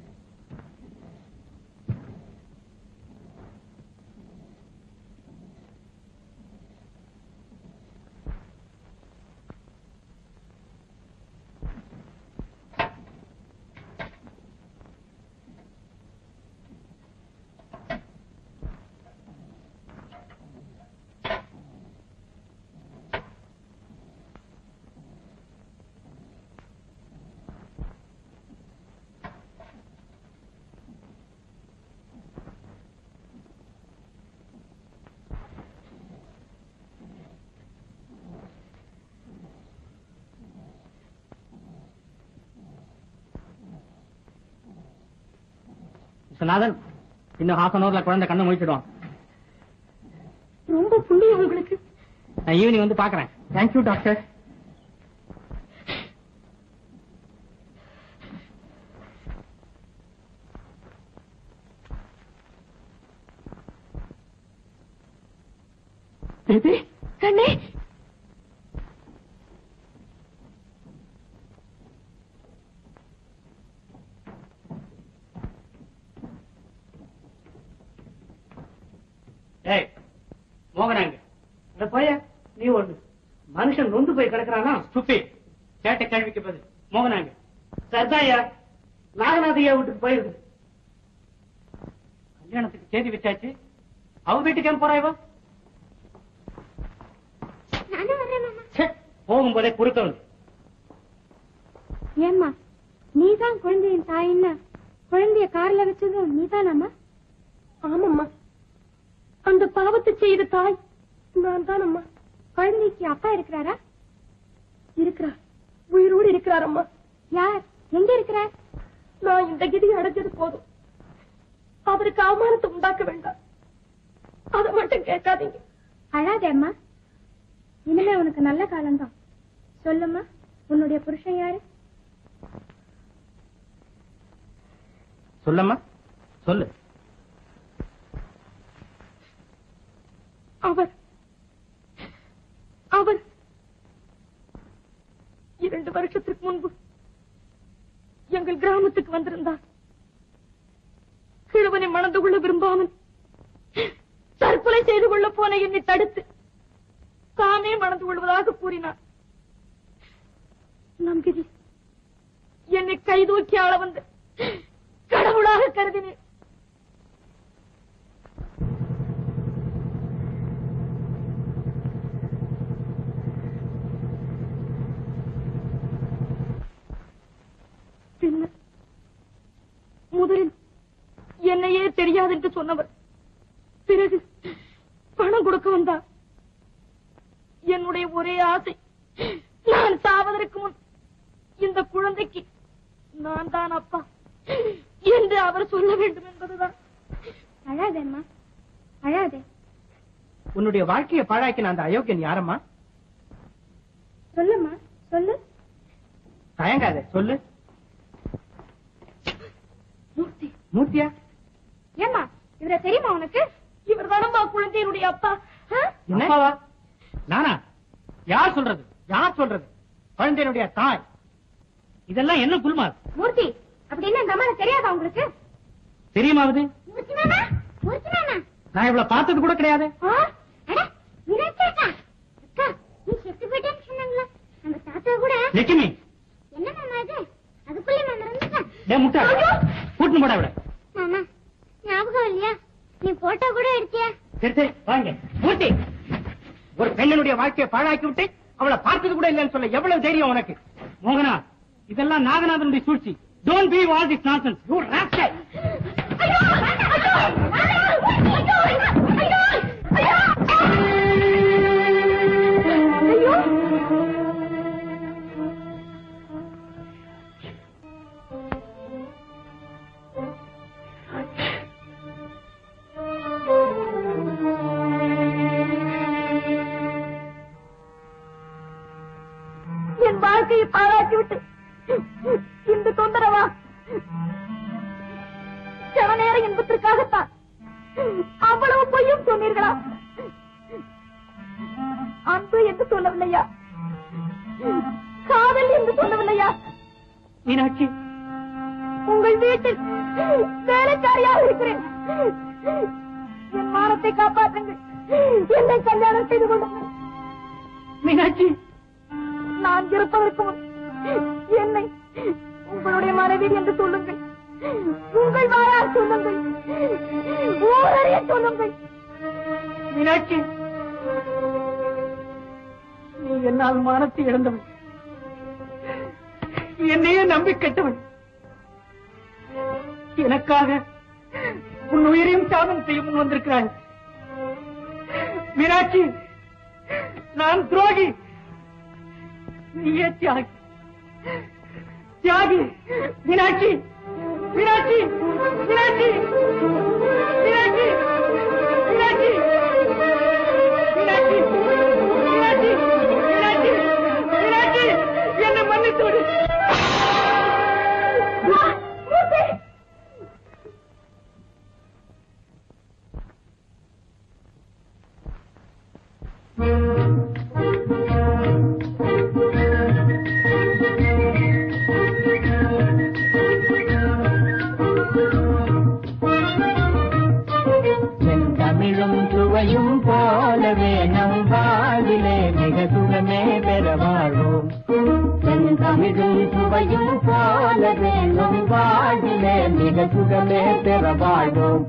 Viswanathan இன்னும் ஹாஃப் அன் அவர்ல குழந்தை கண்ணை முடிச்சிடுவான் ரொம்ப புண்ணியம் உங்களுக்கு நான் ஈவினிங் வந்து பாக்குறேன் தேங்க்யூ டாக்டர் பேபி கண்ணே ஏய் மோகனாங்க இந்த பைய நீ ஒண்ணு மனுஷன் நொந்து போய் கிடக்குறானா சுப்பி கேட்ட கேள்விக்கு பதில் மோகனாங்க சர்தாயா நாகநாதையா வீட்டுக்கு போயிருக்கு கல்யாணத்துக்கு தேதி வச்சாச்சு அவ வீட்டுக்கு ஏன் போறா இவ நானும் வரேன் மாமா ச்சே, போகும்போதே குறுக்க வந்து ஏம்மா நீதான் குழந்தையின் தாயின்னா குழந்தைய கார்ல வச்சதும் நீதானம்மா ஆமாம்மா அந்த பாவத்தை செய்த தாய் நான் தானம்மா குழந்தைக்கு அப்பா இருக்கிறாரா இருக்கிறார் உயிரோடு இருக்கிறாரம்மா யார் எங்க இருக்கிறார் நான் இந்த கிதி அடைஞ்சது போதும் அவருக்கு அவமானத்தை உண்டாக்க வேண்டாம் அதை மட்டும் கேட்காதீங்க அழாதேம்மா இனிமே உனக்கு நல்ல காலம்தான் சொல்லுமா உன்னுடைய புருஷன் யாரு சொல்லம்மா சொல்லு அவர் அவர் இரண்டு வருஷத்துக்கு முன்பு எங்கள் கிராமத்துக்கு வந்திருந்தார் கிழவனை மணந்து கொள்ள விரும்பாமல் தற்கொலை செய்து கொள்ள போன என்னை தடுத்து தானே மணந்து கொள்வதாக கூறினார் நம்பிதி என்னை கைதூக்கி ஆள வந்து கடவுளாக கருதினேன் பின்னர் முதலில் என்னையே தெரியாது என்று சொன்னவர் பிறகு பணம் கொடுக்க வந்தார் என்னுடைய ஒரே ஆசை நான் சாவதற்கு முன் இந்த குழந்தைக்கு நான் தான் அப்பா என்று அவர் சொல்ல வேண்டும் என்பதுதான் அழாதேம்மா அழாதே உன்னுடைய வாழ்க்கையை பாழாக்கின அந்த அயோக்கியன் யாரம்மா சொல்லுமா சொல்லு தயங்காத சொல்லு மூர்த்தி மூர்த்தியா ஏம்மா இவரை தெரியுமா உனக்கு இவர் தானம்மா குழந்தையினுடைய அப்பா ஆ? என்ன அப்பாவா? நானா யார் சொல்றது யார் சொல்றது குழந்தையினுடைய தாய் இதெல்லாம் என்ன குல்மார் மூர்த்தி அப்படின்னு அந்த அம்மா தெரியாதா உங்களுக்கு தெரியுமாவது மூர்த்தி மாமா மூர்த்தி மாமா நான் இவ்வளவு பார்த்தது கூட கிடையாது ஆ? அட, மீனாட்சி அக்கா அக்கா நீ செத்து போயிட்டேன்னு சொன்னாங்களா நம்ம தாத்தா கூட லட்சுமி என்ன மாமா இது அதுக்குள்ள நான் மறந்துட்டேன் டே முட்டா கூட்டின்னு போடா விட மாமா ஞாபகம் இல்லையா நீ போட்டோ கூட எடுத்தியா சரி சரி வாங்க மூர்த்தி ஒரு பெண்ணுடைய வாழ்க்கையை பாழாக்கி விட்டு அவளை பார்த்தது கூட இல்லைன்னு சொல்ல எவ்வளவு தைரியம் உனக்கு மோகனா இதெல்லாம் நாகநாதனுடைய சூழ்ச்சி don't be all this nonsense you rascal என் வாழ்க்கையை பாராட்டி விட்டு இந்த தொந்தரவா சில நேர இன்பத்திற்காகத்தான் அவ்வளவு பொய்யும் சொன்னீர்களா அன்பு என்று சொல்லவில்லையா காதல் என்று சொல்லவில்லையா மீனாட்சி உங்கள் வீட்டில் வேலைக்காரியாக இருக்கிறேன் என் மானத்தை காப்பாற்றுங்கள் என்னை கல்யாணம் செய்து கொள்ளுங்கள் மீனாட்சி நான் இருப்பதற்கு முன் என்னை உங்களுடைய மனைவி என்று சொல்லுங்கள் உங்கள் வாயால் சொல்லுங்கள் ஊரறிய சொல்லுங்கள் மீனாட்சி நீ என்னால் மானத்தை இழந்தவன் என்னையே நம்பி கெட்டவன் எனக்காக உன் உயிரையும் தியாகம் செய்ய முன் வந்திருக்கிறாய் மீனாட்சி நான் துரோகி நீயே தியாகி தியாகி மீனாட்சி மீனாட்சி மீனாட்சி மீனாட்சி மீனாட்சி மீனாட்சி மீனாட்சி மீனாட்சி மீனாட்சி என்னை மன்னித்து விடு செந்தமிழும் சுவையும் போலவே நம் வாழ்விலே மிக சுகமே பெற வாழ்வோம் செந்தமிழும் சுவையும் போலவே நம் வாழ்விலே மிக சுகமே பெற வாழ்வோம்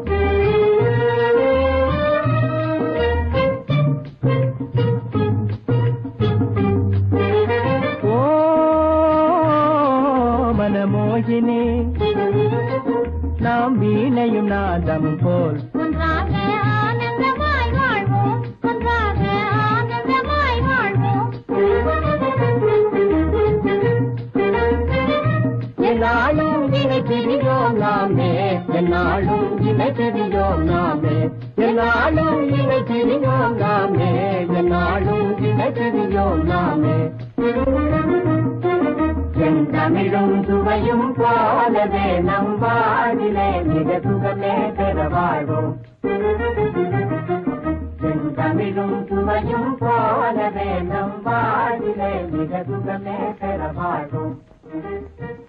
ஓ மனமோகினே நாம் வீணையும் நாதமும் போல் ஒன்றாக ஆனந்தமாய் வாழ்வோம் ஒன்றாக ஆனந்தமாய் வாழ்வோம் என்னாலும் இணை பிரியோம் நாமே என்னாலும் இணை பிரியோம் நாமே என்னாலும் இணை பிரியோம் நாமே என்னாலும் இணை பிரியோம் நாமே செந்தமிழும் சுவையும் போலவே நம் வாழ்விலே மிக சுகமே பெற வாழ்வோம் செந்தமிழும் சுவையும் போலவே நம் வாழ்விலே மிக சுகமே பெற வாழ்வோம்